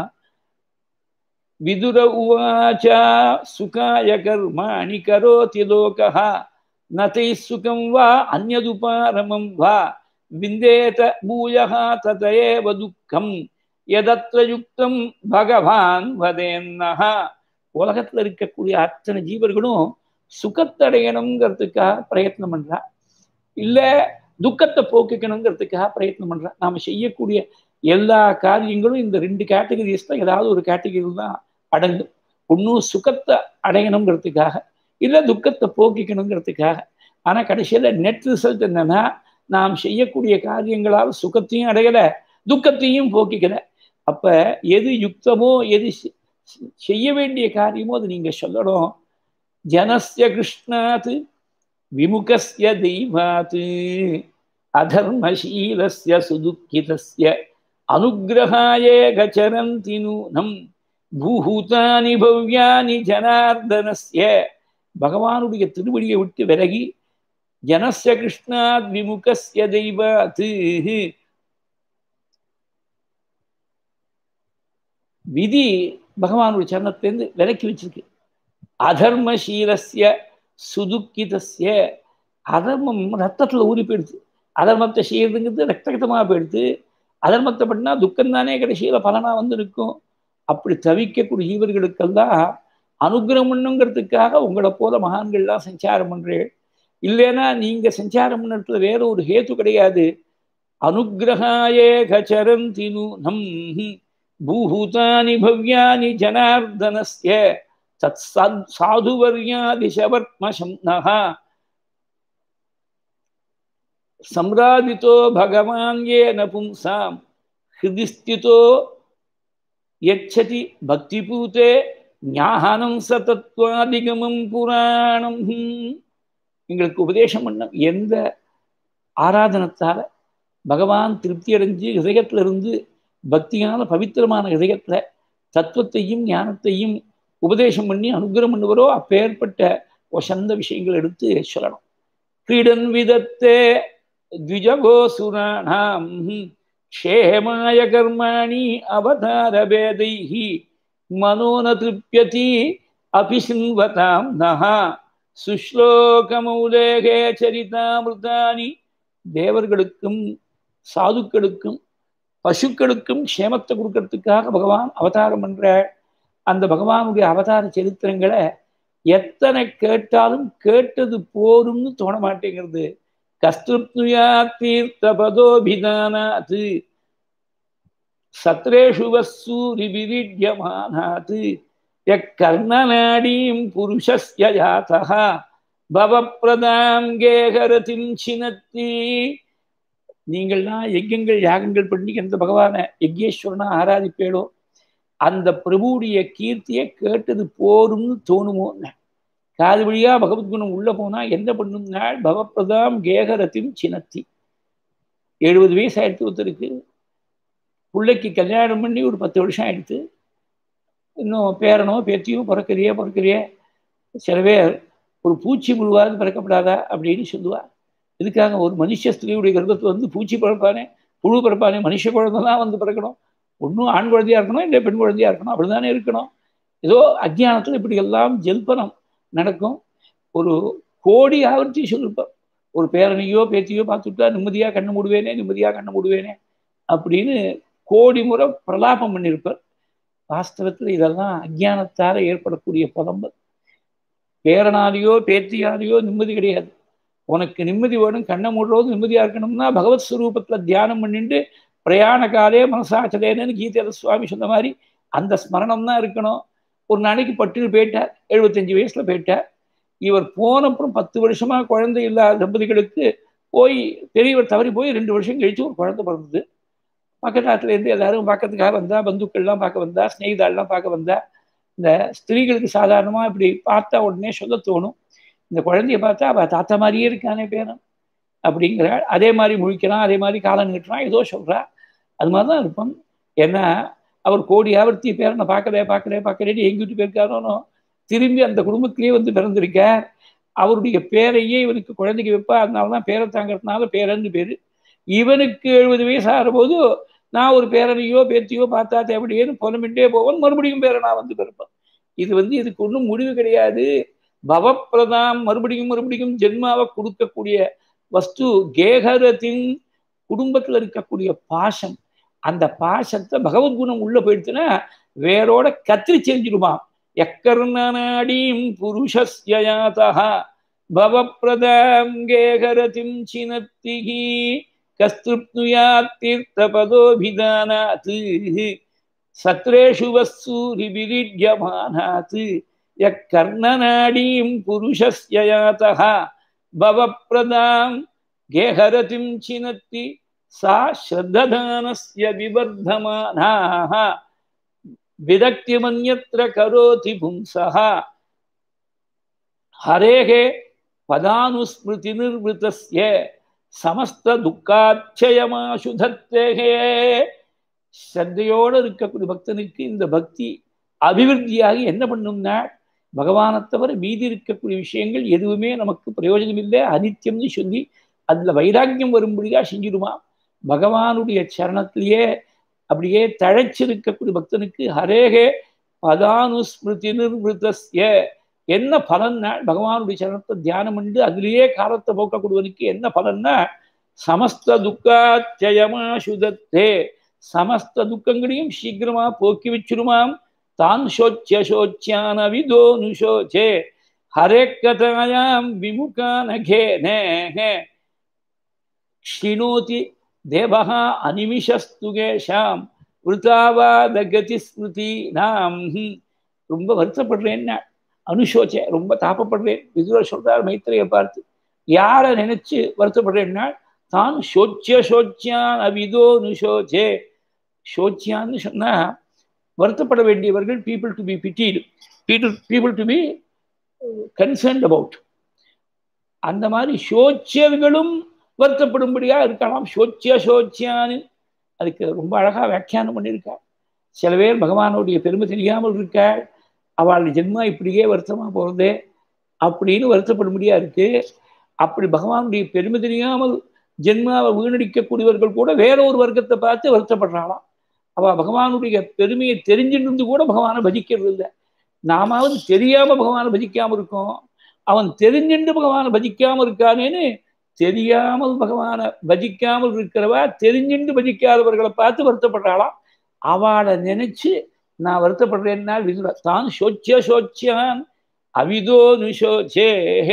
விதுர உவாச்ச சுகாய கர்மாணி கரோதி லோகः न तैः सुखं वा अन्यदुपारमं वा विन्देत भूयः तत एव दुःखं எதற்ற யுக்தம் பகவான் வதேன்னஹ உலகத்துல இருக்கக்கூடிய அத்தனை ஜீவர்களும் சுகத்தடையணுங்கிறதுக்காக பிரயத்னம் பண்றா இல்ல துக்கத்தை போக்கிக்கணுங்கிறதுக்காக பிரயத்னம் பண்றா நாம செய்யக்கூடிய எல்லா காரியங்களும் இந்த ரெண்டு கேட்டகரிஸ் தான் ஏதாவது ஒரு கேட்டகரி தான் அடங்கும் ஒன்றும் சுகத்தை அடையணுங்கிறதுக்காக இல்லை துக்கத்தை போக்கிக்கணுங்கிறதுக்காக ஆனால் கடைசியில் நெட் ரிசல்ட் என்னன்னா நாம் செய்யக்கூடிய காரியங்களால் சுகத்தையும் அடையலை துக்கத்தையும் போக்கிக்கல அப்ப எது யுக்தமோ எது செய்ய வேண்டிய காரியமோ அது நீங்க சொல்லணும் ஜனஸ்ய கிருஷ்ணாத் விமுகஸ்ய தெய்வாத் அதர்மசீலஸ்ய சுதுக்கிதஸ்ய அனுகிரகாயே கச்சரந்தி நூனம் பூஹூதானி பவ்யானி ஜனார்தனஸ்ய பகவானுடைய திருவடியை விட்டு விலகி ஜனஸ்ய கிருஷ்ணாத் விமுகஸ்ய தெய்வாத் விதி பகவானுடைய சரணத்திலேருந்து விலக்கி வச்சிருக்கு அதர்மசீலஸ்ய சுதுக்கிதஸ்ய அதர்மம் ரத்தத்தில் ஊறி போயிடுது அதர்மத்தை செய்யறதுங்கிறது ரத்தகத்தமாக போயிடுது அதர்மத்தை பண்ணா துக்கம் தானே கடைசியில் பலனாக வந்து இருக்கும் அப்படி தவிக்கக்கூடிய ஜீவர்களுக்கெல்லாம் அனுகிரகம் பண்ணுங்கிறதுக்காக உங்களை போல மகான்கள்லாம் சஞ்சாரம் பண்றேன் இல்லைன்னா நீங்க சஞ்சாரம் பண்ணுறதுல வேற ஒரு ஹேத்து கிடையாது அனுகிரகாயே கச்சரந்தி நூனம் பூஹூதானி பவ்யானி ஜனார்தனஸ்ய தத் சாதுவர்யாதிசவர்மசம்னः சம்ராதிதோ பகவான் ஏன பும்சாம் ஹிருதி ஸ்திதோ யச்சதி பக்திபூதே ஞானம் சதத்வாதிகமம் புராணம் எங்களுக்கு உபதேசம் பண்ண எந்த ஆராதனத்தால பகவான் திருப்தி அடைஞ்சு ஹிருதயத்துல இருந்து பக்தியான பவித்திரமான ஹிருதயத்துல தத்துவத்தையும் ஞானத்தையும் உபதேசம் பண்ணி அனுகிரம் பண்ணுவரோ அப்பேற்பட்ட வசந்த விஷயங்கள் எடுத்து சொல்லணும் கிரீடன் விதத்தே द्विजगोसुराणां क्षेमाय कर्माणि अवतारभेदैः मनो न तृप्यति अपि शृण्वतां नः சுஷ்லோகமௌலேகே சரிதாமிருதானி தேவர்களுக்கும் சாதுக்களுக்கும் பசுக்களுக்கும் க்ஷேமத்தை கொடுக்கறதுக்காக பகவான் அவதாரம் பண்றார் அந்த பகவானுடைய அவதார சரித்திரங்களை எத்தனை கேட்டாலும் கேட்டது போரும்னு தோண மாட்டேங்கிறது கஸ்திருப்னுயா தீர்த்தபதோபிதானாத் சத்ரேஷு வசூரி விரிட்யமானாத் யக்கர்ணநாடீம் புருஷஸ்ய ஜாதः பவப்பிரதாம் கேகரதிம் சினத்தி நீங்கள்லாம் யஜ்யங்கள் யாகங்கள் பண்ணி எந்த பகவானை யஜ்யேஸ்வரனா ஆராதிப்பேளோ அந்த பிரபுடைய கீர்த்தியை கேட்டது போரும்னு தோணுமோ காது வழியா பகவத்குணம் உள்ள போனா என்ன பண்ணும் நாள் பவப்பிரதாம் கேகரத்தின் சினத்தி எழுபது வயசு ஆயிடுத்து ஒருத்தருக்கு பிள்ளைக்கு கல்யாணம் பண்ணி ஒரு பத்து வருஷம் ஆயிடுத்து இன்னும் பேரனோ பேத்தியோ பிறக்கிறியே பிறக்கிறியே சில பேர் ஒரு பூச்சி முழுவாது பிறக்கப்படாதா அப்படின்னு சொல்லுவா இதுக்காக ஒரு மனுஷ ஸ்திரீயுடைய கர்ப்பத்தை வந்து பூச்சி பிறப்பானே புழு பிறப்பானே மனுஷ குழந்தை தான் வந்து பிறக்கணும் ஒன்றும் ஆண் குழந்தையா இருக்கணும் இல்லை பெண் குழந்தையா இருக்கணும் அப்படிதானே இருக்கணும் ஏதோ அஜ்ஞானத்தில் இப்படி எல்லாம் ஜெல்பனம் நடக்கும் ஒரு கோடி ஆவர்த்தி சொல்லிருப்பார் ஒரு பேரனையோ பேத்தியோ பார்த்துட்டா நிம்மதியாக கண்ணு மூடுவேனே நிம்மதியாக கண்ணு மூடுவேனே அப்படின்னு கோடி முறை பிரலாபம் பண்ணியிருப்பார் வாஸ்தவத்தில் இதெல்லாம் அஜானத்தால் ஏற்படக்கூடிய புலம்பல் பேரனாலேயோ பேத்தியாலேயோ நிம்மதி கிடையாது உனக்கு நிம்மதி வேணும் கண்ணை மூடுறது நிம்மதியாக இருக்கணும்னா பகவத் ஸ்வரூபத்தில் தியானம் பண்ணிட்டு பிரயாண காலே மனசாச்சலேன்னு கீதையில சுவாமி சொன்ன மாதிரி அந்த ஸ்மரணம் தான் இருக்கணும் ஒரு நாளைக்கு பட்டுன்னு போயிட்டார் எழுபத்தஞ்சு வயசுல போயிட்டார் இவர் போன அப்புறம் பத்து வருஷமா குழந்தை இல்லாத தம்பதிகளுக்கு போய் பெரியவர் தவறி போய் ரெண்டு வருஷம் கழிச்சு ஒரு குழந்தை பிறந்தது பக்கத்தாத்துலேருந்து எல்லாரும் பார்க்கறதுக்காக வந்தா பந்துக்கள்லாம் பார்க்க வந்தா ஸ்நேகிதாள்லாம் பார்க்க வந்தா இந்த ஸ்திரீகளுக்கு சாதாரணமாக இப்படி பார்த்தா உடனே சொல்ல தோணும் இந்த குழந்தைய பார்த்தா அவள் தாத்தா மாதிரியே இருக்கானே பேரன் அப்படிங்கிறாள் அதே மாதிரி முழிக்கிறான் அதே மாதிரி காலம் நீட்டுறான் ஏதோ சொல்கிறா அது மாதிரி தான் இருப்பான் ஏன்னா அவர் கோடி ஆவர்த்தி பேரனை பார்க்கல பார்க்கல பார்க்கலேன்னு எங்கிட்டு போயிருக்காரோனோ திரும்பி அந்த குடும்பத்திலேயே வந்து பிறந்திருக்கார் அவருடைய பேரையே இவனுக்கு குழந்தைக்கு வைப்பா அதனால தான் பேரை தாங்கிறதுனால பேரன்னு பேர் இவனுக்கு எழுபது வயசு ஆகிற போது நான் ஒரு பேரனையோ பேத்தியோ பார்த்தா தேவையேன்னு புலமிட்டே போவன் மறுபடியும் பேரனா வந்து பிறப்பான் இது வந்து இதுக்கு ஒன்றும் முடிவு கிடையாது பவப்பிரதாம் மறுபடியும் மறுபடியும் ஜென்மாவை கொடுக்கக்கூடிய வஸ்து கேகரத்தின் குடும்பத்தில் இருக்கக்கூடிய பாசம் அந்த பாசத்தை பகவத்குணம் உள்ள போயிடுச்சுன்னா வேரோட கத்திரி செஞ்சிடுமாம் எக்கர்ணநாடீம் புருஷஸ்யாதா பவப்பிரதாம் கேகரதிம் சினத்திகி கஸ்திருப்னுயாத் தீர்த்தபதோபிதானாத் சத்ரேஷு வஸ்தூரிபிரிட்யமானாத் யக்கர்ணநாடீம் புருஷஸ்யாதா பவப்பிரதாம் கேஹரதிம் சினத்தி சா ஸ்ரத்ததானஸ்ய விவர்தமானாः விதக்திமன்யத்ர கரோதி பும்சः ஹரேः பதானுஸ்மிருதி நிர்வృతஸ்ய சமஸ்த துக்காட்சயமாசு தத்தேகே ஸ்ரத்தையோடு இருக்கக்கூடிய பக்தனுக்கு இந்த பக்தி அபிவிருத்தியாகி என்ன பண்ணும்னா பகவானை தவிர மீதி இருக்கக்கூடிய விஷயங்கள் எதுவுமே நமக்கு பிரயோஜனம் இல்லை அனித்தியம்னு சொல்லி அதுல வைராக்கியம் வரும்படியா செஞ்சிடுமா பகவானுடைய சரணத்திலேயே அப்படியே தழைச்சிருக்கக்கூடிய பக்தனுக்கு ஹரேகே பதானுஸ்மிருதி நிர்வృతஸ்ய என்ன பலன்னா பகவானுடைய சரணத்தை தியானம் பண்ணி அதுலேயே காலத்தை போக்கக்கூடியவனுக்கு என்ன பலன்னா சமஸ்த துக்காச்சயமாசுதத்தே சமஸ்த துக்கங்களையும் சீக்கிரமா போக்கி வச்சிருமாம் தான் சோச்சிய சோச்சியான விதோ நுஷோச்சே ஹரே கதாயாம் விமுகானகேனே க்ஷிணோதி தேவः அனிமிஷஸ்து கேஷாம் விருத்தாவாத கதி ஸ்மிருதி நாம் ரொம்ப வருத்தப்படுறேன்னா அனுஷோச்சே ரொம்ப தாப்பப்படுறேன் விதுரர் சொல்றார் மைத்திரையை பார்த்து யாரை நினைச்சு வருத்தப்படுறேன்னா தான் சோச்சிய சோச்சியான் அவிதோ நுஷோச்சே சோச்சியான்னு சொன்னா வருத்தப்பட வேண்டியவர்கள் people to be pitied people people to be concerned about அந்த மாதிரி சோச்சியர்களும் வருத்தப்படும்படியா இருக்கலாம் சோச்சிய சோச்சியான்னு அதுக்கு ரொம்ப அழகா வியாக்கியானம் பண்ணியிருக்காள் சில பேர் பகவானுடைய பெருமை தெரியாமல் இருக்காள் அவள் ஜென்மா இப்படியே வருத்தமா போகிறதே அப்படின்னு வருத்தப்படும்படியா இருக்கு அப்படி பகவானுடைய பெருமை தெரியாமல் ஜென்மாவை வீணடிக்கக்கூடியவர்கள் கூட வேற ஒரு வர்க்கத்தை பார்த்து வருத்தப்படுறாளாம் அவ பகவானுடைய பெருமையை தெரிஞ்சிருந்து கூட பகவானை பஜிக்கிறது இல்லை நாமாவது தெரியாம பகவானை பஜிக்காம இருக்கோம் அவன் தெரிஞ்சுண்டு பகவானை பஜிக்காம இருக்கானேன்னு தெரியாமல் பகவானை பஜிக்காமல் இருக்கிறவா தெரிஞ்சுண்டு பஜிக்காதவர்களை பார்த்து வருத்தப்படுறாளாம் அவளை நினைச்சு நான் வருத்தப்படுறேன்னா விதுர தான் சோச்சிய சோச்சியான் அவிதோ நுஷோச்சே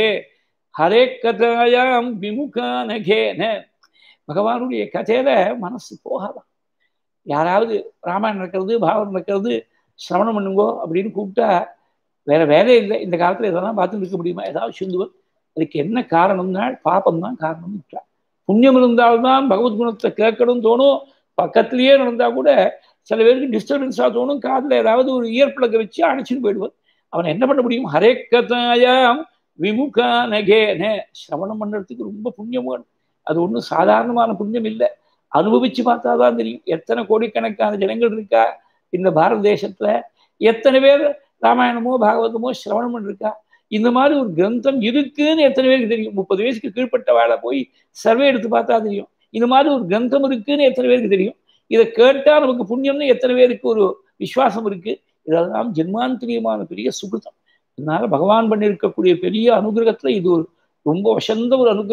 ஹரே கதாயாம் விமுகானகேன பகவானுடைய கதையில மனசு போகாதான் யாராவது ராமாயணம் நடக்கிறது பாவம் நடக்கிறது சிரவணம் பண்ணுங்கோ அப்படின்னு கூப்பிட்டா வேற வேலை இல்லை இந்த காலத்துல இதெல்லாம் பார்த்து இருக்க முடியுமா ஏதாவது சிந்துவன் அதுக்கு என்ன காரணம்னா பாப்பம் தான் காரணம் புண்ணியம் இருந்தால்தான் பகவத் குணத்தை கேட்கணும் தோணும் பக்கத்திலேயே நடந்தா கூட சில பேருக்கு டிஸ்டர்பன்ஸாக தோணும் காதில் ஏதாவது ஒரு இயற்பழக்க வச்சு அணைச்சிட்டு போயிடுவான் அவன் என்ன பண்ண முடியும் ஹரே கதாயாம் விமுகா நகேன சிரவணம் பண்ணுறதுக்கு ரொம்ப புண்ணியம் வேணும் அது ஒன்றும் சாதாரணமான புண்ணியம் இல்லை அனுபவிச்சு பார்த்தா தான் தெரியும் எத்தனை கோடிக்கணக்கான ஜனங்கள் இருக்கா இந்த பாரத தேசத்துல எத்தனை பேர் ராமாயணமோ பாகவதமோ சிரவணம் பண்ணிருக்கா இந்த மாதிரி ஒரு கிரந்தம் இருக்குன்னு எத்தனை பேருக்கு தெரியும் முப்பது வயசுக்கு கீழ்பட்ட வேலை போய் சர்வே எடுத்து பார்த்தா தெரியும் இந்த மாதிரி ஒரு கிரந்தம் இருக்குன்னு எத்தனை பேருக்கு தெரியும் இதை கேட்டா நமக்கு புண்ணியம்னு எத்தனை பேருக்கு ஒரு விசுவாசம் இருக்கு இதெல்லாம் ஜென்மாந்திரியமான பெரிய சுகிருதம் அதனால பகவான் பண்ணியிருக்கக்கூடிய பெரிய அனுகிரகத்துல இது ஒரு ரொம்ப வசந்த ஒரு அனுகிரகம்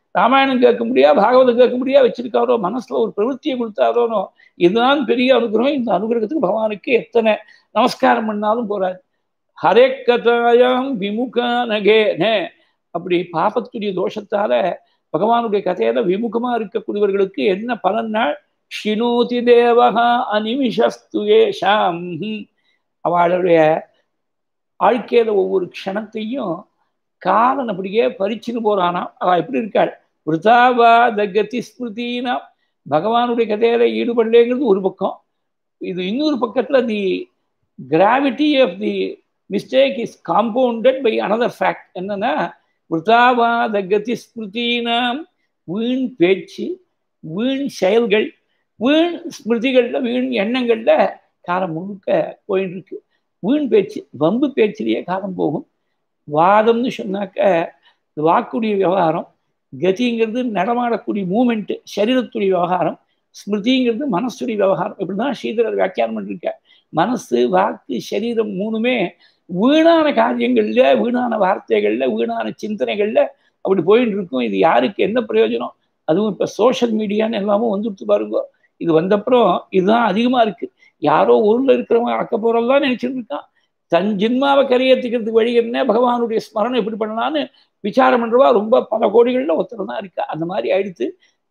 ராமாயணம் கேட்க முடியா பாகவதம் கேட்க முடியா வச்சிருக்காரோ மனசுல ஒரு பிரவೃತ್ತಿயை கொடுத்தாரோனோ இதுதான் பெரிய அனுகிரகம் இந்த அனுகிரகத்துக்கு பகவானுக்கு எத்தனை நமஸ்காரம் பண்ணாலும் போறாது ஹரே கதாயாம் விமுகானகேனே அப்படி பாபத்துடைய தோஷத்தால பகவானுடைய கதையில விமுகமா இருக்கக்கூடியவர்களுக்கு என்ன பலன்னா ஷினோதி தேவகா அனிமிஷஸ்து ஏஷாம் அவளுடைய வாழ்க்கையில ஒவ்வொரு க்ஷணத்தையும் காலன் அப்படியே பறிச்சுன்னு போறானா அவ எப்படி இருக்காள் விருதாவாத கதி ஸ்மிருதினா பகவானுடைய கதையில ஈடுபடலேங்கிறது ஒரு பக்கம் இது இன்னொரு பக்கத்துல the gravity of the mistake is compounded by another fact என்னன்னா விருதாவாத கதி ஸ்மிருதினாம் வீண் பேச்சு வீண் செயல்கள் வீண் ஸ்மிருதிகள்ல வீண் எண்ணங்கள்ல காலம் முழுக்க போயிட்டு இருக்கு வீண் பேச்சு வம்பு பேச்சிலேயே காலம் போகும் வாதம்னு சொன்னாக்க வாக்குடைய விவகாரம் கதிங்கிறது நடமாடக்கூடிய மூமெண்ட்டு சரீரத்துடைய விவகாரம் ஸ்மிருதிங்கிறது மனசுடைய விவகாரம் இப்படிதான் ஸ்ரீதரர் வியாக்கியானம் பண்ணிருக்க மனசு வாக்கு சரீரம் மூணுமே வீணான காரியங்கள்ல வீணான வார்த்தைகள்ல வீணான சிந்தனைகள்ல அப்படி போயிட்டு இருக்கும் இது யாருக்கு என்ன பிரயோஜனம் அதுவும் இப்ப சோஷியல் மீடியான்னு எல்லாமும் வந்துட்டு பாருங்க இது வந்தப்புறம் இதுதான் அதிகமா இருக்கு யாரோ ஊர்ல இருக்கிறவங்க அக்க போறதெல்லாம் நினைச்சிட்டு இருக்கான் தன் ஜின்மாவை கரையேற்றிக்கிறதுக்கு வழி என்ன பகவானுடைய ஸ்மரணம் எப்படி பண்ணலான்னு விசாரம் பண்றவா ரொம்ப பல கோடிகள்ல ஒருத்தர் தான் இருக்கா அந்த மாதிரி ஆயிடுத்து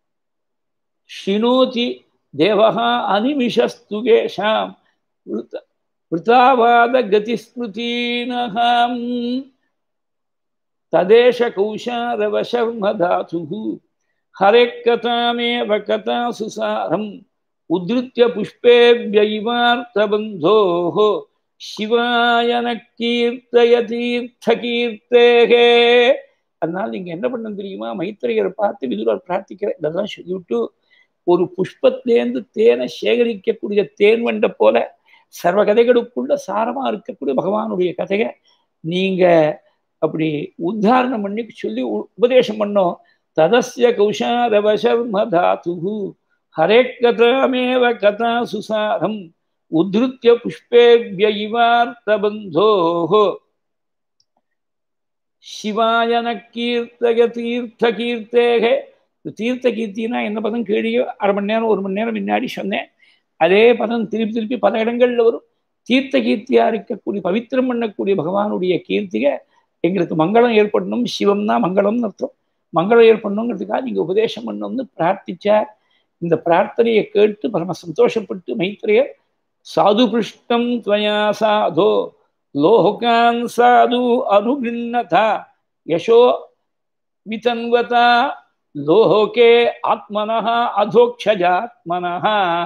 ஷினோதி தேவகா அனிமிஷஸ்துகேஷாம் விருத்தாவாத கதிஸ்மிருதீனகாம் ததேஷ கௌஷாரவசர்மதாது ஹரே கதாமேவ கதா சுசாரம் உத்ருத்திய புஷ்பேபியைவார்த்தபந்தோः சிவாயன கீர்த்தய தீர்த்த கீர்த்தேகே அதனால நீங்க என்ன பண்ண தெரியுமா மைத்திரையரை பார்த்து விதுரர் பிரார்த்திக்கிற இதெல்லாம் சொல்லிவிட்டு ஒரு புஷ்பத்திலேருந்து தேனை சேகரிக்கக்கூடிய தேன் வண்ட போல சர்வ கதைகளுக்குள்ள சாரமா இருக்கக்கூடிய பகவானுடைய கதையை நீங்க அப்படி உத்தாரணம் பண்ணி சொல்லி உபதேசம் பண்ணோம் ததஸ்ய கௌஷாரவசர்ம தாத்து ஹரே கதாமேவ கதா சுசாரம் உத்ருத்திய புஷ்பேபியைவார்த்தபந்தோः சிவாயன கீர்த்தக தீர்த்த கீர்த்தேகே தீர்த்த கீர்த்தினா என்ன பதம் கேளியோ அரை மணி நேரம் ஒரு மணி நேரம் முன்னாடி சொன்னேன் அதே பதம் திருப்பி திருப்பி பல இடங்கள்ல வரும் தீர்த்த கீர்த்தியா இருக்கக்கூடிய பவித்திரம் பண்ணக்கூடிய பகவானுடைய கீர்த்திகை எங்களுக்கு மங்களம் ஏற்படணும் சிவம்னா மங்களம்னு அர்த்தம் மங்களம் ஏற்படணுங்கிறதுக்காக நீங்க உபதேசம் பண்ணணும்னு பிரார்த்திச்சார் இந்த பிரார்த்தனையை கேட்டு பரம சந்தோஷப்பட்டு மைத்திரையர் சாது பிருஷ்டம் துவயா சாதோ லோகான் சாது அனுகிண்ணதா யசோ விதன்வதா லோகே ஆத்மனஹ அதோக்ஷஜாத்மனஹ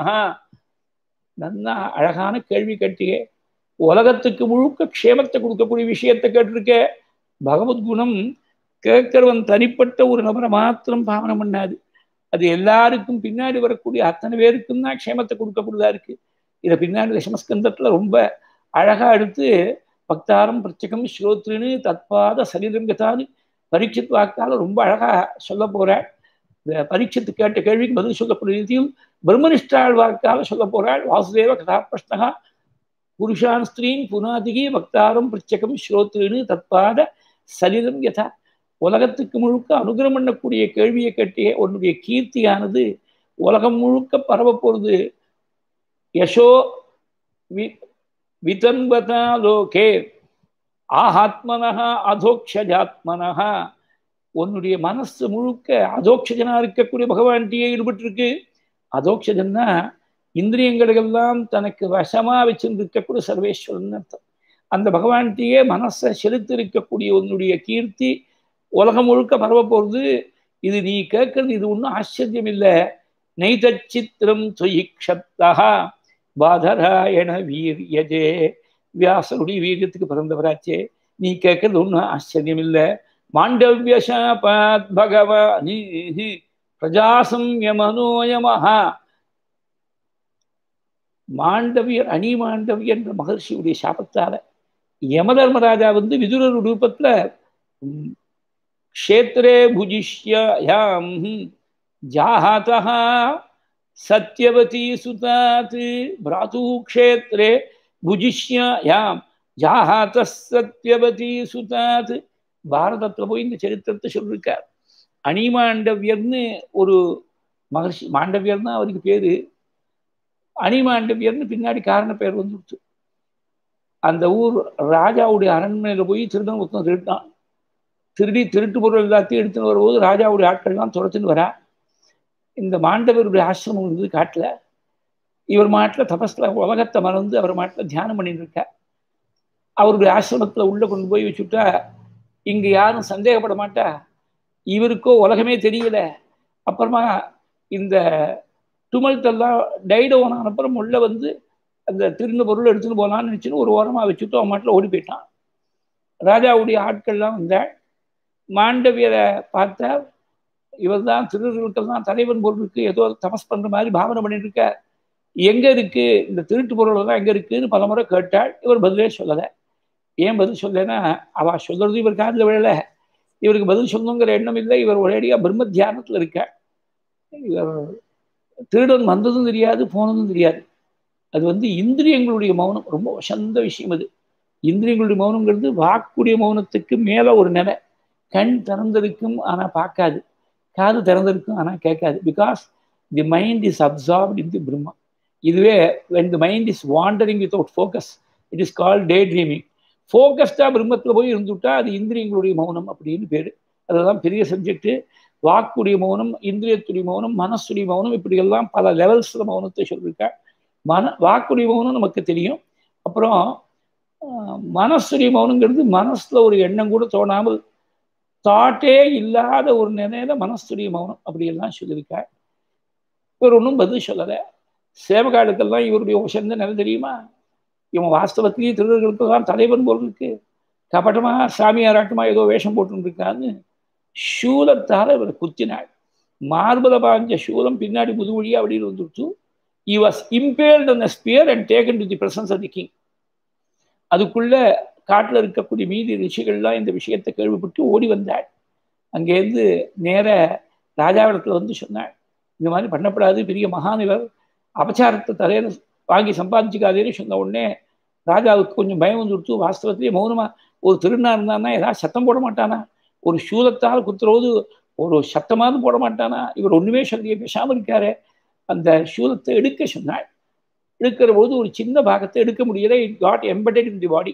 நல்லா அழகான கேள்வி கேட்டியே உலகத்துக்கு முழுக்க க்ஷேமத்தை கொடுக்கக்கூடிய விஷயத்தை கேட்டிருக்க பகவத்குணம் கேட்கிறவன் தனிப்பட்ட ஒரு நபரை மாத்திரம் பாவனை பண்ணாது அது எல்லாருக்கும் பின்னாடி வரக்கூடிய அத்தனை பேருக்கும் தான் க்ஷேமத்தை கொடுக்கக்கூடியதா இருக்கு இதை பின்னாடி தசமஸ்கந்தத்துல ரொம்ப அழகா எடுத்து பக்தாரம் பிரச்சகம் ஸ்ரோத்ரின்னு தத்பாத சரீரங்கத்தான்னு பரீட்சித் வாக்கால ரொம்ப அழகா சொல்ல போறாள் இந்த பரீட்சித்து கேட்ட கேள்விக்கு பதில் சொல்லக்கூடிய ரீதியில் பிரம்மனிஷ்டாள் வாக்கால சொல்ல போறாள் வாசுதேவ கதா பிரஷ்னகா புருஷான் ஸ்திரீன் புனாதிகி பக்தாரம் பிரச்சகம் ஸ்ரோத்ரின்னு தத்பாத சரீரம் யதா உலகத்துக்கு முழுக்க அனுகிரம் பண்ணக்கூடிய கேள்வியை கட்டிய உன்னுடைய கீர்த்தியானது உலகம் முழுக்க பரவ போறது யசோ வி விதன்பதா லோகே ஆஹாத்மனஹா அதோக்ஷஜாத்மனஹா உன்னுடைய மனசு முழுக்க அதோக்ஷஜனா இருக்கக்கூடிய பகவான்கிட்டயே ஈடுபட்டு இருக்கு அதோக்ஷஜன்னா இந்திரியங்களுக்கெல்லாம் தனக்கு வசமா வச்சிருந்திருக்கக்கூடிய சர்வேஸ்வரன் அர்த்தம் அந்த பகவான்கிட்டயே மனசை செலுத்தி இருக்கக்கூடிய உன்னுடைய கீர்த்தி உலகம் முழுக்க பரவ போறது இது நீ கேட்கறது இது ஒன்றும் ஆச்சரியம் இல்லை நெய்தச்சித்திரம் தொயிக்ஷப்தா பாதராயண வீரியஜே வியாசனுடைய வீரியத்துக்கு பிறந்தவராச்சே நீ கேட்கறது ஒன்றும் ஆச்சரியம் இல்லை மாண்டவிய சாபாத் பகவானி பிரஜாசம்யமனோயமஹா மாண்டவியர் அணி மாண்டவியர் என்ற மகர்ஷியுடைய சாபத்தால யமதர்மராஜா வந்து விதுரர் ரூபத்துல க்ஷேத்திரே புஜிஷ்யாம் ஜாஹாதः சத்யவதி சுதாத் பிராது க்ஷேத்ரே புஜிஷ்யாம் ஜாஹாத சத்யவதி சுதாத் பாரதத்துல போய் இந்த சரித்திரத்தை சொல்லியிருக்கார் அணிமாண்டவியர்னு ஒரு மகர்ஷி மாண்டவியர் தான் அவருக்கு பேரு அணிமாண்டவியர்னு பின்னாடி காரண பேர் வந்துடுச்சு அந்த ஊர் ராஜாவுடைய அரண்மனையில் போய் திருடன் ஒருத்தன் திருட்டான் திருடி திருட்டு பொருள் எல்லாத்தையும் எடுத்துன்னு வரும்போது ராஜாவுடைய ஆட்கள்லாம் துரத்துன்னு வரா இந்த மாண்டவருடைய ஆசிரமம் இருந்தது காட்டில் இவர் மாட்டில் தபஸ்ல உலகத்தை மறந்து அவர் மாட்டில் தியானம் பண்ணிட்டு இருக்கார் அவருடைய ஆசிரமத்தில் உள்ளே கொண்டு போய் வச்சுட்டா இங்கே யாரும் சந்தேகப்பட மாட்டா இவருக்கோ உலகமே தெரியல அப்புறமா இந்த துமல்த்தெல்லாம் டைடோன் அப்புறம் உள்ள வந்து அந்த திருந்த பொருள் எடுத்துன்னு போகலான்னு நினச்சின்னு ஒரு ஓரமாக வச்சுட்டு அவன் மாட்டில் ஓடி போயிட்டான் ராஜாவுடைய ஆட்கள்லாம் வந்தாள் மாண்டவியரை பார்த்தா இவர் தான் திருடர்களுக்கெல்லாம் தலைவன் பொருளுக்கு ஏதோ தபஸ் பண்ணுற மாதிரி பாவனை பண்ணிட்டு இருக்க எங்கே இருக்கு இந்த திருட்டு பொருளெல்லாம் எங்கே இருக்குன்னு பல முறை கேட்டாள் இவர் பதிலே சொல்லலை ஏன் பதில் சொல்லலைன்னா அவ சொல்றது இவர் காதில் விழலை இவருக்கு பதில் சொல்லணுங்கிற எண்ணம் இல்லை இவர் ஒரேடியாக பிரம்ம தியானத்தில் இருக்க இவர் திருடன் வந்ததும் தெரியாது போனதும் தெரியாது அது வந்து இந்திரியங்களுடைய மௌனம் ரொம்ப வசந்த விஷயம் அது இந்திரியங்களுடைய மௌனங்கிறது வாக்குடைய மௌனத்துக்கு மேலே ஒரு நிலை கண் திறந்திருக்கும் ஆனால் பார்க்காது காது திறந்திருக்கும் ஆனால் கேட்காது because the mind is absorbed in the Brahma இதுவே when the mind is wandering without focus it is call daydreaming ஃபோக்கஸ்டாக பிரம்மத்தில் போய் இருந்துவிட்டா அது இந்திரியங்களுடைய மௌனம் அப்படின்னு பேர் அதுதான் பெரிய சப்ஜெக்ட்டு வாக்குடைய மௌனம் இந்திரியத்துடைய மௌனம் மனசுடைய மௌனம் இப்படியெல்லாம் பல லெவல்ஸில் மௌனத்தை சொல்லியிருக்கா மன வாக்குடைய மௌனம் நமக்கு தெரியும் அப்புறம் மனசுடைய மௌனங்கிறது மனசில் ஒரு எண்ணம் கூட தோணாமல் தாட்டே இல்லாத ஒரு நிலையில மனசுடைய மௌனம் அப்படியெல்லாம் சொல்லியிருக்கா இவர் ஒன்றும் பதில் சொல்லலை சேவகாலுக்கெல்லாம் இவருடைய உசந்த நிலை தெரியுமா இவன் வாஸ்தவத்திலேயே திருடர்களுக்கெல்லாம் தலைவன் போல் இருக்கு கபட்டமா சாமியாராட்டமா ஏதோ வேஷம் போட்டுருக்கான்னு சூலத்தால் இவர் குத்தினாள் மார்பல பாஞ்ச சூலம் பின்னாடி முதுவழியா அப்படின்னு வந்துடுச்சு இ வாஸ் இம்பேர்ட் அந்த spear and taken to the presence of the king அதுக்குள்ள காட்டில் இருக்கக்கூடிய மீதி ரிஷிகள்லாம் இந்த விஷயத்தை கேள்விப்பட்டு ஓடி வந்தாள் அங்கேருந்து நேர ராஜாவிடத்தில் வந்து சொன்னாள் இந்த மாதிரி பண்ணப்படாது பெரிய மகானிவர் அபச்சாரத்தை தலையில வாங்கி சம்பாதிச்சுக்காதேன்னு சொன்ன உடனே ராஜாவுக்கு கொஞ்சம் பயம் வந்து கொடுத்து வாஸ்தவத்திலேயே மௌனமா ஒரு திருநா இருந்தான்னா ஏதாவது சத்தம் போட மாட்டானா ஒரு சூலத்தால் குத்துறது ஒரு சத்தமாவது போட மாட்டானா இவர் ஒண்ணுமே சொல்லியே பேசாமல் இருக்காரு அந்த சூலத்தை எடுக்க சொன்னாள் எடுக்கிற போது ஒரு சின்ன பாகத்தை எடுக்க முடியல it got embedded in the body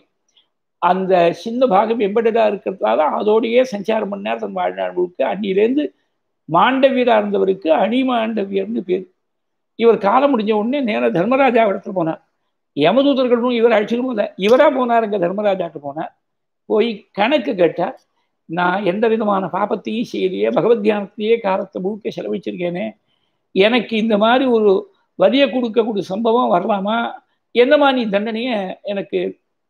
அந்த சின்ன பாகம் எம்படடா இருக்கிறதுனால அதோடையே சஞ்சாரம் பண்ணார் தன் வாழ்நாள் முழுக்க அன்னிலேருந்து மாண்டவியரா இருந்தவருக்கு அணிமாண்டவியர்னு பேர் இவர் காலம் முடிஞ்ச உடனே நேராக தர்மராஜா இடத்துல போனார் யமதூதர்களும் இவர் அழைச்சிட்டு போல இவரா போனார் இங்க தர்மராஜாட்டு போனார் போய் கணக்கு கேட்டார் நான் எந்த விதமான பாபத்தையும் செய்யலையே பகவத் தியானத்திலேயே காலத்தை முழுக்க செலவழிச்சிருக்கேனே எனக்கு இந்த மாதிரி ஒரு வரிய கொடுக்கக்கூடிய சம்பவம் வரலாமா என்னமா நீ தண்டனையை எனக்கு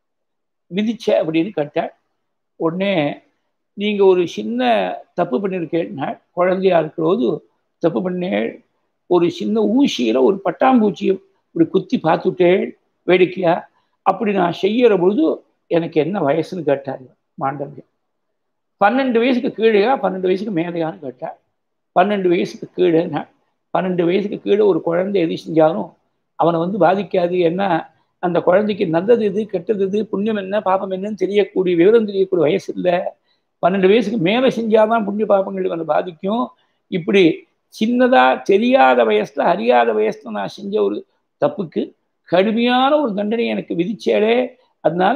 விதிச்ச அப்படின்னு கேட்டாள் உடனே நீங்கள் ஒரு சின்ன தப்பு பண்ணியிருக்கேன்னா குழந்தையா இருக்கிறபோது தப்பு பண்ணேன் ஒரு சின்ன ஊசியில் ஒரு பட்டாம்பூச்சியை இப்படி குத்தி பார்த்துட்டேன் வேடிக்கையா அப்படி நான் செய்யற பொழுது எனக்கு என்ன வயசுன்னு கேட்டார் மாண்டவியம் பன்னெண்டு வயசுக்கு கீழேயா பன்னெண்டு வயசுக்கு மேலேயான்னு கேட்டார் பன்னெண்டு வயசுக்கு கீழேன்னா பன்னெண்டு வயசுக்கு கீழே ஒரு குழந்தை எது செஞ்சாலும் அவனை வந்து பாதிக்காது ஏன்னா அந்த குழந்தைக்கு நல்லது இது கெட்டது இது புண்ணியம் என்ன பாப்பம் என்னன்னு தெரியக்கூடிய விவரம் தெரியக்கூடிய வயசு இல்லை பன்னெண்டு வயசுக்கு மேலே செஞ்சாதான் புண்ணிய பாப்பங்கள் இவனை பாதிக்கும் இப்படி சின்னதா தெரியாத வயசுல அறியாத வயசுல நான் செஞ்ச ஒரு தப்புக்கு கடுமையான ஒரு தண்டனை எனக்கு விதிச்சேடே அதனால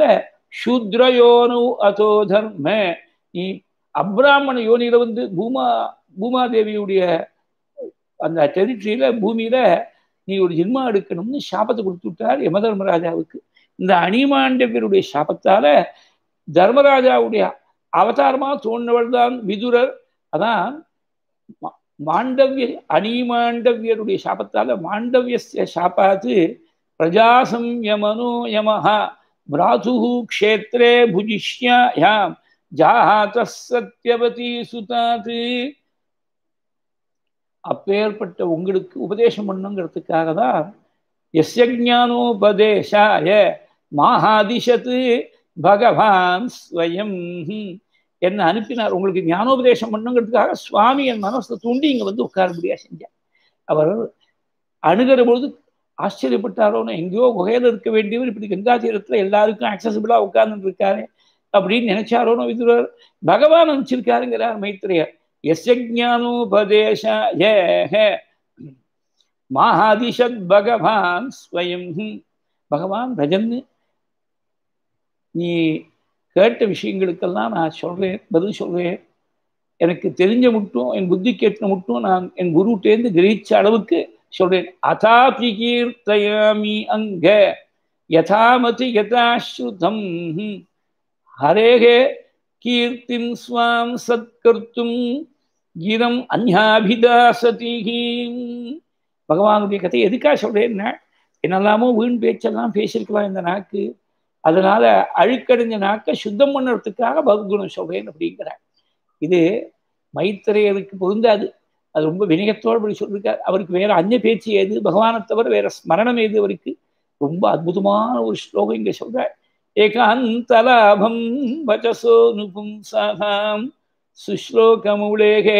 சூத்ரயோனு அதோ தர்ம நீ அப்ராமண யோனியில வந்து பூமா பூமாதேவியுடைய அந்த டெரிட்டரியில பூமியில நீ ஒரு ஜென்மா எடுக்கணும்னு சாபத்தை கொடுத்து விட்டார் யம தர்மராஜாவுக்கு இந்த அணிமாண்டவருடைய சாபத்தால தர்மராஜாவுடைய அவதாரமா தோன்றவள் தான் விதுரர் அதான் மாண்டவிய அணிமாண்டவியருடைய சாபத்தால மாண்டவிய சாப்பாத்து பிரஜாசம்யமனோ யமஹா பிராது க்ஷேத்ரே புஜிஷ்யாயாம் ஜாஹாத சத்யவதி சுதாத்து அப்பேற்பட்ட உங்களுக்கு உபதேசம் பண்ணுங்கிறதுக்காக தான் எஸ்யஜானோபதேசாய மகாதிஷத்து பகவான் ஸ்வயம் என்ன அனுப்பினார் உங்களுக்கு ஞானோபதேசம் பண்ணுங்கிறதுக்காக சுவாமி என் மனசை தூண்டி இங்கே வந்து உட்காரும்படியா செஞ்சார் அவர் அணுகிற பொழுது ஆச்சரியப்பட்டாரோன்னு எங்கேயோ குகையில் இருக்க வேண்டியவர் இப்படி கங்கா தீரத்தில் எல்லாருக்கும் அக்சசிபிளாக உட்கார்ந்துட்டு இருக்காரு அப்படின்னு நினைச்சாரோன்னு விதுரர் பகவான் அனுப்பிச்சிருக்காருங்கிறார் மைத்திரையர் எஸ்ய ஜானோபதேசாய மகாதிஷத் பகவான் ஸ்வயம் பகவான் ரஜன்னு நீ கேட்ட விஷயங்களுக்கெல்லாம் நான் சொல்றேன் பதில் சொல்றேன் எனக்கு தெரிஞ்ச மட்டும் என் புத்தி கேட்ட மட்டும் நான் என் குருட்டேந்து கிரகிச்ச அளவுக்கு சொல்றேன் அதாபி கீர்த்தயாமி அங்க யதாமதி யதாஸ்ருதம் ஹரேகே கீர்த்திம் ஸ்வாம் சத்கர்த்தும் கீதம் அந்யாபிதாசதி பகவானுடைய கதை எதுக்காக சொல்றேன்னா என்னெல்லாமோ வீண் பேச்செல்லாம் பேசியிருக்கலாம் இந்த நாக்கு அதனால அழுக்கடைஞ்ச நாக்கை சுத்தம் பண்ணுறதுக்காக பகவத்குணம் சொல்றேன் அப்படிங்கிறார் இது மைத்திரையருக்கு பொருந்தாது அது ரொம்ப வினயத்தோடு அப்படி சொல்லியிருக்கார் அவருக்கு வேற அந்நிய பேச்சு ஏது பகவானை தவிர வேற ஸ்மரணம் ஏது அவருக்கு ரொம்ப அற்புதமான ஒரு ஸ்லோகம் இங்க சொல்றார் ஏகாந்தலாபம் வச்சசோ நுபும்சாம் சுஸ்லோகமுலேகே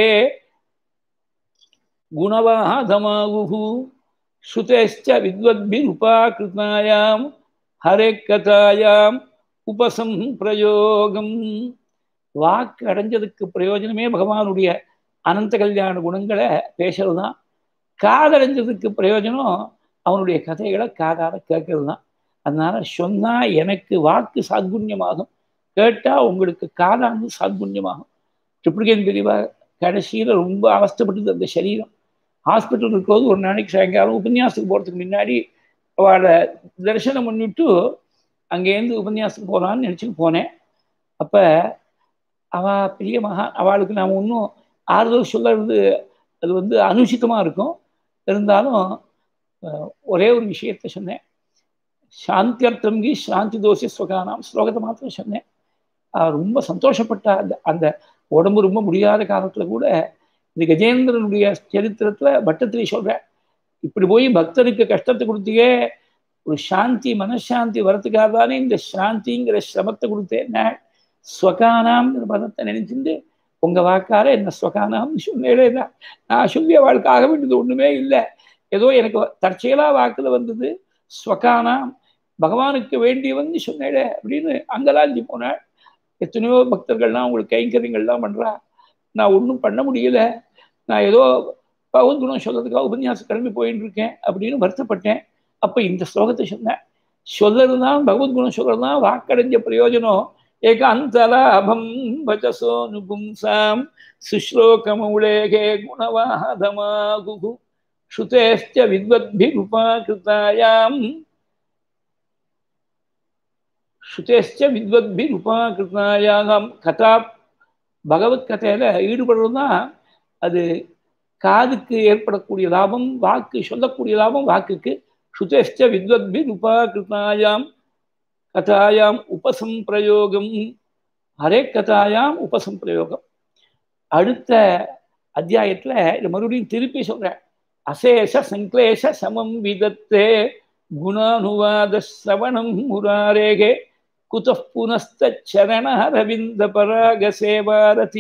குணவாதமாகு ஸ்ருதேஷ்ட வித்வத்பிருபாகிருதாயாம் ஹரே கதாயாம் உபசம் பிரயோகம் வாக்கு அடைஞ்சதுக்கு பிரயோஜனமே பகவானுடைய அனந்த கல்யாண குணங்களை பேசுறது தான் காதடைஞ்சதுக்கு பிரயோஜனம் அவனுடைய கதைகளை காதார கேட்கறது தான் அதனால சொன்னா எனக்கு வாக்கு சாத்குண்யமாகும் கேட்டா உங்களுக்கு காதாந்து சாத்குண்யமாகும் ட்ரிப்ளிகேன் பிரிவா கடைசியில் ரொம்ப அவஸ்தப்பட்டது அந்த சரீரம் ஹாஸ்பிட்டல் இருக்கும்போது ஒரு நாளைக்கு சாயங்காலம் உபன்யாசத்துக்கு போகிறதுக்கு முன்னாடி அவளை தரிசனம் பண்ணிவிட்டு அங்கேருந்து உபன்யாசத்துக்கு போகலான்னு நினச்சிட்டு போனேன் அப்போ அவள் பெரிய மகா அவளுக்கு நாம் ஒன்றும் ஆறுதல் சொல்லுறது அது வந்து அனுசித்தமாக இருக்கும் இருந்தாலும் ஒரே ஒரு விஷயத்த சொன்னேன் சாந்தியர்த்தம்கி சாந்தி தோசி ஸ்வகானாம் ஸ்லோகத்தை மாத்திரம் சொன்னேன் ரொம்ப சந்தோஷப்பட்ட அந்த அந்த உடம்பு ரொம்ப முடியாத காலத்தில் கூட இந்த கஜேந்திரனுடைய சரித்திரத்தில் பட்டத்திரி சொல்கிறேன் இப்படி போய் பக்தருக்கு கஷ்டத்தை கொடுத்தியே ஒரு சாந்தி மனசாந்தி வரத்துக்காக தானே இந்த சாந்திங்கிற சிரமத்தை கொடுத்தேன் ஸ்வகானாம்ங்கிற பதத்தை நினைச்சிட்டு உங்க வாக்கார என்ன ஸ்வகானாம்னு சொன்னேடே தான் நான் சொல்லிய வாழ்க்காக வேண்டியது ஒண்ணுமே இல்லை ஏதோ எனக்கு தற்செயலா வாக்குல வந்தது ஸ்வகானாம் பகவானுக்கு வேண்டியவன் சொன்னேடே அப்படின்னு அங்கலாஞ்சி போனாள் எத்தனையோ பக்தர்கள்லாம் உங்களுக்கு கைங்கரியங்கள்லாம் பண்றா நான் ஒன்றும் பண்ண முடியல நான் ஏதோ பகவத்குணம் சொல்றதுக்காக உபன்யாசம் கிளம்பி போயிட்டு இருக்கேன் அப்படின்னு வருத்தப்பட்டேன் அப்போ இந்த ஸ்லோகத்தை சொன்னேன் சொல்லறது தான் பகவத்குணம் சொல்றது தான் வாக்கடைஞ்ச பிரயோஜனம் ஏகாந்தலாபம் வச்சசோ நுபும்சாம் சுஸ்லோகமௌளேகே குணவாதமாகு ஸ்ருதேஷ்ட வித்வத்பிருபாகிருதாயாம் ஸ்ருதேஷ்ட வித்வத்பிருபாகிருதாயாம் கதா பகவத் கதையில ஈடுபடுறது தான் அது காதுக்கு ஏற்படக்கூடிய லாபம் வாக்கு சொல்லக்கூடிய லாபம் வாக்குக்கு ஸ்ருதேஷ்ட வித்வத்பிருபாகிருதாயாம் கதாயாம் உபசம்பிரயோகம் ஹரே கதாயாம் உபசம்பிரயோகம் அடுத்த அத்தியாயத்துல இதை மறுபடியும் திருப்பி சொல்றேன் அசேஷ சங்கிலேஷ சமம் விதத்தே குணானுவாத சிரவணம் முராரேகே குத புனஸ்தரண ரவிந்த பராக சேவாரதி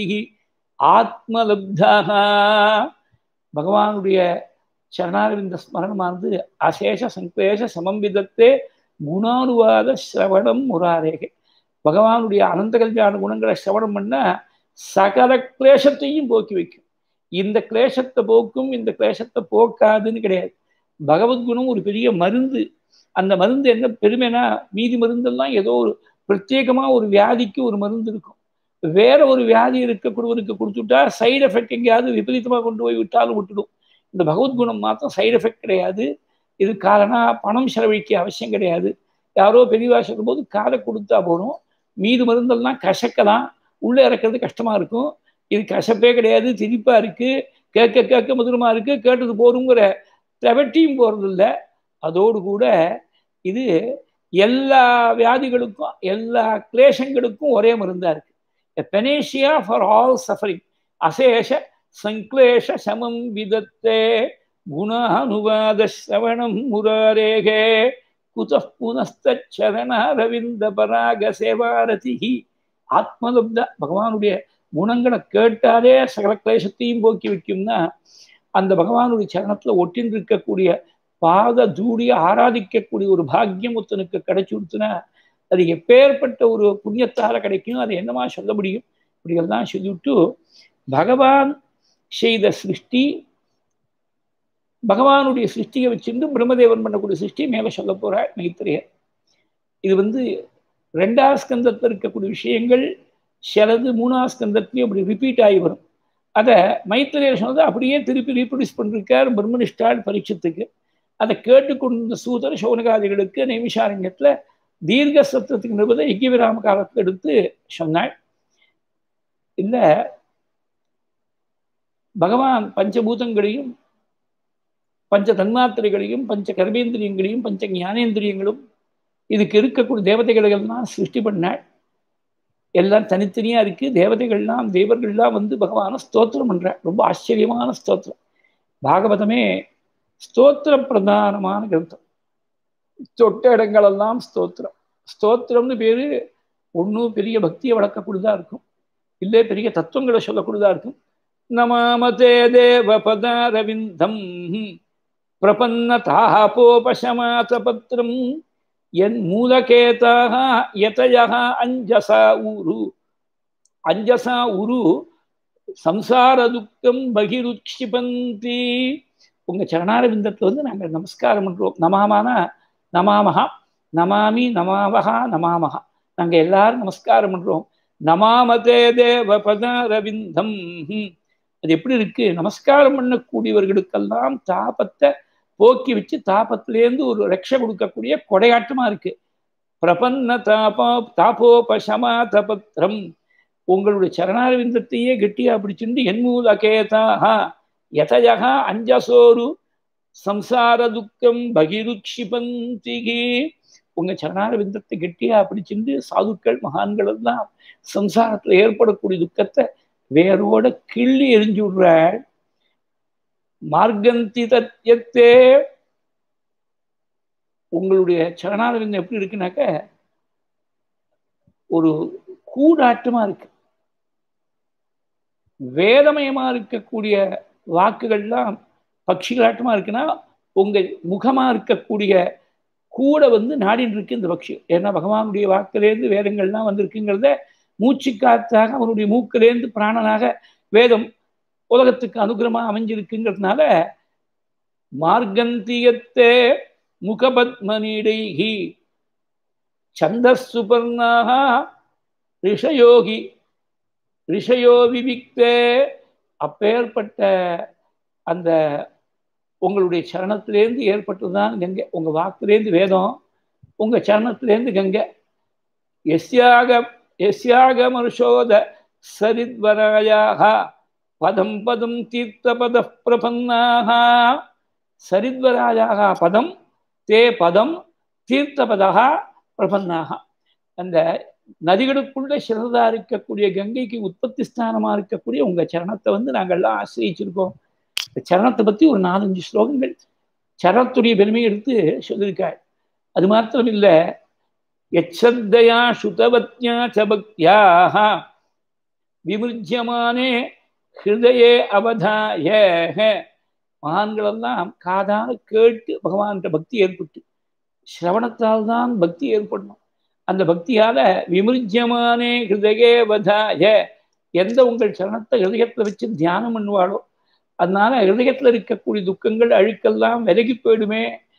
ஆத்மலப்தாக பகவானுடைய சரணாரவிந்த ஸ்மரணமானது அசேஷ சங்கிலேஷ சமம் விதத்தே குணானுவாத சிரவணம் முராரேகே பகவானுடைய அனந்த கல்யாண குணங்களை சிரவணம் பண்ண சகல கிளேசத்தையும் போக்கி வைக்கும் இந்த கிளேசத்தை போக்கும் இந்த கிளேசத்தை போக்காதுன்னு கிடையாது பகவத்குணம் ஒரு பெரிய மருந்து அந்த மருந்து என்ன பெருமைனா மீதி மருந்தெல்லாம் ஏதோ ஒரு பிரத்யேகமாக ஒரு வியாதிக்கு ஒரு மருந்து இருக்கும் வேற ஒரு வியாதி இருக்கக்கூடியவருக்கு கொடுத்துட்டா சைடு எஃபெக்ட் எங்கேயாவது விபரீதமாக கொண்டு போய் விட்டாலும் விட்டுடும் இந்த பகவத்குணம் மாத்திரம் சைடு எஃபெக்ட் கிடையாது இது காலனா பணம் செலவழிக்க அவசியம் கிடையாது யாரோ பெரியவா சொல்லும் போது காலை கொடுத்தா போதும் மீது மருந்தெல்லாம் கசக்கலாம் உள்ளே இறக்கிறது கஷ்டமா இருக்கும் இது கசப்பே கிடையாது திரிப்பா இருக்கு கேட்க கேட்க மதுரமா இருக்கு கேட்டது போருங்கிற திரவட்டியும் போறது இல்லை அதோடு கூட இது எல்லா வியாதிகளுக்கும் எல்லா கிளேஷங்களுக்கும் ஒரே மருந்தா இருக்கு பெனேஷியா ஃபார் ஆல் சஃபரிங் அசேஷ சங்கிலேஷ சமம் விதத்தே குணானுவாத சிரவணம் முராரேகே குத புனஸ்தரண ரவிந்த பராக சேவாரதி ஆத்மலப்த பகவானுடைய குணங்களை கேட்டாலே சகல கிளேசத்தையும் போக்கி வைக்கும்னா அந்த பகவானுடைய சரணத்துல ஒட்டின் இருக்கக்கூடிய பாத தூடிய ஆராதிக்கக்கூடிய ஒரு பாக்கியம் ஒருத்தனுக்கு கிடைச்சி கொடுத்துனா அது எப்பேற்பட்ட ஒரு புண்ணியத்தால கிடைக்கும் அதை என்னமா சொல்ல முடியும் இப்படியெல்லாம் சொல்லிவிட்டு பகவான் செய்த சிருஷ்டி பகவானுடைய சிருஷ்டியை வச்சிருந்து பிரம்மதேவன் பண்ணக்கூடிய சிருஷ்டி மேலே சொல்ல போறார் மைத்திரையர் இது வந்து ரெண்டாவது ஸ்கந்தத்தில் இருக்கக்கூடிய விஷயங்கள் சிலது மூணாவது ஸ்கந்தத்துலேயும் அப்படி ரிப்பீட் ஆகி வரும் அதை மைத்திரையர் சொன்னதை அப்படியே திருப்பி ரீப்ரொடியூஸ் பண்ணிருக்கார் பிரம்மனிஷ்டாள் பரீட்சத்துக்கு அதை கேட்டுக்கொண்டிருந்த சூதர் சௌனகாதிகளுக்கு நைமிஷாரண்யத்தில் தீர்க்க சத்திரத்துக்கு நிறுவதை யஜ்யவிராம காலத்தில் எடுத்து சொன்னாள் இல்லை பகவான் பஞ்சபூதங்களையும் பஞ்ச தன்மாத்திரைகளையும் பஞ்ச கர்மேந்திரியங்களையும் பஞ்ச ஞானேந்திரியங்களும் இதுக்கு இருக்கக்கூடிய தேவதைகளெல்லாம் சிருஷ்டி பண்ணாள் எல்லாம் தனித்தனியா இருக்கு தேவதைகள்லாம் தேவர்கள்லாம் வந்து பகவான ஸ்தோத்திரம் பண்ற ரொம்ப ஆச்சரியமான ஸ்தோத்திரம் பாகவதமே ஸ்தோத்திர பிரதானமான கிரந்தம் தொட்ட இடங்களெல்லாம் ஸ்தோத்திரம் ஸ்தோத்திரம்னு பேரு ஒன்றும் பெரிய பக்தியை வளர்க்கக்கூடியதா இருக்கும் இல்லை பெரிய தத்துவங்களை சொல்லக்கூடியதா இருக்கும் நமாமதே தேவ பதாரவிந்தம் பிரபன்னதாபோபசமாசபத்திரம் என் மூலகேதாக யதயக அஞ்சசா உரு அஞ்சசா உரு சம்சார துக்கம் பகிருட்சிபந்தி உங்க சரணாரவிந்தத்தை வந்து நாங்கள் நமஸ்காரம் பண்றோம் நமாமானா நமாமகா நமாமி நமாவகா நமாமகா நாங்கள் எல்லாரும் நமஸ்காரம் பண்றோம் நமாமதே தேவ பதாரவிந்தம் அது எப்படி இருக்கு நமஸ்காரம் பண்ணக்கூடியவர்களுக்கெல்லாம் தாபத்தை போக்கி வச்சு தாபத்திலேருந்து ஒரு ரட்சை கொடுக்கக்கூடிய கொடையாட்டமா இருக்கு பிரபன்ன தாபோ தாபோபசமா தபத்திரம் உங்களுடைய சரணாரவிந்தத்தையே கெட்டியா பிடிச்சிருந்து என்மூலகேதாக யதயகா அஞ்சசோரு சம்சார துக்கம் பகிருட்சிபந்திகி உங்க சரணாரவிந்தத்தை கெட்டியா பிடிச்சிருந்து சாதுக்கள் மகான்கள் எல்லாம் சம்சாரத்துல ஏற்படக்கூடிய துக்கத்தை வேரோட கிள்ளி எரிஞ்சு விடுறாள் மார்க்கந்தி தத்தியத்தே உங்களுடைய சரணாரவிந்தம் எப்படி இருக்குனாக்க ஒரு கூடாட்டமா இருக்கு வேதமயமா இருக்கக்கூடிய வாக்குகள்லாம் பட்சிகளாட்டமா இருக்குன்னா உங்க முகமா இருக்கக்கூடிய கூட வந்து நாடின்னு இருக்கு இந்த பக்ஷி ஏன்னா பகவானுடைய வாக்கிலேருந்து வேதங்கள்லாம் வந்திருக்குங்கிறத மூச்சு காத்தாக அவருடைய மூக்கிலேருந்து பிராணனாக வேதம் உலகத்துக்கு அனுகிரகமாக அமைஞ்சிருக்குங்கிறதுனால மார்கந்தியத்தே முகபத்மனிடைகி சந்தசுபர்ணாக ரிஷயோகி ரிஷயோ விவிக்தே அப்பேற்பட்ட அந்த உங்களுடைய சரணத்திலேருந்து ஏற்பட்டதுதான் கங்கை உங்க வாக்குலேருந்து வேதம் உங்க சரணத்திலேருந்து கங்கை எஸ்யாக எஸ்யாக மனுஷோத சரித்வராயாக பதம் பதம் தீர்த்தபத பிரபன்னாக சரித்வராயாக பதம் தே பதம் தீர்த்தபதா பிரபன்னாக அந்த நதிகளுக்குள்ள சிறந்தா இருக்கக்கூடிய கங்கைக்கு உற்பத்தி ஸ்தானமா இருக்கக்கூடிய உங்க சரணத்தை வந்து நாங்கள்லாம் ஆசிரியிச்சிருக்கோம் இந்த சரணத்தை பத்தி ஒரு நாலஞ்சு ஸ்லோகங்கள் சரணத்துடைய பெருமையை எடுத்து சொல்லியிருக்காள் அது மாத்திரம் இல்லை எச்சத்தையா சுதவத்யா சபக்தியாக விமிருஜ்யமானே ஹிருதயே அவதாய மகான்களெல்லாம் காதான கேட்டு பகவான்கிட்ட பக்தி ஏற்பட்டு சிரவணத்தால் தான் பக்தி ஏற்படணும் அந்த பக்தியால விமிருஜ்யமானே ஹிருதயே வதாய எந்த உங்கள் சரணத்தை ஹிருதயத்தில் வச்சு தியானம் பண்ணுவாளோ அதனால ஹிருதயத்தில் இருக்கக்கூடிய துக்கங்கள் அழுக்கெல்லாம் விலகி போயிடுமே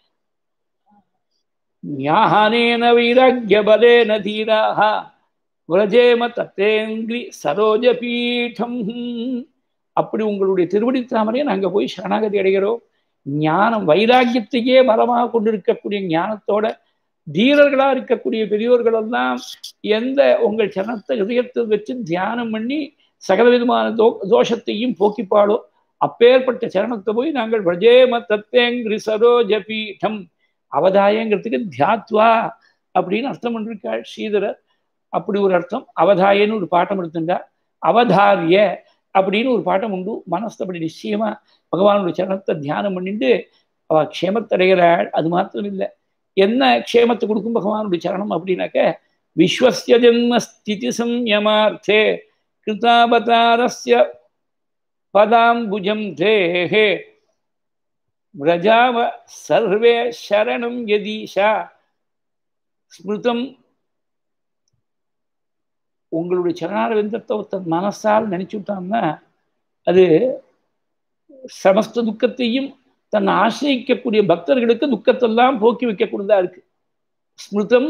ஞானேன வைராக்கியபலேன தீராக விரஜேம தத்தேங்கிரி சரோஜ பீடம் அப்படி உங்களுடைய திருவடி தாமரையை நாங்கள் போய் சரணாகதி அடைகிறோம் ஞானம் வைராக்கியத்தையே மரமாக கொண்டிருக்கக்கூடிய ஞானத்தோட தீரர்களா இருக்கக்கூடிய பெரியோர்கள் எல்லாம் எந்த உங்கள் சரணத்தை இதயத்தில் வச்சு தியானம் பண்ணி சகல விதமான தோ தோஷத்தையும் போக்கிப்பாளோ அப்பேற்பட்ட சரணத்தை போய் நாங்கள் விரஜேம தத்தேங்கிரி சரோஜ பீடம் அவதாயங்கிறதுக்கு தியாத்வா அப்படின்னு அர்த்தம் பண்ணிருக்காள் ஸ்ரீதரர் அப்படி ஒரு அர்த்தம் அவதாயன்னு ஒரு பாட்டம் எடுத்துட்டா அவதாரிய அப்படின்னு ஒரு பாட்டம் உண்டு மனசு அப்படி நிச்சயமா பகவானுடைய சரணத்தை தியானம் பண்ணிட்டு அவ க்ஷேமத்தடைகிறாள் அது மாத்திரம் இல்லை என்ன க்ஷேமத்தை கொடுக்கும் பகவானுடைய சரணம் அப்படின்னாக்க விஸ்வசிய ஜென்ம ஸ்திதி சம்யமார்த்தே கிருதாவதாரஸ்ய பதாம்புஜம் தேஹே விரஜாம சர்வே சரணம் யதீஷா ஸ்மிருதம் உங்களுடைய சரணாரவிந்தத்தை ஒருத்தன் மனசால் நினைச்சு விட்டான்னா அது சமஸ்த துக்கத்தையும் தன்னை ஆசிரியிக்கக்கூடிய பக்தர்களுக்கு துக்கத்தெல்லாம் போக்கி வைக்கக்கூடியதா இருக்கு ஸ்மிருதம்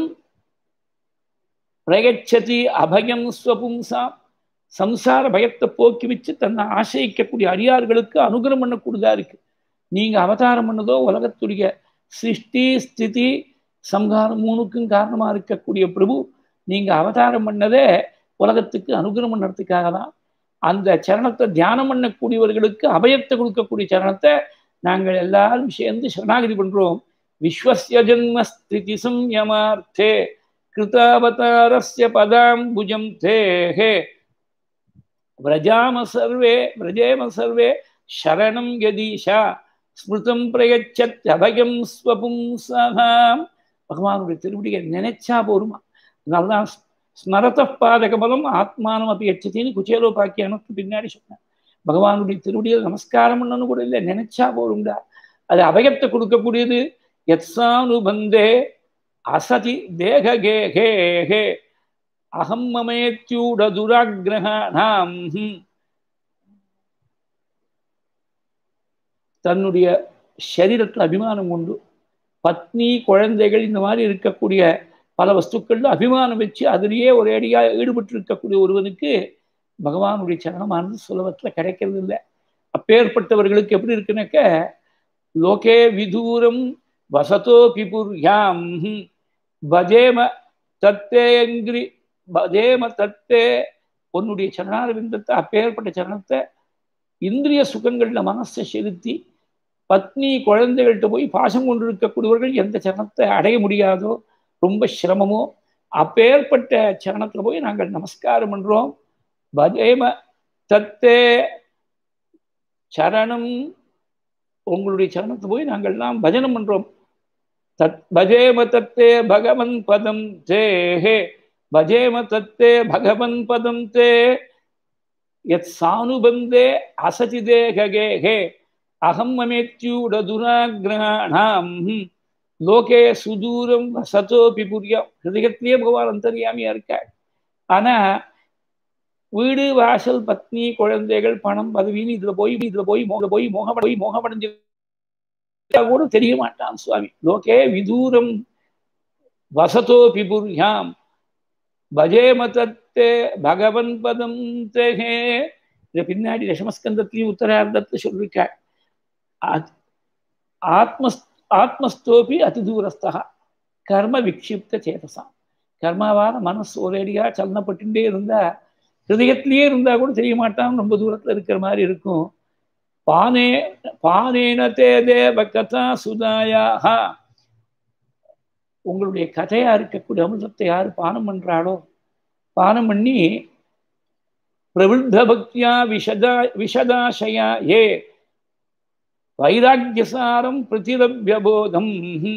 பிரகச்சதி அபயம் ஸ்வபும்சாம் சம்சார பயத்தை போக்கி வச்சு தன்னை ஆசிரியிக்கக்கூடிய அடியார்களுக்கு அனுகிரம் பண்ணக்கூடியதா இருக்கு நீங்க அவதாரம் பண்ணதோ உலகத்துடைய சிருஷ்டி ஸ்திதி சம்ஹாரம் மூணுக்கும் காரணமா இருக்கக்கூடிய பிரபு நீங்க அவதாரம் பண்ணதே உலகத்துக்கு அனுகிரம் பண்ணுறதுக்காக தான் அந்த சரணத்தை தியானம் பண்ணக்கூடியவர்களுக்கு அபயத்தை கொடுக்கக்கூடிய சரணத்தை நாங்கள் எல்லாரும் சேர்ந்து சரணாகதி பண்றோம் விஸ்வசிய ஜன்ம ஸ்திதி சம்யமார்த்தே கிருதாவதாரஸ்ய பதாம்புஜம் தே ஹே விரஜாம சர்வே விரஜேம சர்வே சரணம் யதீஷா ஸ்மிருதம் பிரயச்சத் அபயம் ஸ்வபும்சகாம் பகவானுடைய திருவடியை நினைச்சா போருமா அதனால்தான் ஸ்மரத பாதகபலம் ஆத்மானம் அப்படி எச்சத்தின்னு குச்சேலோ பாக்கியானத்து பின்னாடி சொன்னேன் பகவானுடைய திருவடியில் நமஸ்காரம் பண்ணணும் கூட இல்லை நினைச்சா போரும்டா அது அபயத்தை கொடுக்கக்கூடியது எத்சானுபந்தே அசதி தேக கே ஹே ஹே அகம் மமேத்யூட துராகிரகாம் தன்னுடைய சரீரத்தில் அபிமானம் கொண்டு பத்னி குழந்தைகள் இந்த மாதிரி இருக்கக்கூடிய பல வஸ்துக்கள்ல அபிமானம் வச்சு அதிலேயே ஒரு அடியாக ஈடுபட்டு இருக்கக்கூடிய ஒருவனுக்கு பகவானுடைய சரணமானது சுலபத்தில் கிடைக்கிறது இல்லை அப்பேற்பட்டவர்களுக்கு எப்படி இருக்குனாக்க லோகே விதூரம் வசதோ பிபுர்யாம் பஜேம தத்தேங்கிரி பஜேம தத்தே உன்னுடைய சரணாரவிந்தத்தை அப்பேற்பட்ட சரணத்தை இந்திரிய சுகங்கள்ல மனசை செலுத்தி பத்னி குழந்தைகள்கிட்ட போய் பாசம் கொண்டு இருக்கக்கூடியவர்கள் எந்த சரணத்தை அடைய முடியாதோ ரொம்ப சிரமமோ அப்பேற்பட்ட சரணத்துல போய் நாங்கள் நமஸ்காரம் பண்றோம் பஜேம தத்தே சரணம் உங்களுடைய சரணத்தை போய் நாங்கள்லாம் பஜனம் பண்றோம் தத் பஜேம தத்தே பகவன் பதம் தே ஹே பஜேம தத்தே பகவன் பதம் தே யத் சானுபந்தே அசதி தேகே ஹே அகம் மமேத்யூட துராகிரகாணாம் லோகே சுதூரம் வசதோபி புரியம் ஹிருதயத்திலேயே பகவான் அந்தரியாமியா இருக்காள் ஆனா வீடு வாசல் பத்னி குழந்தைகள் பணம் பதவின்னு இதுல போய் இதுல போய் மோக போய் மோகமட போய் மோகமடைஞ்சு கூட தெரிய மாட்டான் சுவாமி லோகே விதூரம் வசதோ பிபுர்யாம் பஜே மதத்தே பகவன் பதம் தேகே இதை பின்னாடி தசமஸ்கந்தத்திலையும் உத்தரார்த்தத்தை சொல்லிருக்காள் ஆத்ம ஆத்மஸ்தோபி அதி தூரஸ்தா கர்ம விக்ஷிப்த சேதசாம் கர்மாவான மனசு ஒரேடியா சலனப்பட்டுட்டே இருந்தா ஹிருதயத்திலேயே இருந்தா கூட தெரிய மாட்டான் ரொம்ப தூரத்துல இருக்கிற மாதிரி இருக்கும் பானே பானேன தே தேவ கதா சுதாயாக உங்களுடைய கதையா இருக்கக்கூடிய அமிர்தத்தை யாரு பானம் பண்றாளோ பானம் பண்ணி பிரவித்த பக்தியா விஷதா விஷதாசயா ஏ வைராக்கியசாரம் பிரதிரபியபோதம்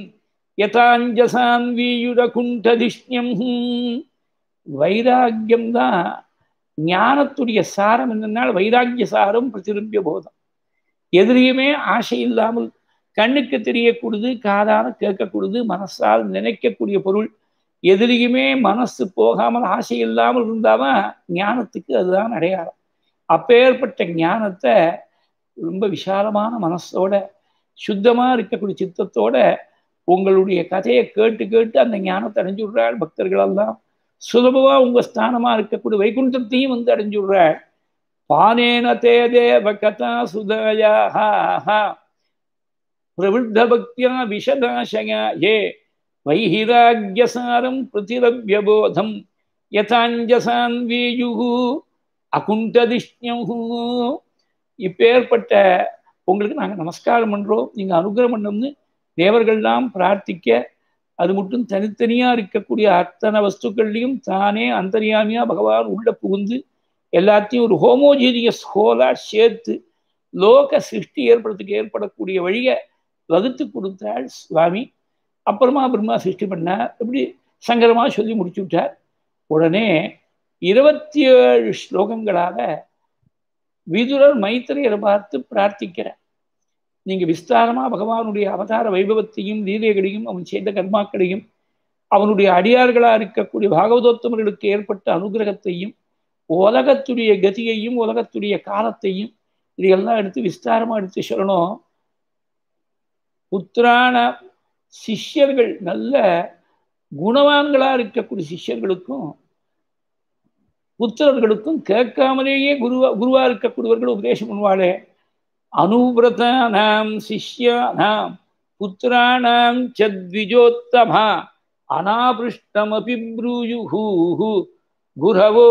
யதாஞ்சசான்வீயுரகுண்டதிஷ்யம் வைராக்கியம் தான் ஞானத்துடைய சாரம் என்னன்னால் வைராக்கிய சாரம் பிரதிரம்பிய போதம் எதிரியுமே ஆசை இல்லாமல் கண்ணுக்கு தெரியக்கூடியது காதால கேட்கக்கூடியது மனசால் நினைக்கக்கூடிய பொருள் எதிரியுமே மனசு போகாமல் ஆசை இல்லாமல் இருந்தாதான் ஞானத்துக்கு அதுதான் அடையாளம் அப்பேற்பட்ட ஞானத்தை ரொம்ப விசாலமான மனசோட சுத்தமா இருக்கக்கூடிய சித்தத்தோட உங்களுடைய கதையை கேட்டு கேட்டு அந்த ஞானத்தை அடைஞ்சு விடுறாள் பக்தர்கள் எல்லாம் சுலபமா உங்க ஸ்தானமா இருக்கக்கூடிய வைகுண்டத்தையும் வந்து அடைஞ்சு விடுறாள் பானேன தே தேவ கதா சுதயா பிரவித்த பக்தியா விஷதாசயா ஏ வைஹிராக்கியசாரம் பிரதிரபியபோதம் யதாஞ்சசான்வீயு அகுண்டதிஷ்யம் இப்பேற்பட்ட உங்களுக்கு நாங்கள் நமஸ்காரம் பண்ணுறோம் நீங்கள் அனுகிரகம் பண்ணணும்னு தேவர்கள்லாம் பிரார்த்திக்க அது மட்டும் தனித்தனியாக இருக்கக்கூடிய அத்தனை வஸ்துக்கள்லையும் தானே அந்தரியாமியாக பகவான் உள்ள புகுந்து எல்லாத்தையும் ஒரு ஹோமோஜீனியஸ் ஹோலாக சேர்த்து லோக சிருஷ்டி ஏற்படுறதுக்கு ஏற்படக்கூடிய வழியை வகுத்து கொடுத்தாள் சுவாமி அப்புறமா பிரம்மா சிருஷ்டி பண்ணார் இப்படி சங்கரமாக சொல்லி முடிச்சு விட்டார் உடனே இருபத்தி ஏழு ஸ்லோகங்களாக விதுரர் மைத்திரையரை பார்த்து பிரார்த்திக்கிறார் நீங்க விஸ்தாரமா பகவானுடைய அவதார வைபவத்தையும் லீலைகளையும் அவன் செய்த கர்மாக்களையும் அவனுடைய அடியார்களா இருக்கக்கூடிய பாகவதோத்தமர்களுக்கு ஏற்பட்ட அனுகிரகத்தையும் உலகத்துடைய கதியையும் உலகத்துடைய காலத்தையும் இதையெல்லாம் எடுத்து விஸ்தாரமா எடுத்து சொல்லணும் புத்திரான சிஷ்யர்கள் நல்ல குணவான்களா இருக்கக்கூடிய சிஷ்யர்களுக்கும் புத்திரர்களுக்கும் கேட்காமலேயே குருவா குருவா இருக்கக்கூடியவர்கள் உபதேசம் பண்ணுவாளே அனுவிரதானாம் சிஷ்யானாம் புத்திராணாம் சத்விஜோத்தமா அனாபிருஷ்டமபி ப்ரூயுஹூஹு குரவோ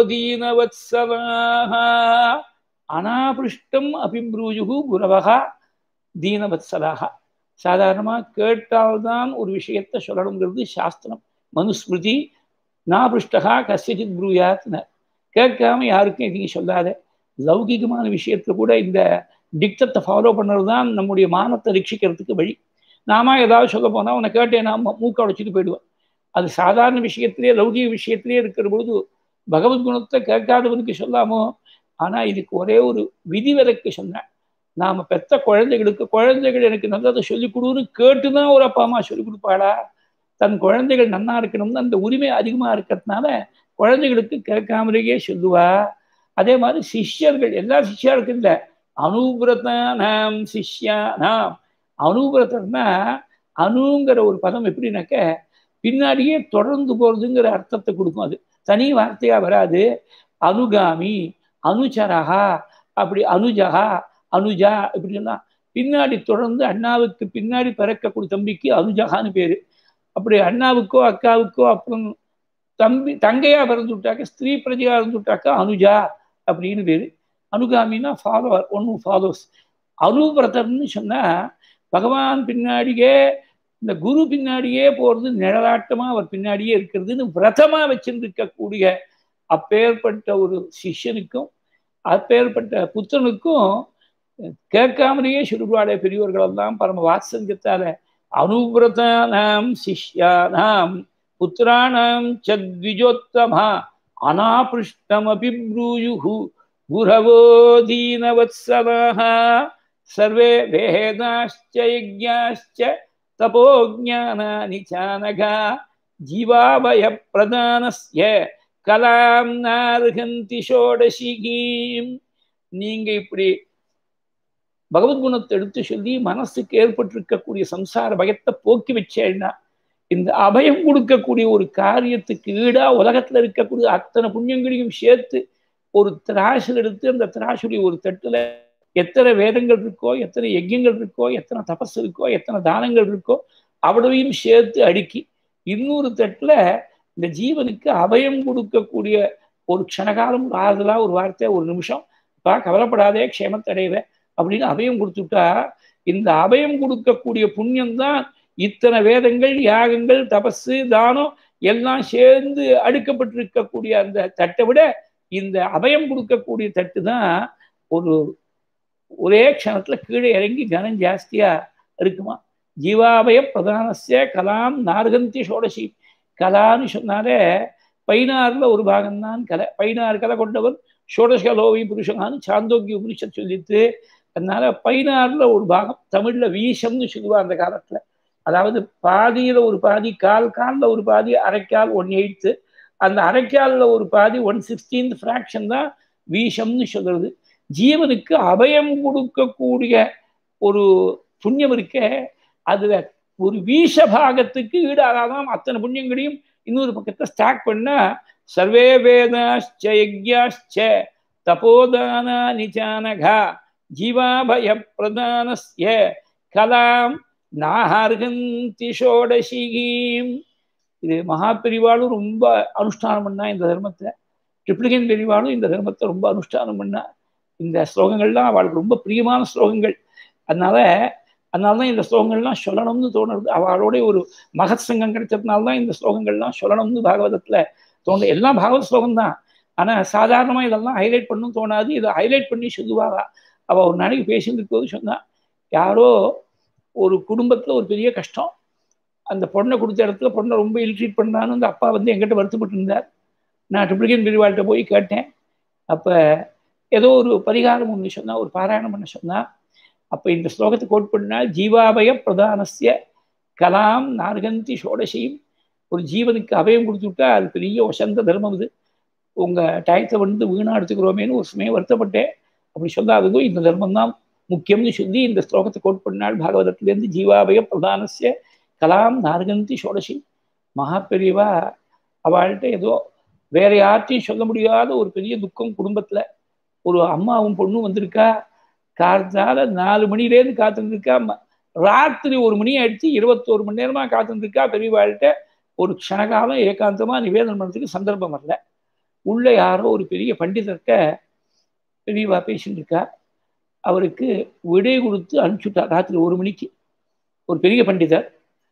தீனவத்சலாக அனாபிருஷ்டம் அபிப்ரூயுகு குரவகா தீனவத்சலாக சாதாரணமாக கேட்டால்தான் ஒரு விஷயத்தை சொல்லணுங்கிறது சாஸ்திரம் மனுஸ்மிருதி நாபிருஷ்டகா கசியஜித் ப்ரூயாத்னர் கேட்காம யாருக்கும் எதையும் சொல்லாத லௌகிகமான விஷயத்துல கூட இந்த டிக்டத்தை ஃபாலோ பண்ணுறது தான் நம்முடைய மானத்தை ரட்சிக்கிறதுக்கு வழி நாம ஏதாவது சொல்ல போனால் உன்னை கேட்டேன் நாம் மூக்க உடைச்சிட்டு போயிடுவேன் அது சாதாரண விஷயத்திலே லௌகிக விஷயத்திலே இருக்கிற பொழுது பகவத் குணத்தை கேட்காதவனுக்கு சொல்லாமோ ஆனால் இதுக்கு ஒரே ஒரு விதிவிலக்கு சொன்னேன் நாம் பெத்த குழந்தைகளுக்கு குழந்தைகள் எனக்கு நல்லதை சொல்லிக் கொடுன்னு கேட்டு தான் ஒரு அப்பா அம்மா சொல்லிக் கொடுப்பாளா தன் குழந்தைகள் நன்னா இருக்கணும்னு அந்த உரிமை அதிகமாக இருக்கிறதுனால குழந்தைகளுக்கு கேட்காமலேயே சொல்லுவா அதே மாதிரி சிஷ்யர்கள் எல்லா சிஷ்யருக்கும் இல்லை அனுபிரதானாம் சிஷ்யானாம் அனுபிரதம்னா அணுங்கிற ஒரு பதம் எப்படின்னாக்க பின்னாடியே தொடர்ந்து போறதுங்கிற அர்த்தத்தை கொடுக்கும் அது தனி வார்த்தையா வராது அனுகாமி அனுச்சரகா அப்படி அனுஜகா அனுஜா இப்படின்னா பின்னாடி தொடர்ந்து அண்ணாவுக்கு பின்னாடி பிறக்கக்கூடிய தம்பிக்கு அனுஜகான்னு பேரு அப்படி அண்ணாவுக்கோ அக்காவுக்கோ அப்புறம் தம்பி தங்கையா பிறந்து விட்டாக்க ஸ்திரீ பிரஜையா இருந்து விட்டாக்கா அனுஜா அப்படின்னு பேரு அனுகாமின்னா ஃபாலோவர் ஒன்றும் ஃபாலோஸ் அனுபிரதர்னு சொன்னா பகவான் பின்னாடியே இந்த குரு பின்னாடியே போறது நிழலாட்டமா அவர் பின்னாடியே இருக்கிறதுன்னு விரதமா வச்சிருந்திருக்கக்கூடிய அப்பேற்பட்ட ஒரு சிஷ்யனுக்கும் அப்பேற்பட்ட புத்தனுக்கும் கேட்காமலேயே சுருபாடைய பெரியவர்கள் எல்லாம் பரம வாத்சங்கத்தால அனுபிரதானாம் சிஷ்யானாம் புத்திராணாம் சத்விஜோத்தமா அனாபிருஷ்டமபி ப்ரூயுஹு குரவோ தீனவத்சலாக சர்வே வேதாश्च यज्ञाश्च तपोज्ञानानि चानघा जीवाभयप्रदानस्य கலாம் நார்கந்தி ஷோடசிகீம் நீங்க இப்படி பகவத்குணத்தை எடுத்து சொல்லி மனசுக்கு ஏற்பட்டிருக்கக்கூடிய சம்சார பயத்தை போக்கி வச்சேன்னா இந்த அபயம் கொடுக்கக்கூடிய ஒரு காரியத்துக்கு ஈடா உலகத்துல இருக்கக்கூடிய அத்தனை புண்ணியங்களையும் சேர்த்து ஒரு திராசில் எடுத்து அந்த திராசுடைய ஒரு தட்டுல எத்தனை வேதங்கள் இருக்கோ எத்தனை யஜ்யங்கள் இருக்கோ எத்தனை தபஸ் இருக்கோ எத்தனை தானங்கள் இருக்கோ அவ்வளவையும் சேர்த்து அடுக்கி இன்னொரு தட்டுல இந்த ஜீவனுக்கு அபயம் கொடுக்கக்கூடிய ஒரு க்ஷணகாலம் ஆறுதலா ஒரு வார்த்தை ஒரு நிமிஷம் பா கவலைப்படாதே க்ஷேமத்தடைவே அப்படின்னு அபயம் கொடுத்துட்டா இந்த அபயம் கொடுக்கக்கூடிய புண்ணியம் தான் இத்தனை வேதங்கள் யாகங்கள் தபஸு தானம் எல்லாம் சேர்ந்து அடுக்கப்பட்டிருக்கக்கூடிய அந்த தட்டை விட இந்த அபயம் கொடுக்கக்கூடிய தட்டு தான் ஒரு ஒரே க்ஷணத்துல கீழே இறங்கி கனம் ஜாஸ்தியா இருக்குமா ஜீவாபய பிரதானசிய கலாம் நார்கந்தி ஷோடசி கலான்னு சொன்னாலே பதினாறுல ஒரு பாகம்தான் கலை பதினாறு கலை கொண்டவர் ஷோடசகலோவி புருஷகான்னு சாந்தோக்கிய உபனிஷத் சொல்லிட்டு அதனால பதினாறுல ஒரு பாகம் தமிழ்ல வீசம்னு சொல்லுவா அந்த காலத்துல அதாவது பாதியில ஒரு பாதி கால் கால்ல ஒரு பாதி அரைக்கால் ஒன் எயித்து அந்த அரைக்கால்ல ஒரு பாதி ஒன் சிக்ஸ்டீன்த் ஃப்ராக்ஷன் தான் வீஷம்னு சொல்றது ஜீவனுக்கு அபயம் கொடுக்கக்கூடிய ஒரு புண்ணியம் இருக்க அதுல ஒரு வீஷ பாகத்துக்கு ஈடாகாதான் அத்தனை புண்ணியங்களையும் இன்னொரு பக்கத்தை ஸ்டாக் பண்ணா சர்வே வேதாச்ச யஜ்யாச்ச தபோதானா நிச்சானகா ஜீவாபய பிரதானஸ்ய கலாம் நாஹர்கந்தி ஷோடசிகீம் இது மகா பெரிவாளும் ரொம்ப அனுஷ்டானம் பண்ணா இந்த தர்மத்தை ட்ரிப்ளிகன் பெரிவாளும் இந்த தர்மத்தை ரொம்ப அனுஷ்டானம் பண்ணா இந்த ஸ்லோகங்கள்லாம் அவளுக்கு ரொம்ப பிரியமான ஸ்லோகங்கள் அதனால அதனால தான் இந்த ஸ்லோகங்கள்லாம் சொல்லணும்னு தோணுறது அவளோட ஒரு மகத் சங்கம் கிடைச்சதுனால தான் இந்த ஸ்லோகங்கள்லாம் சொல்லணும்னு பாகவதத்துல தோணுது எல்லாம் பாகவத ஸ்லோகம் தான் ஆனா சாதாரணமா இதெல்லாம் ஹைலைட் பண்ணணும் தோணாது இதை ஹைலைட் பண்ணி சொல்லுவாரா அவ ஒரு நாளைக்கு பேசிட்டு போது சொன்னா யாரோ ஒரு குடும்பத்துல ஒரு பெரிய கஷ்டம் அந்த பொண்ணை கொடுத்த இடத்துல பொண்ணை ரொம்ப இல்ட்ரீட் பண்ணான்னு அந்த அப்பா வந்து எங்கிட்ட வருத்தப்பட்டு இருந்தார் நான் ட்ரிப்ளிகன் பிரிவாள்கிட்ட போய் கேட்டேன் அப்போ ஏதோ ஒரு பரிகாரம் ஒன்று சொன்னா ஒரு பாராயணம் பண்ண சொன்னா அப்போ இந்த ஸ்லோகத்தை கோட் பண்ணால் ஜீவாபய பிரதானசிய கலாம் நார்கந்தி ஷோடசையும் ஒரு ஜீவனுக்கு அபயம் கொடுத்து விட்டா அது பெரிய வசந்த தர்மம் இது உங்கள் டயத்தை வந்து வீணா எடுத்துக்கிறோமேனு ஒரு சமயம் வருத்தப்பட்டேன் அப்படி சொல்லாததும் இந்த தர்மம் தான் முக்கியம்னு சொல்லி இந்த ஸ்லோகத்தை கோட் பண்ணாள் பாகவதத்திலேருந்து ஜீவாபய பிரதானசிய கலாம் நார்கந்தி சோடசி மகாபெரிவா அவள்கிட்ட ஏதோ வேற யார்ட்டையும் சொல்ல முடியாத ஒரு பெரிய துக்கம் குடும்பத்துல ஒரு அம்மாவும் பொண்ணும் வந்திருக்கா காத்தால நாலு மணிலேருந்து காத்துருந்துருக்கா ராத்திரி ஒரு மணி ஆயிடுச்சு இருபத்தோரு மணி நேரமா காத்துருந்துருக்கா பெரியவாழ்கிட்ட ஒரு க்ஷணகாலம் ஏகாந்தமா நிவேதனம் பண்ணுறதுக்கு சந்தர்ப்பம் வரல உள்ள யாரோ ஒரு பெரிய பண்டிதர்கிட்ட பெரியவா பேசிட்டு இருக்கா அவருக்கு விடை கொடுத்து அனுப்பிச்சுட்டா ராத்திரி ஒரு மணிக்கு ஒரு பெரிய பண்டிதர்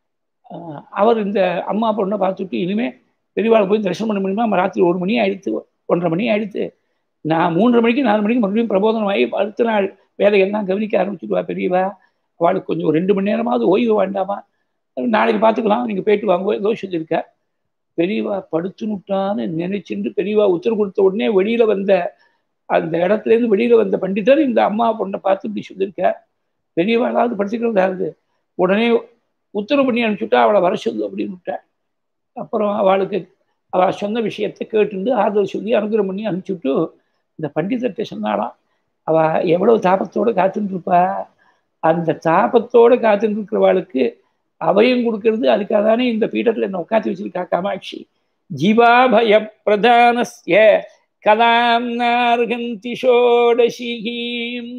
அவர் இந்த அம்மா பொண்ணை பார்த்துட்டு இனிமேல் பெரியவாளை போய் தரிசனம் பண்ண முடியுமா நம்ம ராத்திரி ஒரு மணி ஆயிடுத்து ஒன்றரை மணி ஆயிடுத்து நான் மூன்றரை மணிக்கு நாலு மணிக்கு மறுபடியும் பிரபோதனம் ஆகி அடுத்த நாள் வேலையெல்லாம் கவனிக்க ஆரம்பிச்சுடுவா பெரியவா அவளுக்கு கொஞ்சம் ரெண்டு மணி நேரமாவது ஓய்வு வேண்டாமா நாளைக்கு பார்த்துக்கலாம் நீங்கள் போயிட்டு வாங்க ஏதோ சொல்லியிருக்க பெரியவா படுத்துனுட்டான்னு நினைச்சுட்டு பெரியவா உத்தரவு கொடுத்த உடனே வெளியில வந்த அந்த இடத்துலேருந்து வெளியில வந்த பண்டிதர் இந்த அம்மா பொண்ணை பார்த்து இப்படி சொல்லியிருக்க பெரியவாளாவது படிச்சுக்கிறதாவது உடனே உத்தரவு பண்ணி அனுப்பிச்சுட்டா அவளை வர சொல்லு அப்படின்னு விட்டேன் அப்புறம் அவளுக்கு அவள் சொன்ன விஷயத்தை கேட்டுண்டு ஆதரவு சொல்லி அனுகிரம் பண்ணி அனுப்பிச்சுட்டு இந்த பண்டிதர்கிட்ட சொன்னாலாம் அவள் எவ்வளவு தாபத்தோடு காத்துட்டு இருப்பா அந்த தாபத்தோடு காத்துட்டு இருக்கிறவாளுக்கு அபயம் கொடுக்கறது அதுக்காக தானே இந்த பீഠத்தில் என்ன உட்காந்து வச்சிருக்கா காமாட்சி ஜீவாபய பிரதானஸ்ய கலாம் நார்கந்தி ஷோடசிகீம்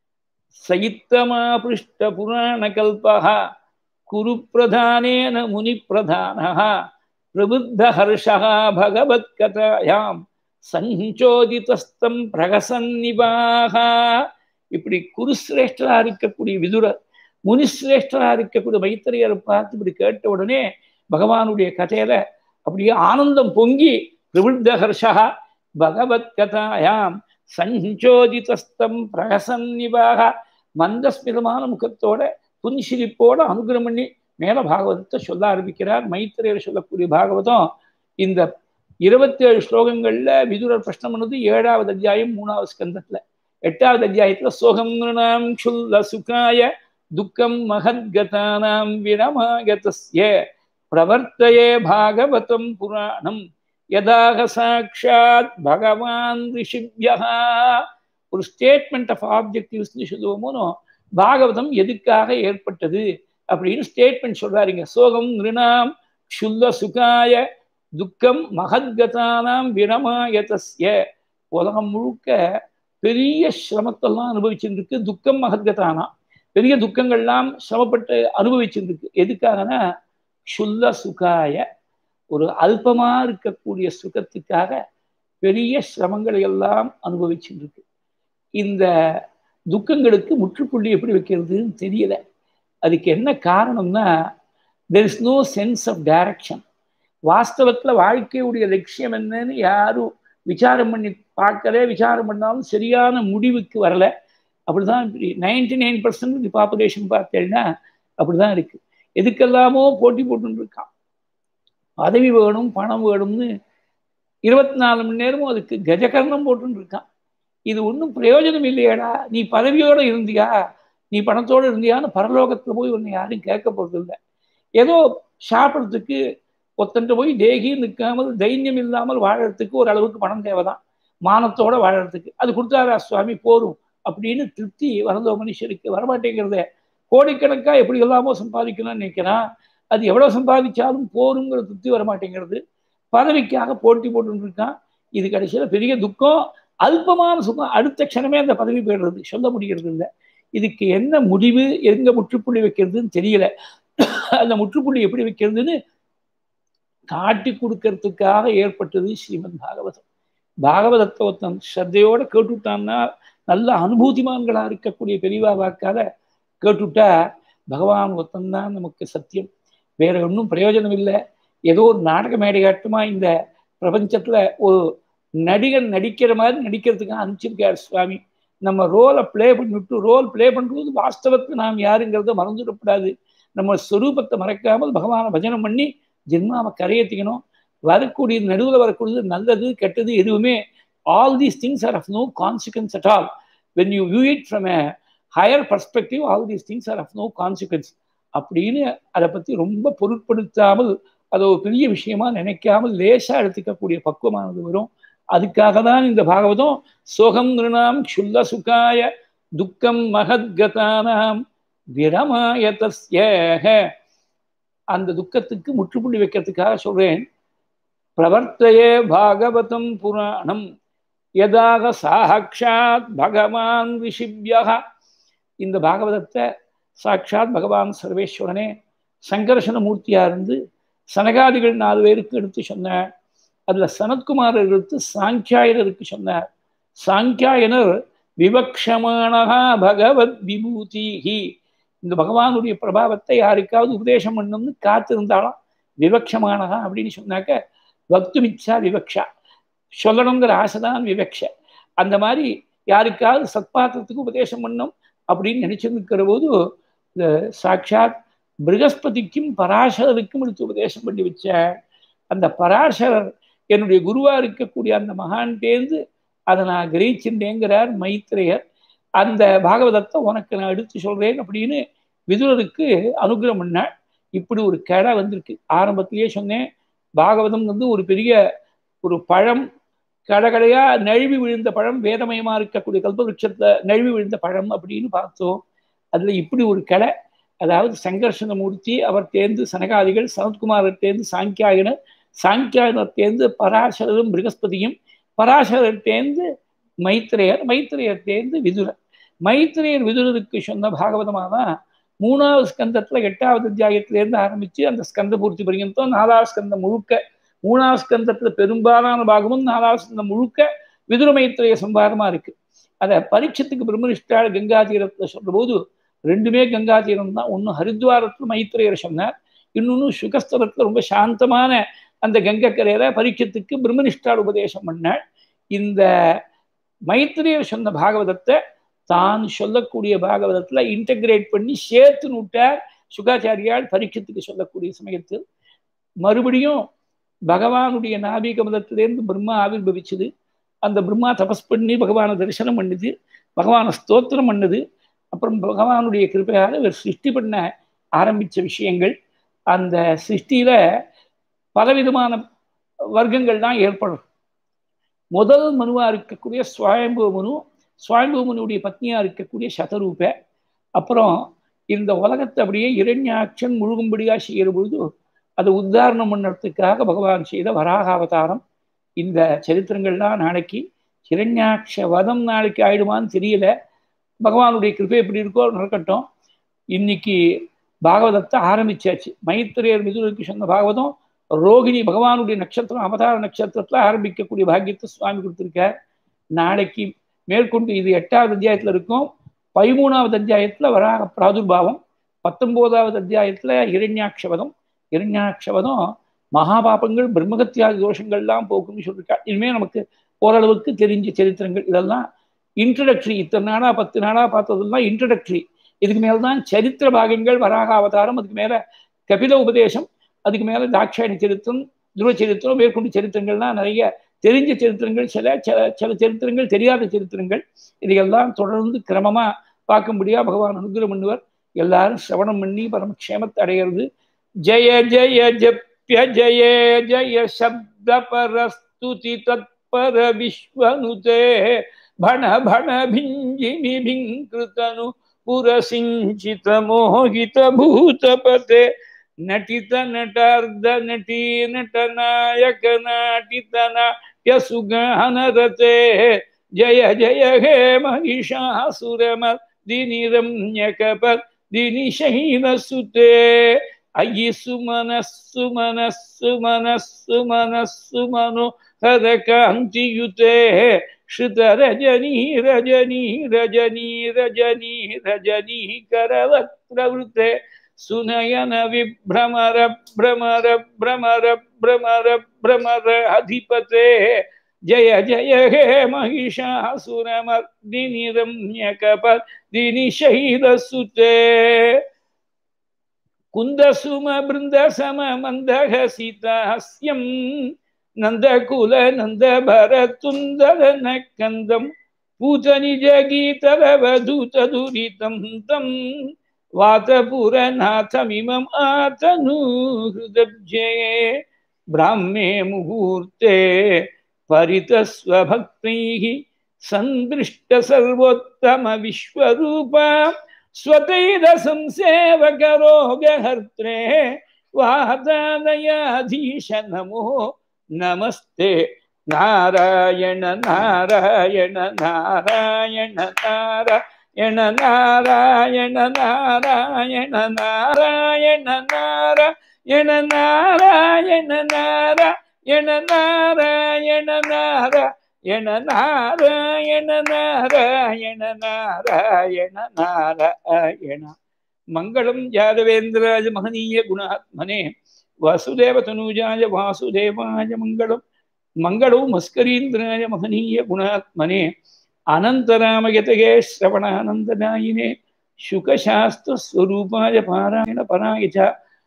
சயித்தமா பிருஷ்ட புராண கல்பா குரு பிரதானேன முனி பிரதானः பிரபுத்த ஹர்ஷः பகவத்கதாயாம் சஞ்சோதிதஸ்தம் பிரகசன்னிவாக இப்படி குருசிரேஷ்டரா இருக்கக்கூடிய விதுரர் முனிசிரேஷ்டரா இருக்கக்கூடிய மைத்திரையரை பார்த்து இப்படி கேட்ட உடனே பகவானுடைய கதையில அப்படியே ஆனந்தம் பொங்கி பிரபுத்த ஹர்ஷா பகவத்கதாயாம் சஞ்சோதிதஸ்தம் பிரகசன்னிவாக மந்தஸ்மிதமான முகத்தோட புன்சிரிப்போட அனுகிரம் பண்ணி மேல பாகவதத்தை சொல்ல ஆரம்பிக்கிறார் மைத்திரையர் சொல்லக்கூடிய பாகவதம் இந்த இருபத்தி ஏழு ஸ்லோகங்கள்ல விதுரர் பிரஷ்னம் பண்ணது ஏழாவது அத்தியாயம் மூணாவது ஸ்கந்தத்துல எட்டாவது அத்தியாயத்துல சோகம் நாம் சுல்ல சுகாய துக்கம் மகத்கதானாம் விரமாகதஸ்ய பிரவர்த்தயே பாகவதம் புராணம் யதாக சாட்சாத் பகவான் ரிஷிபியா ஒரு ஸ்டேட்மெண்ட் ஆஃப் ஆப்ஜெக்டிவ்ஸ்னு சொல்லுவோமோ பாகவதம் எதுக்காக ஏற்பட்டது அப்படின்னு ஸ்டேட்மெண்ட் சொல்றாருங்க சோகம் நிருணாம் சுல்ல சுகாய துக்கம் மகத்கதானாம் விரமாயதஸ்ய உலகம் முழுக்க பெரிய சிரமத்தெல்லாம் அனுபவிச்சுருக்கு துக்கம் மகத்கதானா பெரிய துக்கங்கள்லாம் சிரமப்பட்டு அனுபவிச்சுருக்கு எதுக்காகனா சுல்ல சுகாய ஒரு அல்பமா இருக்கக்கூடிய சுகத்துக்காக பெரிய சிரமங்களை எல்லாம் அனுபவிச்சுருக்கு இந்த துக்கங்களுக்கு முற்றுப்புள்ளி எப்படி வைக்கிறதுன்னு தெரியல அதுக்கு என்ன காரணம்னா there is no sense of direction வாஸ்தவத்தில் வாழ்க்கையுடைய லட்சியம் என்னன்னு யாரும் விசாரம் பண்ணி பார்க்கல விசாரம் பண்ணாலும் சரியான முடிவுக்கு வரல அப்படிதான் இப்படி நைன்டி நைன் பர்சன்ட் பாப்புலேஷன் பார்த்தேன்னா அப்படிதான் இருக்கு எதுக்கெல்லாமோ போட்டி போட்டு இருக்கான் பதவி வேணும் பணம் வேணும்னு இருபத்தி நாலு மணி நேரமும் அதுக்கு கஜகர்ணம் போட்டுன்னு இருக்கான் இது ஒன்றும் பிரயோஜனம் இல்லையாடா நீ பதவியோடு இருந்தியா நீ பணத்தோடு இருந்தியான்னு பரலோகத்தில் போய் உன்னை யாரும் கேட்க போகிறது இல்லை ஏதோ சாப்பிட்றதுக்கு ஒத்தன்ட்டு போய் தேகி நிற்காமல் தைரியம் இல்லாமல் வாழறதுக்கு ஒரு அளவுக்கு பணம் தேவைதான் மானத்தோட வாழறதுக்கு அது கொடுத்தாரா சுவாமி போரும் அப்படின்னு திருப்தி வரந்த மனுஷருக்கு வரமாட்டேங்கிறத கோடிக்கணக்கா எப்படி எல்லாமோ சம்பாதிக்கணும்னு நினைக்கிறான் அது எவ்வளவு சம்பாதிச்சாலும் போருங்கிற திருப்தி வரமாட்டேங்கிறது பதவிக்காக போட்டி போட்டு இருக்கான் இது கடைசியில பெரிய துக்கம் அல்பமான சுகம் அடுத்த க்ஷணமே அந்த பதவி போயிடுறது சொல்ல முடிகிறது இல்லை இதுக்கு என்ன முடிவு எங்க முற்றுப்புள்ளி வைக்கிறதுன்னு தெரியல அந்த முற்றுப்புள்ளி எப்படி வைக்கிறதுன்னு காட்டி கொடுக்கறதுக்காக ஏற்பட்டது ஸ்ரீமத் பாகவதம் பாகவதத்தை ஒருத்தன் ஸ்ரத்தையோட கேட்டுட்டான்னா நல்ல அனுபூதிமான்களா இருக்கக்கூடிய பெரியவா வாக்கால கேட்டுட்டா பகவான் ஒருத்தன் தான் நமக்கு சத்தியம் வேற ஒன்றும் பிரயோஜனம் இல்லை ஏதோ ஒரு நாடக மேடையாட்டமா இந்த பிரபஞ்சத்துல ஒரு நடிகன் நடிக்கிற மாதிரி நடிக்கிறதுக்காக அனுப்பிச்சிருக்கார் சுவாமி நம்ம ரோலை பிளே பண்ணிவிட்டு ரோல் பிளே பண்ணுறது வாஸ்தவத்துக்கு நாம் யாருங்கிறத மறந்துடக்கூடாது நம்ம ஸ்வரூபத்தை மறக்காமல் பகவானை பஜனம் பண்ணி ஜென்மாவை கரையேற்றிக்கணும் வரக்கூடிய நடுவில் வரக்கூடியது நல்லது கெட்டது எதுவுமே all these things are of no consequence at all when you view it from a higher perspective all these things are of no consequence அப்படின்னு அதை பற்றி ரொம்ப பொருட்படுத்தாமல் அதை ஒரு பெரிய விஷயமா நினைக்காமல் லேசாக எடுத்துக்கக்கூடிய பக்குவமானது வரும் அதுக்காக தான் இந்த பாகவதம் சோகம் நிருணாம் க்ஷுல்ல சுகாய துக்கம் மகத்கதானாம் விரமாய தஸ்யஹ அந்த துக்கத்துக்கு முற்றுப்புள்ளி வைக்கிறதுக்காக சொல்றேன் பிரவர்த்தையே பாகவதம் புராணம் யதாக சாட்சாத் பகவான் ரிஷிபியா இந்த பாகவதத்தை சாட்சாத் பகவான் சர்வேஸ்வரனே சங்கர்ஷன மூர்த்தியா இருந்து சனகாதிகள் நாலு பேருக்கு எடுத்து சொன்னார் அதுல சனத்குமாரர் எடுத்து சாங்கியாயனருக்கு சொன்னார் சாங்கியாயனர் விவக்ஷமானகா பகவத் விபூதிஹி இந்த பகவானுடைய பிரபாவத்தை யாருக்காவது உபதேசம் பண்ணணும்னு காத்திருந்தாலும் விவக்ஷமானகா அப்படின்னு சொன்னாக்க பக்துமிச்சா விவக்ஷா சொல்லணுங்கிற ஆசைதான் விவக்ஷ அந்த மாதிரி யாருக்காவது சத்பாத்திரத்துக்கு உபதேசம் பண்ணும் அப்படின்னு நினைச்சிருக்கிற போது இந்த சாட்சாத் பிருகஸ்பதிக்கும் பராசரருக்கும் எடுத்து உபதேசம் பண்ணி வச்ச அந்த பராசரர் என்னுடைய குருவா இருக்கக்கூடிய அந்த மகான்டேந்து அதை நான் கிரகிச்சிருந்தேங்கிறார் மைத்திரையர் அந்த பாகவதத்தை உனக்கு நான் எடுத்து சொல்றேன் அப்படின்னு விதுரருக்கு அனுகிரகம் பண்ணாள் இப்படி ஒரு கடை வந்திருக்கு ஆரம்பத்திலேயே சொன்னேன் பாகவதம் வந்து ஒரு பெரிய ஒரு பழம் கடகடையா நழுவி விழுந்த பழம் வேதமயமா இருக்கக்கூடிய கல்பவృక్షத்துல நழுவி விழுந்த பழம் அப்படின்னு பார்த்தோம் அதுல இப்படி ஒரு கடை அதாவது சங்கர்ஷண மூர்த்தி அவர் தேர்ந்து சனகாதிகள் சனத்குமாரர் தேர்ந்து சாங்கியாயனர் சாங்கியாயனர் தேர்ந்து பராசரரும் பிருகஸ்பதியும் பராசரர் தேர்ந்து மைத்திரையர் மைத்திரையர் தேர்ந்து விதுரர் மைத்திரையர் விதுரருக்கு சொன்ன பாகவதமாக தான் மூணாவது ஸ்கந்தத்துல எட்டாவது அத்தியாயத்திலேருந்து ஆரம்பிச்சு அந்த ஸ்கந்த பூர்த்தி பரியந்தம் நாலாவது ஸ்கந்தம் முழுக்க மூணாவது ஸ்கந்தத்துல பெரும்பாலான பாகமும் நாலாவது ஸ்கந்தம் முழுக்க விதுர மைத்திரைய சம்பாதமா இருக்கு அதை பரீட்சத்துக்கு பிரம்மனிஷ்டாள் கங்கா தீரத்துல சொல்ற போது ரெண்டுமே கங்கா தீரம் தான் ஒன்றும் ஹரித்வாரத்துல மைத்திரையர் சொன்னார் இன்னொன்று சுகஸ்தலத்துல ரொம்ப சாந்தமான அந்த கங்கக்கரையில பரீட்சத்துக்கு பிரம்மனிஷ்டாள் உபதேசம் பண்ணாள் இந்த மைத்திரையர் சொன்ன பாகவதத்தை தான் சொல்லக்கூடிய பாகவதத்துல இன்டகிரேட் பண்ணி சேர்த்து நூட்டார் சுகாச்சாரியால் பரீட்சத்துக்கு சொல்லக்கூடிய சமயத்தில் மறுபடியும் பகவானுடைய நாபிக மதத்திலேருந்து பிரம்மா ஆவிர்வவிச்சது அந்த பிரம்மா தபஸ் பண்ணி பகவானை தரிசனம் பண்ணுது பகவானை ஸ்தோத்திரம் பண்ணுது அப்புறம் பகவானுடைய கிருப்பையால் இவர் சிருஷ்டி பண்ண ஆரம்பித்த விஷயங்கள் அந்த சிருஷ்டியில பலவிதமான வர்க்கங்கள் தான் ஏற்படும் முதல் மனுவா இருக்கக்கூடிய சுவாயம்பு மனு சுவாயம்பு மனுடைய பத்னியா இருக்கக்கூடிய சதரூப அப்புறம் இந்த உலகத்தை அப்படியே இரண்யாட்சன் முழுகும்படியா செய்கிற பொழுது அதை உத்தாரணம் பண்ணுறதுக்காக பகவான் செய்த வராக அவதாரம் இந்த சரித்திரங்கள்லாம் நாளைக்கு இரண்யாட்ச வதம் நாளைக்கு ஆயிடுமான்னு தெரியல பகவானுடைய கிருப்பை எப்படி இருக்கோ நடக்கட்டும் இன்னைக்கு பாகவதத்தை ஆரம்பிச்சாச்சு மைத்திரையர் மிதுருக்கு சொன்ன பாகவதம் ரோகிணி பகவானுடைய நட்சத்திரம் அவதார நட்சத்திரத்தில் ஆரம்பிக்கக்கூடிய பாக்கியத்தை சுவாமி கொடுத்துருக்கார் நாளைக்கு மேற்கொண்டு இது எட்டாவது அத்தியாயத்தில் இருக்கும் பதிமூணாவது அத்தியாயத்தில் வராக பிராதுர்பாவம் பத்தொம்போதாவது அத்தியாயத்தில் இரண்யாட்சவதம் இரண்யாட்சவதம் மகாபாபங்கள் பிரம்மகத்தியாதி தோஷங்கள்லாம் போக்கும்னு சொல்லியிருக்கார் இனிமேல் நமக்கு ஓரளவுக்கு தெரிஞ்ச சரித்திரங்கள் இதெல்லாம் இன்ட்ரடக்டரி இத்தனை நாளா பத்து நாளா பார்த்ததெல்லாம் இன்ட்ரடக்டரி இதுக்கு மேல தான் சரித்திர பாகங்கள் வராக அவதாரம் அதுக்கு மேல கபில உபதேசம் அதுக்கு மேல தாட்சாயணி சரித்திரம் துருவ சரித்திரம் மேற்கொண்டு சரித்திரங்கள்லாம் நிறைய தெரிஞ்ச சரித்திரங்கள் சில சில சில சரித்திரங்கள் தெரியாத சரித்திரங்கள் இதையெல்லாம் தொடர்ந்து கிரமமா பார்க்கும்படியா பகவான் அனுகிரம் பண்ணுவர் எல்லாரும் சிரவணம் பண்ணி பரமக்ஷேமத்தை அடையிறது ஜய ஜய ஜப்ய ஜய ஜய சப்த பரஸ்துதி தத்பர விஸ்வனுதே भण भण भिञ्जिमि भिङ्कृतनु पुरसिञ्चित मोहित भूतपते नटित नटार्ध नटी नटनायक नाटित नाट्यसुगानरते जय जय हे महिषासुरमर्दिनिरम्यकपदिनिशहीनसुते अयि सुमनः सुमनः सुमनः सुमनः सुमनो हरकान्तियुते श्रुतरजनी रजनी रजनी रजनी रजनी करवक्त्रवृते सुनयन विभ्रमर भ्रमर भ्रमर भ्रमर भ्रमर अधिपते जय जय हे महिषासुरमर्दिनि रम्यकपदिनि शैलसुते कुन्दसुम बृन्दसम मन्दहसितास्यम् नन्दकुल नन्दभरतुन्दरन कन्दम् पूतनिजगीतरवधूतदुरितं तं वातपुरनाथमिमम् आतनु हृदब्जे ब्राह्मे मुहूर्ते परितस्वभक्तैः सन्दृष्टसर्वोत्तमविश्वरूपा स्वतैदसंसेवकरोगहर्त्रे वातादयाधीश नमो नमस्ते नारायण नारायण नारायण नारायण नारायण नारायण नारायण नारायण नारायण नारायण नारायण नारायण नारायण नारायण नारायण नारायण मङ्गलं यादवेन्द्राय महनीय गुणात्मने वासुदेवतनूजाय वासुदेवाय मङ्गलम् मङ्गलौ मस्करीन्द्राय महनीय गुणात्मने अनन्तरामयतये श्रवणानन्ददायिने शुकशास्त्रस्वरूपाय पारायणपराय च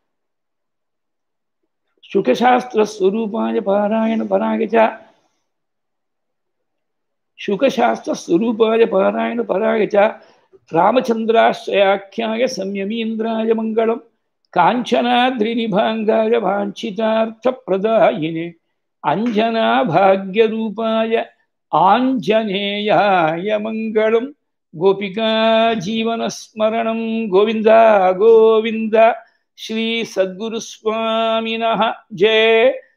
शुकशास्त्रस्वरूपाय पारायणपराय च शुकशास्त्रस्वरूपाय पारायणपराय च रामचन्द्राश्रयाख्याय संयमीन्द्राय मङ्गलं काञ्चनाद्रिनिभाङ्गाय वाञ्छितार्थप्रदायिने अञ्जनाभाग्यरूपाय आञ्जनेयाय मङ्गलं गोपिकाजीवनस्मरणं गोविन्द गोविन्द श्रीसद्गुरुस्वामिनः जय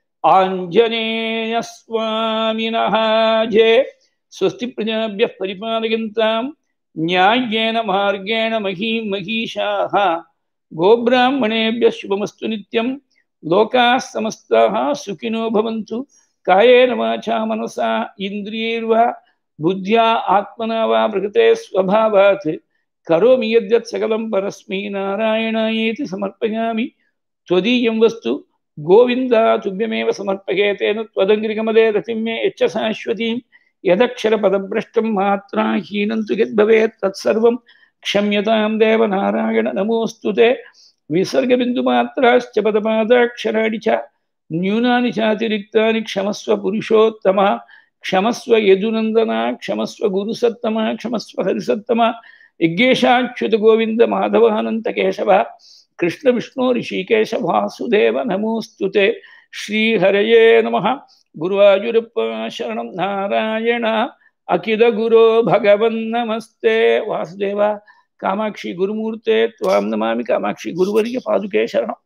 आञ्जनेयस्वामिनः जय स्वस्ति प्रजाभ्यः परिपालयन्तां न्याय्येन मार्गेण महीं महीषाः गोब्राह्मणेभ्यः शुभमस्तु नित्यं लोकाः समस्ताः सुखिनो भवन्तु कायेन वाचा मनसा इन्द्रियैर्वा बुद्ध्या आत्मना वा प्रकृते स्वभावात् करोमि यद्यत् सकलं परस्मै नारायणायेति समर्पयामि त्वदीयं वस्तु गोविन्द तुभ्यमेव समर्पये तेन त्वदङ्गिरिकमले रतिं मे यच्च शाश्वतीं यदक्षरपदभ्रष्टं मात्रा हीनं तु यद्भवेत् तत्सर्वं क्षम्यतां देव नारायण नमोऽस्तु ते विसर्गबिन्दुमात्राश्च पदपादाक्षराणि च न्यूनानि चातिरिक्तानि क्षमस्व पुरुषोत्तमा क्षमस्व यदुनन्दना क्षमस्व गुरुसत्तमा क्षमस्व हरिसत्तमा यज्ञेशाच्युतगोविन्द माधवानन्तकेशव कृष्णविष्णु ऋषिकेश वासुदेव नमोऽस्तु ते श्रीहरये नमः गुरुवायुरप्प शरणं नारायण अखिलगुरो भगवन्नमस्ते वासुदेव कामाक्षि गुरुमूर्ते त्वां नमामि कामाक्षि गुरुवर्य पादुके शरणम्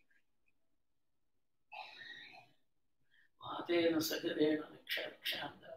वातेन सकलेन रक्षाक्षान्त